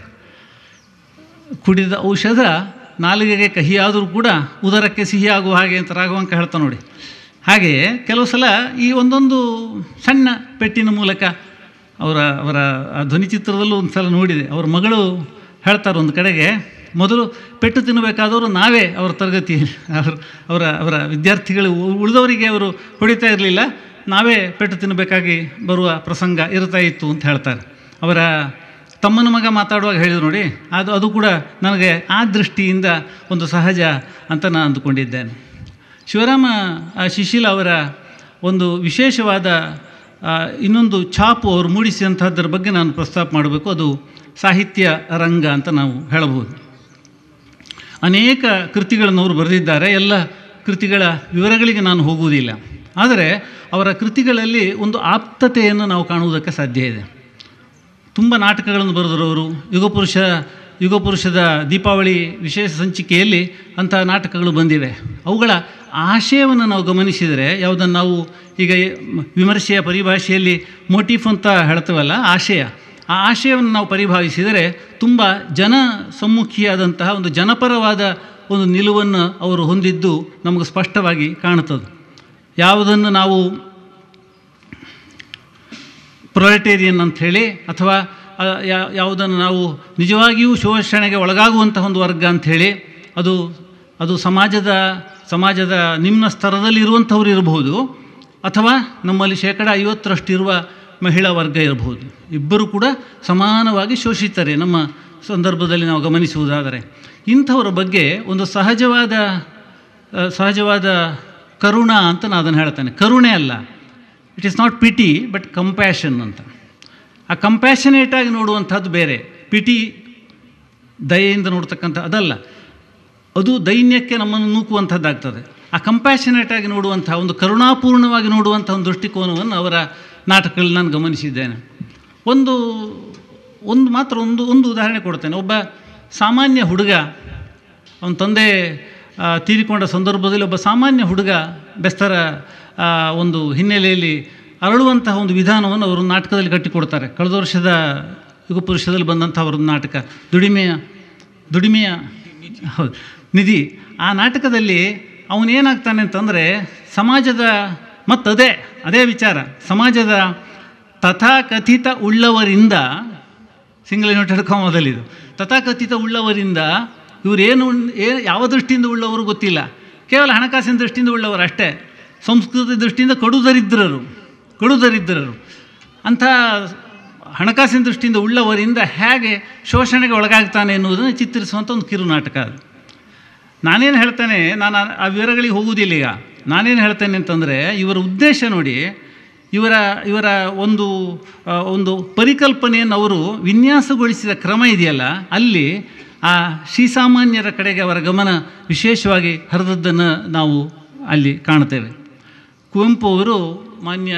ಕುಡಿದ ಔಷಧ ನಾಲಿಗೆಗೆ ಕಹಿಯಾದರೂ ಕೂಡ ಉದರಕ್ಕೆ ಸಿಹಿಯಾಗುವ ಹಾಗೆ ಅಂತ ರಾಘವಂಕ ಹೇಳ್ತಾ ನೋಡಿ ಹಾಗೆಯೇ ಕೆಲವು ಸಲ ಈ ಒಂದೊಂದು ಸಣ್ಣ ಪೆಟ್ಟಿನ ಮೂಲಕ ಅವರ ಅವರ ಆ ಧ್ವನಿಚಿತ್ರದಲ್ಲೂ ಒಂದು ಸಲ ನೋಡಿದೆ ಅವ್ರ ಮಗಳು ಹೇಳ್ತಾರೆ ಒಂದು ಕಡೆಗೆ ಮೊದಲು ಪೆಟ್ಟು ತಿನ್ನಬೇಕಾದವರು ನಾವೇ ಅವರ ತರಗತಿ ಅವರ ಅವರ ಅವರ ವಿದ್ಯಾರ್ಥಿಗಳು ಉ- ಉಳಿದವರಿಗೆ ಅವರು ಹೊಡಿತಾ ಇರಲಿಲ್ಲ ನಾವೇ ಪೆಟ್ಟು ತಿನ್ನಬೇಕಾಗಿ ಬರುವ ಪ್ರಸಂಗ ಇರ್ತಾ ಇತ್ತು ಅಂತ ಹೇಳ್ತಾರೆ ಅವರ ತಮ್ಮನ ಮಗ ಮಾತಾಡುವಾಗ ಹೇಳಿದ್ರು ನೋಡಿ ಅದು ಅದು ಕೂಡ ನನಗೆ ಆ ದೃಷ್ಟಿಯಿಂದ ಒಂದು ಸಹಜ ಅಂತ ನಾನು ಅಂದುಕೊಂಡಿದ್ದೇನೆ ಶಿವರಾಮ ಆ, ಶಿಶಿಲ ಅವರ ಒಂದು ವಿಶೇಷವಾದ ಆ, ಇನ್ನೊಂದು ಛಾಪು ಅವರು ಮೂಡಿಸಿದಂಥದ್ದರ ಬಗ್ಗೆ ನಾನು ಪ್ರಸ್ತಾಪ ಮಾಡಬೇಕು ಅದು ಸಾಹಿತ್ಯ ರಂಗ ಅಂತ ನಾವು ಹೇಳಬಹುದು ಅನೇಕ ಕೃತಿಗಳನ್ನು ಅವರು ಬರೆದಿದ್ದಾರೆ ಎಲ್ಲ ಕೃತಿಗಳ ವಿವರಗಳಿಗೆ ನಾನು ಹೋಗುವುದಿಲ್ಲ ಆದರೆ ಅವರ ಕೃತಿಗಳಲ್ಲಿ ಒಂದು ಆಪ್ತತೆಯನ್ನು ನಾವು ಕಾಣುವುದಕ್ಕೆ ಸಾಧ್ಯ ಇದೆ ತುಂಬ ನಾಟಕಗಳನ್ನು ಬರೆದರವರು ಯುಗಪುರುಷ ಯುಗಪುರುಷದ ದೀಪಾವಳಿ ವಿಶೇಷ ಸಂಚಿಕೆಯಲ್ಲಿ ಅಂಥ ನಾಟಕಗಳು ಬಂದಿವೆ ಅವುಗಳ ಆಶಯವನ್ನು ನಾವು ಗಮನಿಸಿದರೆ ಯಾವುದನ್ನು ನಾವು ಈಗ ವಿಮರ್ಶೆಯ ಪರಿಭಾಷೆಯಲ್ಲಿ ಮೋಟಿಫ್ ಅಂತ ಹೇಳ್ತೇವಲ್ಲ ಆಶಯ ಆ ಆಶಯವನ್ನು ನಾವು ಪರಿಭಾವಿಸಿದರೆ ತುಂಬ ಜನ ಸಮ್ಮುಖಿಯಾದಂತಹ ಒಂದು ಜನಪರವಾದ ಒಂದು ನಿಲುವನ್ನು ಅವರು ಹೊಂದಿದ್ದು ನಮಗೆ ಸ್ಪಷ್ಟವಾಗಿ ಕಾಣುತ್ತದೆ ಯಾವುದನ್ನು ನಾವು ಪ್ರೊಲೆಟೇರಿಯನ್ ಅಂಥೇಳಿ ಅಥವಾ ಆ, ಯಾ- ಯಾವುದನ್ನು ನಾವು ನಿಜವಾಗಿಯೂ ಶೋಷಣೆಗೆ ಒಳಗಾಗುವಂತಹ ಒಂದು ವರ್ಗ ಅಂಥೇಳಿ ಅದು ಅದು ಸಮಾಜದ ಸಮಾಜದ ನಿಮ್ನ ಸ್ತರದಲ್ಲಿ ಇರುವಂಥವ್ರು ಇರಬಹುದು ಅಥವಾ ನಮ್ಮಲ್ಲಿ ಶೇಕಡ ಐವತ್ತರಷ್ಟು ಇರುವ ಮಹಿಳಾ ವರ್ಗ ಇರಬಹುದು ಇಬ್ಬರು ಕೂಡ ಸಮಾನವಾಗಿ ಶೋಷಿತರೆ ನಮ್ಮ ಸಂದರ್ಭದಲ್ಲಿ ನಾವು ಗಮನಿಸುವುದಾದರೆ ಇಂಥವರ ಬಗ್ಗೆ ಒಂದು ಸಹಜವಾದ ಆ, ಸಹಜವಾದ ಕರುಣ ಅಂತ ನಾನು ಅದನ್ನು ಹೇಳ್ತೇನೆ ಕರುಣೆ ಅಲ್ಲ it is not pity but compassion ಅಂತ ಆ ಕಂಪ್ಯಾಷನೇಟ್ ಆಗಿ ನೋಡುವಂಥದ್ದು ಬೇರೆ ಪಿಟಿ ದಯೆಯಿಂದ ನೋಡ್ತಕ್ಕಂಥ ಅದಲ್ಲ ಅದು ದೈನ್ಯಕ್ಕೆ ನಮ್ಮನ್ನು ನೂಕುವಂಥದ್ದಾಗ್ತದೆ ಆ ಕಂಪ್ಯಾಷನೇಟ್ ಆಗಿ ನೋಡುವಂಥ ಒಂದು ಕರುಣಾಪೂರ್ಣವಾಗಿ ನೋಡುವಂಥ ಒಂದು ದೃಷ್ಟಿಕೋನವನ್ನು ಅವರ ನಾಟಕಗಳಲ್ಲಿ ನಾನು ಗಮನಿಸಿದ್ದೇನೆ ಒಂದು ಒಂದು ಮಾತ್ರ ಒಂದು ಒಂದು ಉದಾಹರಣೆ ಕೊಡ್ತೇನೆ ಒಬ್ಬ ಸಾಮಾನ್ಯ ಹುಡುಗ ಅವನ ತಂದೆ ಆ, ತೀರಿಕೊಂಡ ಸಂದರ್ಭದಲ್ಲಿ ಒಬ್ಬ ಸಾಮಾನ್ಯ ಹುಡುಗ ಬೆಸ್ತರ ಆ, ಒಂದು ಹಿನ್ನೆಲೆಯಲ್ಲಿ ಅರಳುವಂತಹ ಒಂದು ವಿಧಾನವನ್ನು ಅವರು ನಾಟಕದಲ್ಲಿ ಕಟ್ಟಿಕೊಡ್ತಾರೆ ಕಳೆದ ವರ್ಷದ ಯುಗಪುರುಷದಲ್ಲಿ ಬಂದಂಥ ಅವ್ರದ್ದು ನಾಟಕ ದುಡಿಮೆಯ ದುಡಿಮೆಯ ಹೌದು ನಿಧಿ ಆ ನಾಟಕದಲ್ಲಿ ಅವನೇನಾಗ್ತಾನೆ ಅಂತಂದರೆ ಸಮಾಜದ ಮತ್ತು ಅದೇ ಅದೇ ವಿಚಾರ ಸಮಾಜದ ತಥಾಕಥಿತ ಉಳ್ಳವರಿಂದ ಸಿಂಗಲ್ ಯುನೈಟೆಡ್ ಕಾಮದಲ್ಲಿದು ತಥಾಕಥಿತ ಉಳ್ಳವರಿಂದ ಇವರೇನು ಏ ಯಾವ ದೃಷ್ಟಿಯಿಂದ ಉಳ್ಳವರು ಗೊತ್ತಿಲ್ಲ ಕೇವಲ ಹಣಕಾಸಿನ ದೃಷ್ಟಿಯಿಂದ ಉಳ್ಳವರು ಅಷ್ಟೇ ಸಂಸ್ಕೃತಿ ದೃಷ್ಟಿಯಿಂದ ಕಡುದರಿದ್ರರು ಕಡುದರಿದ್ರರು ಅಂಥ ಹಣಕಾಸಿನ ದೃಷ್ಟಿಯಿಂದ ಉಳ್ಳವರಿಂದ ಹೇಗೆ ಶೋಷಣೆಗೆ ಒಳಗಾಗ್ತಾನೆ ಎನ್ನುವುದನ್ನು ಚಿತ್ರಿಸುವಂಥ ಒಂದು ಕಿರು ನಾಟಕ ಅದು ನಾನೇನು ಹೇಳ್ತೇನೆ ನಾನು ಆ- ಆ ವಿವರಗಳಿಗೆ ಹೋಗುವುದಿಲ್ಲ ಈಗ ನಾನೇನು ಹೇಳ್ತೇನೆ ಅಂತಂದರೆ ಇವರ ಉದ್ದೇಶ ನೋಡಿ ಇವರ ಇವರ ಒಂದು ಆ, ಒಂದು ಪರಿಕಲ್ಪನೆಯನ್ನು ಅವರು ವಿನ್ಯಾಸಗೊಳಿಸಿದ ಕ್ರಮ ಇದೆಯಲ್ಲ ಅಲ್ಲಿ ಆ ಶ್ರೀಸಾಮಾನ್ಯರ ಕಡೆಗೆ ಅವರ ಗಮನ ವಿಶೇಷವಾಗಿ ಹರಿದದ್ದನ್ನು ನಾವು ಅಲ್ಲಿ ಕಾಣ್ತೇವೆ ಕುವೆಂಪು ಅವರು ಮಾನ್ಯ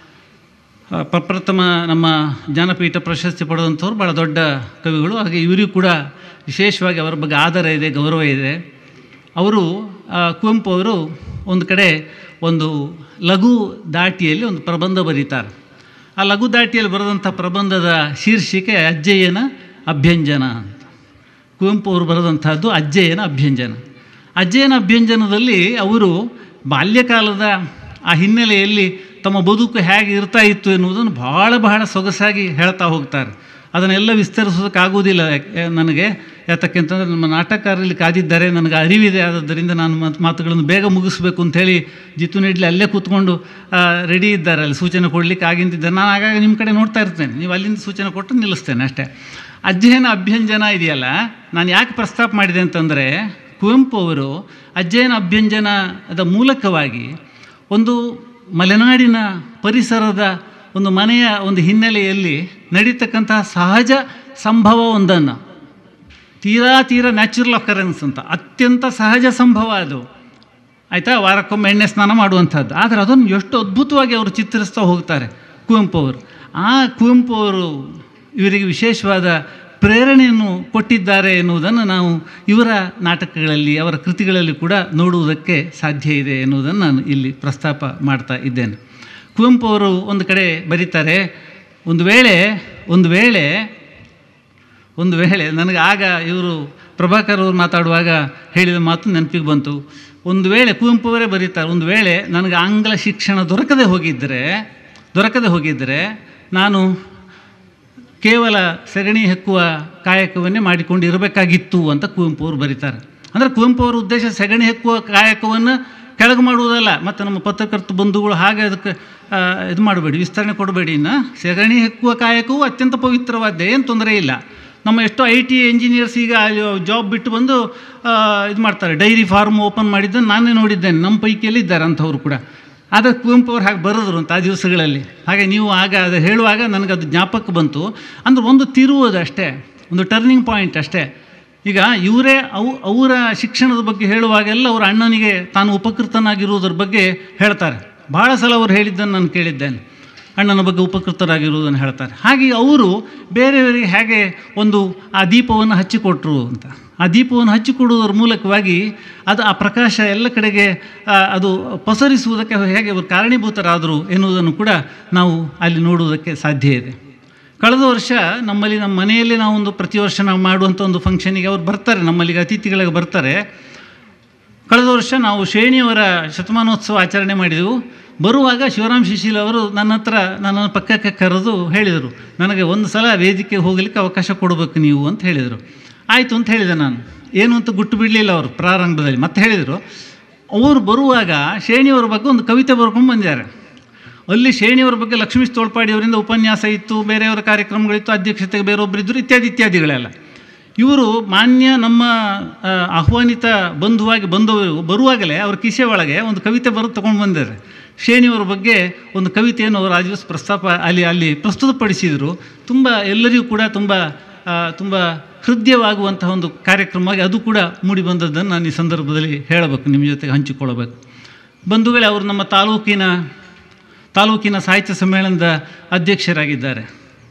ಆ, ಪ್ರಪ್ರಥಮ ನಮ್ಮ ಜ್ಞಾನಪೀಠ ಪ್ರಶಸ್ತಿ ಪಡೆದಂಥವ್ರು ಭಾಳ ದೊಡ್ಡ ಕವಿಗಳು ಹಾಗೆ ಇವರಿಗೂ ಕೂಡ ವಿಶೇಷವಾಗಿ ಅವರ ಬಗ್ಗೆ ಆದರ ಇದೆ ಗೌರವ ಇದೆ ಅವರು ಆ, ಕುವೆಂಪು ಅವರು ಒಂದು ಕಡೆ ಒಂದು ಲಘು ದಾಟಿಯಲ್ಲಿ ಒಂದು ಪ್ರಬಂಧ ಬರೀತಾರೆ ಆ ಲಘು ದಾಟಿಯಲ್ಲಿ ಬರೆದಂಥ ಪ್ರಬಂಧದ ಶೀರ್ಷಿಕೆ ಅಜ್ಜಯ್ಯನ ಅಭ್ಯಂಜನ ಅಂತ ಕುವೆಂಪು ಅವರು ಬರೆದಂಥದ್ದು ಅಜ್ಜಯ್ಯನ ಅಭ್ಯಂಜನ ಅಜ್ಜಯ್ಯನ ಅಭ್ಯಂಜನದಲ್ಲಿ ಅವರು ಬಾಲ್ಯಕಾಲದ ಆ ಹಿನ್ನೆಲೆಯಲ್ಲಿ ತಮ್ಮ ಬದುಕು ಹೇಗೆ ಇರ್ತಾ ಇತ್ತು ಎನ್ನುವುದನ್ನು ಬಹಳ ಬಹಳ ಸೊಗಸಾಗಿ ಹೇಳ್ತಾ ಹೋಗ್ತಾರೆ ಅದನ್ನೆಲ್ಲ ವಿಸ್ತರಿಸೋದಕ್ಕಾಗುವುದಿಲ್ಲ ಯಾಕೆ- ನನಗೆ ಯಾತಕ್ಕೆ ಅಂತಂದರೆ ನಮ್ಮ ನಾಟಕಕಾರರಲ್ಲಿ ಕಾದಿದ್ದಾರೆ ನನಗೆ ಅರಿವಿದೆ ಆದದ್ದರಿಂದ ನಾನು ಮಾತ್- ಮಾತುಗಳನ್ನು ಬೇಗ ಮುಗಿಸ್ಬೇಕು ಅಂಥೇಳಿ ಜಿತು ನಿಡ್ಲಿ ಅಲ್ಲೇ ಕೂತ್ಕೊಂಡು ರೆಡಿ ಇದ್ದಾರೆ ಅಲ್ಲಿ ಸೂಚನೆ ಕೊಡಲಿಕ್ಕೆ ಆಗಿಂತಿದ್ದೆ ನಾನು ಆಗಾಗ ನಿಮ್ಮ ಕಡೆ ನೋಡ್ತಾ ಇರ್ತೇನೆ ನೀವು ಅಲ್ಲಿಂದ ಸೂಚನೆ ಕೊಟ್ಟು ನಿಲ್ಲಿಸ್ತೇನೆ ಅಷ್ಟೇ ಅಧ್ಯಯನ ಅಭ್ಯಂಜನ ಇದೆಯಲ್ಲ ನಾನು ಯಾಕೆ ಪ್ರಸ್ತಾಪ ಮಾಡಿದೆ ಅಂತಂದರೆ ಕುವೆಂಪು ಅವರು ಅಧ್ಯಯನ ಅಭ್ಯಂಜನದ ಮೂಲಕವಾಗಿ ಒಂದು ಮಲೆನಾಡಿನ ಪರಿಸರದ ಒಂದು ಮನೆಯ ಒಂದು ಹಿನ್ನೆಲೆಯಲ್ಲಿ ನಡೀತಕ್ಕಂತಹ ಸಹಜ ಸಂಭವ ಒಂದನ್ನು ತೀರಾ ತೀರಾ ನ್ಯಾಚುರಲ್ ಅಕರೆನ್ಸ್ ಅಂತ ಅತ್ಯಂತ ಸಹಜ ಸಂಭವ ಅದು ಆಯಿತಾ ವಾರಕ್ಕೊಮ್ಮೆ ಎಣ್ಣೆ ಸ್ನಾನ ಮಾಡುವಂಥದ್ದು ಆದರೆ ಅದನ್ನು ಎಷ್ಟು ಅದ್ಭುತವಾಗಿ ಅವರು ಚಿತ್ರಿಸ್ತಾ ಹೋಗ್ತಾರೆ ಕುವೆಂಪು ಅವರು ಆ ಕುವೆಂಪು ಅವರು ಇವರಿಗೆ ವಿಶೇಷವಾದ ಪ್ರೇರಣೆಯನ್ನು ಕೊಟ್ಟಿದ್ದಾರೆ ಎನ್ನುವುದನ್ನು ನಾವು ಇವರ ನಾಟಕಗಳಲ್ಲಿ ಅವರ ಕೃತಿಗಳಲ್ಲಿ ಕೂಡ ನೋಡುವುದಕ್ಕೆ ಸಾಧ್ಯ ಇದೆ ಎನ್ನುವುದನ್ನು ನಾನು ಇಲ್ಲಿ ಪ್ರಸ್ತಾಪ ಮಾಡ್ತಾ ಇದ್ದೇನೆ ಕುವೆಂಪು ಅವರು ಒಂದು ಕಡೆ ಬರೀತಾರೆ ಒಂದು ವೇಳೆ ಒಂದು ವೇಳೆ ಒಂದು ವೇಳೆ ನನಗೆ ಆಗ ಇವರು ಪ್ರಭಾಕರ್ ಅವರು ಮಾತಾಡುವಾಗ ಹೇಳಿದ ಮಾತು ನೆನಪಿಗೆ ಬಂತು ಒಂದು ವೇಳೆ ಕುವೆಂಪು ಅವರೇ ಬರೀತಾರೆ ಒಂದು ವೇಳೆ ನನಗೆ ಆಂಗ್ಲ ಶಿಕ್ಷಣ ದೊರಕದೆ ಹೋಗಿದ್ದರೆ ದೊರಕದೆ ಹೋಗಿದ್ದರೆ ನಾನು ಕೇವಲ ಸಗಣಿ ಹೆಕ್ಕುವ ಕಾಯಕವನ್ನೇ ಮಾಡಿಕೊಂಡು ಇರಬೇಕಾಗಿತ್ತು ಅಂತ ಕುವೆಂಪು ಅವರು ಬರೀತಾರೆ ಅಂದರೆ ಕುವೆಂಪು ಅವರ ಉದ್ದೇಶ ಸಗಣಿ ಹೆಕ್ಕುವ ಕಾಯಕವನ್ನು ಕೆಳಗೆ ಮಾಡುವುದಲ್ಲ ಮತ್ತು ನಮ್ಮ ಪತ್ರಕರ್ತ ಬಂಧುಗಳು ಹಾಗೆ ಅದಕ್ಕೆ ಆ, ಇದು ಮಾಡಬೇಡಿ ವಿಸ್ತರಣೆ ಕೊಡಬೇಡಿ ಇನ್ನು ಸಗಣಿ ಹೆಕ್ಕುವ ಕಾಯಕವು ಅತ್ಯಂತ ಪವಿತ್ರವಾದ್ದೇ ಏನು ತೊಂದರೆ ಇಲ್ಲ ನಮ್ಮ ಎಷ್ಟೋ ಐ ಟಿ ಇಂಜಿನಿಯರ್ಸ್ ಈಗ ಜಾಬ್ ಬಿಟ್ಟು ಬಂದು ಆ, ಇದು ಮಾಡ್ತಾರೆ ಡೈರಿ ಫಾರ್ಮ್ ಓಪನ್ ಮಾಡಿದ್ದನ್ನು ನಾನೇ ನೋಡಿದ್ದೇನೆ ನಮ್ಮ ಪೈಕಿಯಲ್ಲಿ ಇದ್ದಾರೆ ಅಂಥವ್ರು ಕೂಡ ಆದರೆ ಕುವೆಂಪು ಅವ್ರು ಹಾಗೆ ಬರೆದ್ರು ಅಂತ ಆ ದಿವಸಗಳಲ್ಲಿ ಹಾಗೆ ನೀವು ಆಗ ಅದು ಹೇಳುವಾಗ ನನಗೆ ಅದು ಜ್ಞಾಪಕ ಬಂತು ಅಂದ್ರೆ ಒಂದು ತಿರುವುದು ಅಷ್ಟೇ ಒಂದು ಟರ್ನಿಂಗ್ ಪಾಯಿಂಟ್ ಅಷ್ಟೇ ಈಗ ಇವರೇ ಅವು ಅವರ ಶಿಕ್ಷಣದ ಬಗ್ಗೆ ಹೇಳುವಾಗೆಲ್ಲ ಅವರ ಅಣ್ಣನಿಗೆ ತಾನು ಉಪಕೃತನಾಗಿರುವುದರ ಬಗ್ಗೆ ಹೇಳ್ತಾರೆ ಭಾಳ ಸಲ ಅವರು ಹೇಳಿದ್ದನ್ನು ನಾನು ಕೇಳಿದ್ದೇನೆ ಅಣ್ಣನ ಬಗ್ಗೆ ಉಪಕೃತರಾಗಿರುವುದನ್ನು ಹೇಳ್ತಾರೆ ಹಾಗೆ ಅವರು ಬೇರೆಯವರಿಗೆ ಹೇಗೆ ಒಂದು ಆ ದೀಪವನ್ನು ಹಚ್ಚಿಕೊಟ್ರು ಅಂತ ಆ ದೀಪವನ್ನು ಹಚ್ಚಿಕೊಡುವುದರ ಮೂಲಕವಾಗಿ ಅದು ಆ ಪ್ರಕಾಶ ಎಲ್ಲ ಕಡೆಗೆ ಆ, ಅದು ಪಸರಿಸುವುದಕ್ಕೆ ಹೇಗೆ ಅವರು ಕಾರಣೀಭೂತರಾದರು ಎನ್ನುವುದನ್ನು ಕೂಡ ನಾವು ಅಲ್ಲಿ ನೋಡುವುದಕ್ಕೆ ಸಾಧ್ಯ ಇದೆ ಕಳೆದ ವರ್ಷ ನಮ್ಮಲ್ಲಿ ನಮ್ಮ ಮನೆಯಲ್ಲಿ ನಾವು ಒಂದು ಪ್ರತಿ ವರ್ಷ ನಾವು ಮಾಡುವಂಥ ಒಂದು ಫಂಕ್ಷನಿಗೆ ಅವ್ರು ಬರ್ತಾರೆ ನಮ್ಮಲ್ಲಿಗೆ ಅತಿಥಿಗಳಿಗೆ ಬರ್ತಾರೆ ಕಳೆದ ವರ್ಷ ನಾವು ಶ್ರೇಣಿಯವರ ಶತಮಾನೋತ್ಸವ ಆಚರಣೆ ಮಾಡಿದೆವು ಬರುವಾಗ ಶಿವರಾಮ್ ಶಿಶಿಲ್ ಅವರು ನನ್ನ ಹತ್ರ ನನ್ನ ಪಕ್ಕಕ್ಕೆ ಕರೆದು ಹೇಳಿದರು ನನಗೆ ಒಂದು ಸಲ ವೇದಿಕೆಗೆ ಹೋಗಲಿಕ್ಕೆ ಅವಕಾಶ ಕೊಡಬೇಕು ನೀವು ಅಂತ ಹೇಳಿದರು ಆಯಿತು ಅಂತ ಹೇಳಿದೆ ನಾನು ಏನು ಅಂತ ಗುಟ್ಟು ಬಿಡಲಿಲ್ಲ ಅವರು ಪ್ರಾರಂಭದಲ್ಲಿ ಮತ್ತೆ ಹೇಳಿದರು ಅವರು ಬರುವಾಗ ಶ್ರೇಣಿಯವರ ಬಗ್ಗೆ ಒಂದು ಕವಿತೆ ಬರ್ಕೊಂಡು ಬಂದಿದ್ದಾರೆ ಅಲ್ಲಿ ಶ್ರೇಣಿಯವರ ಬಗ್ಗೆ ಲಕ್ಷ್ಮೀಶ್ ತೋಳ್ಪಾಡಿ ಅವರಿಂದ ಉಪನ್ಯಾಸ ಇತ್ತು ಬೇರೆಯವರ ಕಾರ್ಯಕ್ರಮಗಳಿತ್ತು ಅಧ್ಯಕ್ಷತೆಗೆ ಬೇರೊಬ್ಬರು ಇದ್ದರು ಇತ್ಯಾದಿ ಇತ್ಯಾದಿಗಳೆಲ್ಲ ಇವರು ಮಾನ್ಯ ನಮ್ಮ ಆ, ಆಹ್ವಾನಿತ ಬಂಧುವಾಗಿ ಬಂದವರು ಬರುವಾಗಲೇ ಅವ್ರ ಕಿಸೆ ಒಳಗೆ ಒಂದು ಕವಿತೆ ಬರೆದು ತೊಗೊಂಡು ಬಂದಿದ್ದಾರೆ ಶ್ರೇಣಿಯವರ ಬಗ್ಗೆ ಒಂದು ಕವಿತೆಯನ್ನು ಅವರು ಆ ದಿವಸ ಪ್ರಸ್ತಾಪ ಅಲ್ಲಿ ಅಲ್ಲಿ ಪ್ರಸ್ತುತಪಡಿಸಿದರು ತುಂಬ ಎಲ್ಲರಿಗೂ ಕೂಡ ತುಂಬ ಆ, ತುಂಬ ಹೃದಯವಾಗುವಂತಹ ಒಂದು ಕಾರ್ಯಕ್ರಮವಾಗಿ ಅದು ಕೂಡ ಮೂಡಿ ಬಂದದ್ದನ್ನು ನಾನು ಈ ಸಂದರ್ಭದಲ್ಲಿ ಹೇಳಬೇಕು ನಿಮ್ಮ ಜೊತೆಗೆ ಹಂಚಿಕೊಳ್ಳಬೇಕು ಬಂಧುಗಳೇ ಅವರು ನಮ್ಮ ತಾಲೂಕಿನ ತಾಲೂಕಿನ ಸಾಹಿತ್ಯ ಸಮ್ಮೇಳನದ ಅಧ್ಯಕ್ಷರಾಗಿದ್ದಾರೆ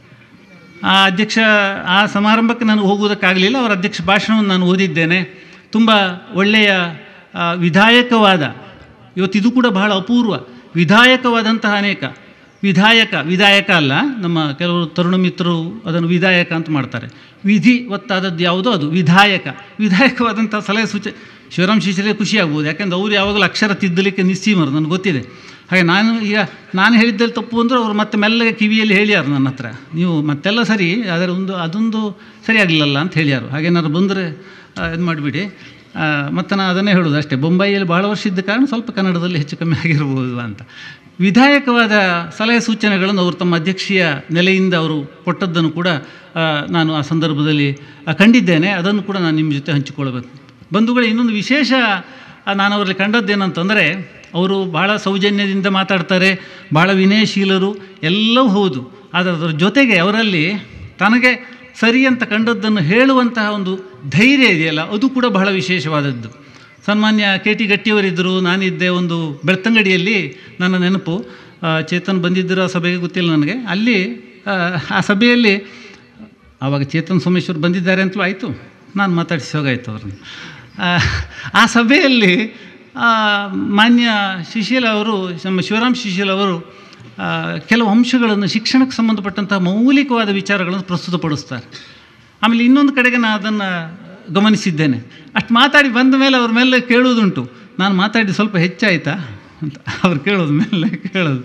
ಆ ಅಧ್ಯಕ್ಷ ಆ ಸಮಾರಂಭಕ್ಕೆ ನಾನು ಹೋಗುವುದಕ್ಕಾಗಲಿಲ್ಲ ಅವರ ಅಧ್ಯಕ್ಷ ಭಾಷಣವನ್ನು ನಾನು ಓದಿದ್ದೇನೆ ತುಂಬ ಒಳ್ಳೆಯ ಆ, ವಿಧಾಯಕವಾದ ಇವತ್ತು ಇದು ಕೂಡ ಬಹಳ ಅಪೂರ್ವ ವಿಧಾಯಕವಾದಂತಹ ಅನೇಕ ವಿಧಾಯಕ ವಿಧಾಯಕ ಅಲ್ಲ ನಮ್ಮ ಕೆಲವರು ತರುಣ ಮಿತ್ರರು ಅದನ್ನು ವಿಧಾಯಕ ಅಂತ ಮಾಡ್ತಾರೆ ವಿಧಿ ಒತ್ತಾದದ್ದು ಯಾವುದೋ ಅದು ವಿಧಾಯಕ ವಿಧಾಯಕವಾದಂಥ ಸಲಹೆ ಸೂಚನೆ ಶಿವರಾಮ್ ಶಿಷ್ಯರಿಗೆ ಖುಷಿ ಆಗ್ಬೋದು ಯಾಕೆಂದ್ರೆ ಅವ್ರು ಯಾವಾಗಲೂ ಅಕ್ಷರ ತಿದ್ದಲಿಕ್ಕೆ ನಿಸ್ಸೀಮರು ನನಗೆ ಗೊತ್ತಿದೆ ಹಾಗೆ ನಾನು ಈಗ ನಾನು ಹೇಳಿದ್ದಲ್ಲಿ ತಪ್ಪು ಅಂದರೆ ಅವ್ರು ಮತ್ತೆ ಮೆಲ್ಲಗೆ ಕಿವಿಯಲ್ಲಿ ಹೇಳ್ಯಾರು ನನ್ನ ಹತ್ರ ನೀವು ಮತ್ತೆಲ್ಲ ಸರಿ ಆದರೆ ಒಂದು ಅದೊಂದು ಸರಿಯಾಗಲಿಲ್ಲಲ್ಲ ಅಂತ ಹೇಳ್ಯಾರು ಹಾಗೇನಾದ್ರು ಬಂದರೆ ಇದು ಮಾಡಿಬಿಡಿ ಮತ್ತು ನಾನು ಅದನ್ನೇ ಹೇಳೋದು ಅಷ್ಟೇ ಬೊಂಬಾಯಿಯಲ್ಲಿ ಭಾಳ ವರ್ಷ ಇದ್ದ ಕಾರಣ ಸ್ವಲ್ಪ ಕನ್ನಡದಲ್ಲಿ ಹೆಚ್ಚು ಕಮ್ಮಿ ಆಗಿರ್ಬೋದು ಅಂತ ವಿಧಾಯಕವಾದ ಸಲಹೆ ಸೂಚನೆಗಳನ್ನು ಅವರು ತಮ್ಮ ಅಧ್ಯಕ್ಷೀಯ ನೆಲೆಯಿಂದ ಅವರು ಕೊಟ್ಟದ್ದನ್ನು ಕೂಡ ಆ, ನಾನು ಆ ಸಂದರ್ಭದಲ್ಲಿ ಆ, ಕಂಡಿದ್ದೇನೆ ಅದನ್ನು ಕೂಡ ನಾನು ನಿಮ್ಮ ಜೊತೆ ಹಂಚಿಕೊಳ್ಬೇಕು ಬಂಧುಗಳೇ ಇನ್ನೊಂದು ವಿಶೇಷ ಆ, ನಾನು ಅವರಲ್ಲಿ ಕಂಡದ್ದೇನಂತಂದರೆ ಅವರು ಭಾಳ ಸೌಜನ್ಯದಿಂದ ಮಾತಾಡ್ತಾರೆ ಭಾಳ ವಿನಯಶೀಲರು ಎಲ್ಲವೂ ಹೌದು ಆದರೆ ಅದರ ಜೊತೆಗೆ ಅವರಲ್ಲಿ ತನಗೆ ಸರಿ ಅಂತ ಕಂಡದ್ದನ್ನು ಹೇಳುವಂತಹ ಒಂದು ಧೈರ್ಯ ಇದೆಯಲ್ಲ ಅದು ಕೂಡ ಬಹಳ ವಿಶೇಷವಾದದ್ದು ಸನ್ಮಾನ್ಯ ಕೆ ಟಿ ಗಟ್ಟಿಯವರಿದ್ದರು ನಾನಿದ್ದೆ ಒಂದು ಬೆಳ್ತಂಗಡಿಯಲ್ಲಿ ನನ್ನ ನೆನಪು ಆ, ಚೇತನ್ ಬಂದಿದ್ದರು ಆ ಸಭೆಗೆ ಗೊತ್ತಿಲ್ಲ ನನಗೆ ಅಲ್ಲಿ ಆ, ಆ ಸಭೆಯಲ್ಲಿ ಆವಾಗ ಚೇತನ್ ಸೋಮೇಶ್ವರ್ ಬಂದಿದ್ದಾರೆ ಅಂತಲೂ ಆಯಿತು ನಾನು ಮಾತಾಡಿಸಿ ಹೋಗಾಯ್ತು ಅವ್ರನ್ನ ಆ, ಆ ಸಭೆಯಲ್ಲಿ ಆ, ಮಾನ್ಯ ಶಿಶೀಲ ಅವರು ನಮ್ಮ ಶಿವರಾಮ್ ಶಿಶೀಲ್ ಅವರು ಆ, ಕೆಲವು ಅಂಶಗಳನ್ನು ಶಿಕ್ಷಣಕ್ಕೆ ಸಂಬಂಧಪಟ್ಟಂಥ ಮೌಲಿಕವಾದ ವಿಚಾರಗಳನ್ನು ಪ್ರಸ್ತುತಪಡಿಸ್ತಾರೆ ಆಮೇಲೆ ಇನ್ನೊಂದು ಕಡೆಗೆ ನಾನು ಅದನ್ನು ಗಮನಿಸಿದ್ದೇನೆ ಅಷ್ಟು ಮಾತಾಡಿ ಬಂದ ಮೇಲೆ ಅವ್ರ ಮೇಲೆ ಕೇಳುವುದುಂಟು ನಾನು ಮಾತಾಡಿ ಸ್ವಲ್ಪ ಹೆಚ್ಚಾಯಿತಾ ಅಂತ ಅವ್ರು ಕೇಳೋದು ಮೇಲೆ ಕೇಳೋದು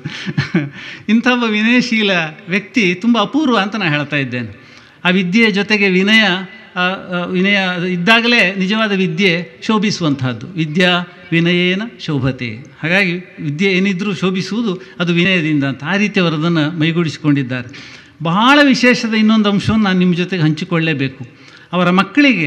ಇಂಥ ಒಬ್ಬ ವಿನಯಶೀಲ ವ್ಯಕ್ತಿ ತುಂಬ ಅಪೂರ್ವ ಅಂತ ನಾನು ಹೇಳ್ತಾ ಇದ್ದೇನೆ ಆ ವಿದ್ಯೆಯ ಜೊತೆಗೆ ವಿನಯ ಆ, ಆ, ವಿನಯ ಇದ್ದಾಗಲೇ ನಿಜವಾದ ವಿದ್ಯೆ ಶೋಭಿಸುವಂತಹದ್ದು ವಿದ್ಯಾ ವಿನಯೇನ ಶೋಭತೆ ಹಾಗಾಗಿ ವಿದ್ಯೆ ಏನಿದ್ರೂ ಶೋಭಿಸುವುದು ಅದು ವಿನಯದಿಂದ ಅಂತ ಆ ರೀತಿ ಅವರು ಅದನ್ನು ಮೈಗೂಡಿಸಿಕೊಂಡಿದ್ದಾರೆ ಬಹಳ ವಿಶೇಷದ ಇನ್ನೊಂದು ಅಂಶವನ್ನು ನಾನು ನಿಮ್ಮ ಜೊತೆಗೆ ಹಂಚಿಕೊಳ್ಳಲೇಬೇಕು ಅವರ ಮಕ್ಕಳಿಗೆ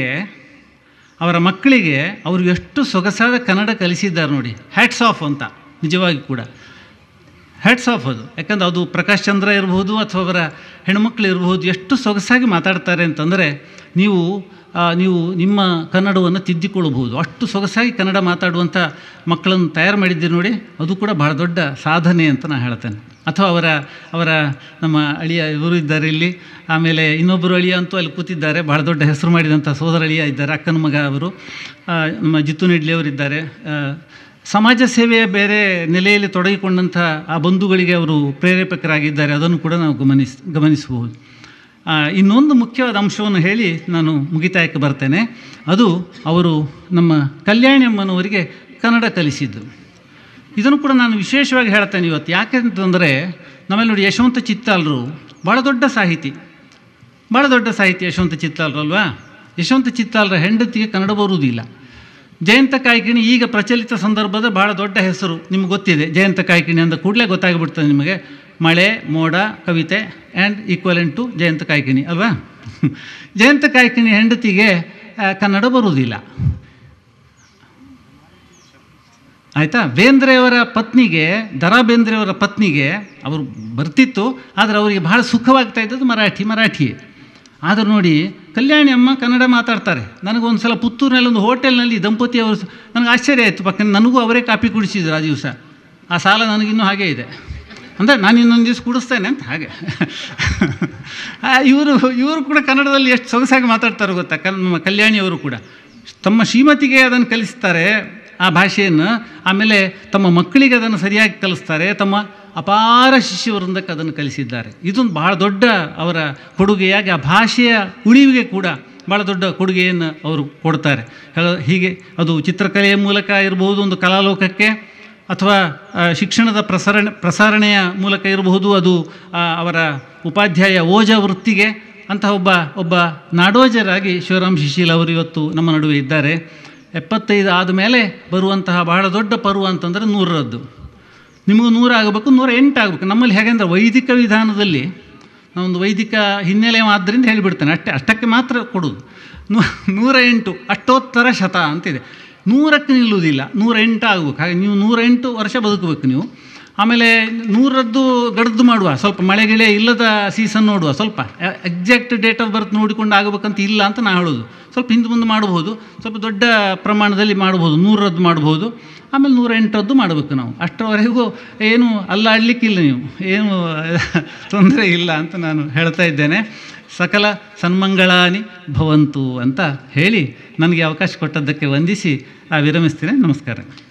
ಅವರ ಮಕ್ಕಳಿಗೆ ಅವರು ಎಷ್ಟು ಸೊಗಸಾದ ಕನ್ನಡ ಕಲಿಸಿದ್ದಾರೆ ನೋಡಿ ಹ್ಯಾಟ್ಸ್ ಆಫ್ ಅಂತ ನಿಜವಾಗಿ ಕೂಡ ಹ್ಯಾಟ್ಸ್ ಆಫ್ ಅದು ಯಾಕಂದ್ರೆ ಅದು ಪ್ರಕಾಶ್ ಚಂದ್ರ ಇರ್ಬೋದು ಅಥವಾ ಅವರ ಹೆಣ್ಮಕ್ಳು ಇರ್ಬೋದು ಎಷ್ಟು ಸೊಗಸಾಗಿ ಮಾತಾಡ್ತಾರೆ ಅಂತಂದರೆ ನೀವು ಆ, ನೀವು ನಿಮ್ಮ ಕನ್ನಡವನ್ನು ತಿದ್ದಿಕೊಳ್ಳಬಹುದು ಅಷ್ಟು ಸೊಗಸಾಗಿ ಕನ್ನಡ ಮಾತಾಡುವಂಥ ಮಕ್ಕಳನ್ನು ತಯಾರು ಮಾಡಿದ್ದೀರಿ ನೋಡಿ ಅದು ಕೂಡ ಬಹಳ ದೊಡ್ಡ ಸಾಧನೆ ಅಂತ ನಾನು ಹೇಳ್ತೇನೆ ಅಥವಾ ಅವರ ಅವರ ನಮ್ಮ ಅಳಿಯ ಇವರು ಇದ್ದಾರೆ ಇಲ್ಲಿ ಆಮೇಲೆ ಇನ್ನೊಬ್ಬರು ಅಳಿಯ ಅಂತೂ ಅಲ್ಲಿ ಕೂತಿದ್ದಾರೆ ಬಹಳ ದೊಡ್ಡ ಹೆಸರು ಮಾಡಿದಂಥ ಸೋದರ ಅಳಿಯ ಇದ್ದಾರೆ ಅಕ್ಕನ ಮಗ ಅವರು ಆ, ನಮ್ಮ ಜಿತ್ತು ನೆಡ್ಲಿ ಅವರಿದ್ದಾರೆ ಆ, ಸಮಾಜ ಸೇವೆಯ ಬೇರೆ ನೆಲೆಯಲ್ಲಿ ತೊಡಗಿಕೊಂಡಂಥ ಆ ಬಂಧುಗಳಿಗೆ ಅವರು ಪ್ರೇರೇಪಕರಾಗಿದ್ದಾರೆ ಅದನ್ನು ಕೂಡ ನಾವು ಗಮನಿಸ್ ಗಮನಿಸಬಹುದು ಆ, ಇನ್ನೊಂದು ಮುಖ್ಯವಾದ ಅಂಶವನ್ನು ಹೇಳಿ ನಾನು ಮುಗಿತಾಯಕ್ಕೆ ಬರ್ತೇನೆ ಅದು ಅವರು ನಮ್ಮ ಕಲ್ಯಾಣಿ ಅಮ್ಮನವರಿಗೆ ಕನ್ನಡ ಕಲಿಸಿದ್ದು ಇದನ್ನು ಕೂಡ ನಾನು ವಿಶೇಷವಾಗಿ ಹೇಳ್ತೇನೆ ಇವತ್ತು ಯಾಕೆಂತಂದರೆ ನಮ್ಮಲ್ಲಿ ನೋಡಿ ಯಶವಂತ ಚಿತ್ತಾಲರು ಭಾಳ ದೊಡ್ಡ ಸಾಹಿತಿ ಭಾಳ ದೊಡ್ಡ ಸಾಹಿತಿ ಯಶವಂತ ಚಿತ್ತಾಲರು ಅಲ್ವಾ ಯಶವಂತ ಚಿತ್ತಾಲರ ಹೆಂಡತಿಗೆ ಕನ್ನಡ ಬರುವುದಿಲ್ಲ ಜಯಂತ ಕಾಯ್ಕಿಣಿ ಈಗ ಪ್ರಚಲಿತ ಸಂದರ್ಭದ ಭಾಳ ದೊಡ್ಡ ಹೆಸರು ನಿಮ್ಗೆ ಗೊತ್ತಿದೆ ಜಯಂತ ಕಾಯ್ಕಿಣಿ ಅಂದ ಕೂಡಲೇ ಗೊತ್ತಾಗಿಬಿಡ್ತದೆ ನಿಮಗೆ ಮಳೆ ಮೋಡ ಕವಿತೆ and equivalent to Jayanta Kaikini ಅಲ್ವಾ ಜಯಂತ ಕಾಯ್ಕಿಣಿ ಹೆಂಡತಿಗೆ ಆ, ಕನ್ನಡ ಬರುವುದಿಲ್ಲ ಆಯಿತಾ ಬೇಂದ್ರೆಯವರ ಪತ್ನಿಗೆ ದರಾ ಬೇಂದ್ರೆಯವರ ಪತ್ನಿಗೆ ಅವರು ಬರ್ತಿತ್ತು ಆದರೆ ಅವರಿಗೆ ಬಹಳ ಸುಖವಾಗ್ತಾ ಇದ್ದದ್ದು ಮರಾಠಿ ಮರಾಠಿ ಆದರೂ ನೋಡಿ ಕಲ್ಯಾಣಿ ಅಮ್ಮ ಕನ್ನಡ ಮಾತಾಡ್ತಾರೆ ನನಗೊಂದು ಸಲ ಪುತ್ತೂರಿನಲ್ಲಿ ಒಂದು ಹೋಟೆಲ್ನಲ್ಲಿ ದಂಪತಿ ಅವರು ಸ- ನನಗೆ ಆಶ್ಚರ್ಯ ಆಯಿತು ಪಕ್ಕ ನನಗೂ ಅವರೇ ಕಾಪಿ ಕುಡಿಸಿದ್ರು ಆ ದಿವಸ ಆ ಸಾಲ ನನಗಿನ್ನೂ ಹಾಗೇ ಇದೆ ಅಂದರೆ ನಾನು ಇನ್ನೊಂದು ದಿವಸ ಕುಡಿಸ್ತೇನೆ ಅಂತ ಹಾಗೆ ಇವರು ಇವರು ಕೂಡ ಕನ್ನಡದಲ್ಲಿ ಎಷ್ಟು ಸೊಗಸಾಗಿ ಮಾತಾಡ್ತಾರೆ ಗೊತ್ತಾ ಕಲ್ ನಮ್ಮ ಕಲ್ಯಾಣಿಯವರು ಕೂಡ ತಮ್ಮ ಶ್ರೀಮತಿಗೆ ಅದನ್ನು ಕಲಿಸ್ತಾರೆ ಆ ಭಾಷೆಯನ್ನು ಆಮೇಲೆ ತಮ್ಮ ಮಕ್ಕಳಿಗೆ ಅದನ್ನು ಸರಿಯಾಗಿ ಕಲಿಸ್ತಾರೆ ತಮ್ಮ ಅಪಾರ ಶಿಷ್ಯವೃಂದಕ್ಕೆ ಅದನ್ನು ಕಲಿಸಿದ್ದಾರೆ ಇದೊಂದು ಬಹಳ ದೊಡ್ಡ ಅವರ ಕೊಡುಗೆಯಾಗಿ ಆ ಭಾಷೆಯ ಉಳಿವಿಗೆ ಕೂಡ ಭಾಳ ದೊಡ್ಡ ಕೊಡುಗೆಯನ್ನು ಅವರು ಕೊಡ್ತಾರೆ ಹೇಳ- ಹೀಗೆ ಅದು ಚಿತ್ರಕಲೆಯ ಮೂಲಕ ಇರಬಹುದು ಒಂದು ಕಲಾಲೋಕಕ್ಕೆ ಅಥವಾ ಆ, ಶಿಕ್ಷಣದ ಪ್ರಸರಣ ಪ್ರಸಾರಣೆಯ ಮೂಲಕ ಇರಬಹುದು ಅದು ಆ, ಅವರ ಉಪಾಧ್ಯಾಯ ಓಜ ವೃತ್ತಿಗೆ ಅಂತಹ ಒಬ್ಬ ಒಬ್ಬ ನಾಡೋಜರಾಗಿ ಶಿವರಾಮ್ ಶಿಶೀಲ್ ಅವರು ಇವತ್ತು ನಮ್ಮ ನಡುವೆ ಇದ್ದಾರೆ ಎಪ್ಪತ್ತೈದು ಆದಮೇಲೆ ಬರುವಂತಹ ಬಹಳ ದೊಡ್ಡ ಪರ್ವ ಅಂತಂದರೆ ನೂರರದ್ದು ನಿಮಗೂ ನೂರ ಆಗಬೇಕು ನೂರ ಎಂಟು ಆಗಬೇಕು ನಮ್ಮಲ್ಲಿ ಹೇಗೆಂದ್ರೆ ವೈದಿಕ ವಿಧಾನದಲ್ಲಿ ನಾವೊಂದು ವೈದಿಕ ಹಿನ್ನೆಲೆ ಆದ್ದರಿಂದ ಹೇಳಿಬಿಡ್ತೇನೆ ಅಷ್ಟೇ ಅಷ್ಟಕ್ಕೆ ಮಾತ್ರ ಕೊಡೋದು ನೂ ನೂರ ಎಂಟು ಅಷ್ಟೋತ್ತರ ಶತ ಅಂತಿದೆ ನೂರಕ್ಕೆ ನಿಲ್ಲುವುದಿಲ್ಲ ನೂರ ಎಂಟು ಆಗಬೇಕು ಹಾಗೆ ನೀವು ನೂರ ಎಂಟು ವರ್ಷ ಬದುಕಬೇಕು ನೀವು ಆಮೇಲೆ ನೂರದ್ದು ಗಡ್ದು ಮಾಡುವ ಸ್ವಲ್ಪ ಮಳೆ ಗಿಳೆ ಇಲ್ಲದ ಸೀಸನ್ ನೋಡುವ ಸ್ವಲ್ಪ ಎಕ್ಸಾಕ್ಟ್ ಡೇಟ್ ಆಫ್ ಬರ್ತ್ ನೋಡಿಕೊಂಡು ಆಗಬೇಕಂತ ಇಲ್ಲ ಅಂತ ನಾನು ಹೇಳೋದು ಸ್ವಲ್ಪ ಹಿಂದೆ ಮುಂದೆ ಮಾಡ್ಬೋದು ಸ್ವಲ್ಪ ದೊಡ್ಡ ಪ್ರಮಾಣದಲ್ಲಿ ಮಾಡ್ಬೋದು ನೂರರದ್ದು ಮಾಡ್ಬೋದು ಆಮೇಲೆ ನೂರ ಎಂಟರದ್ದು ಮಾಡಬೇಕು ನಾವು ಅಷ್ಟರವರೆಗೂ ಏನು ಅಲ್ಲಾಡಲಿಕ್ಕಿಲ್ಲ ನೀವು ಏನು ತೊಂದರೆ ಇಲ್ಲ ಅಂತ ನಾನು ಹೇಳ್ತಾ ಇದ್ದೇನೆ ಸಕಲ ಸನ್ಮಂಗಳಾನಿ ಭವಂತು ಅಂತ ಹೇಳಿ ನನಗೆ ಅವಕಾಶ ಕೊಟ್ಟದ್ದಕ್ಕೆ ವಂದಿಸಿ ಆ ವಿರಮಿಸ್ತೇನೆ ನಮಸ್ಕಾರ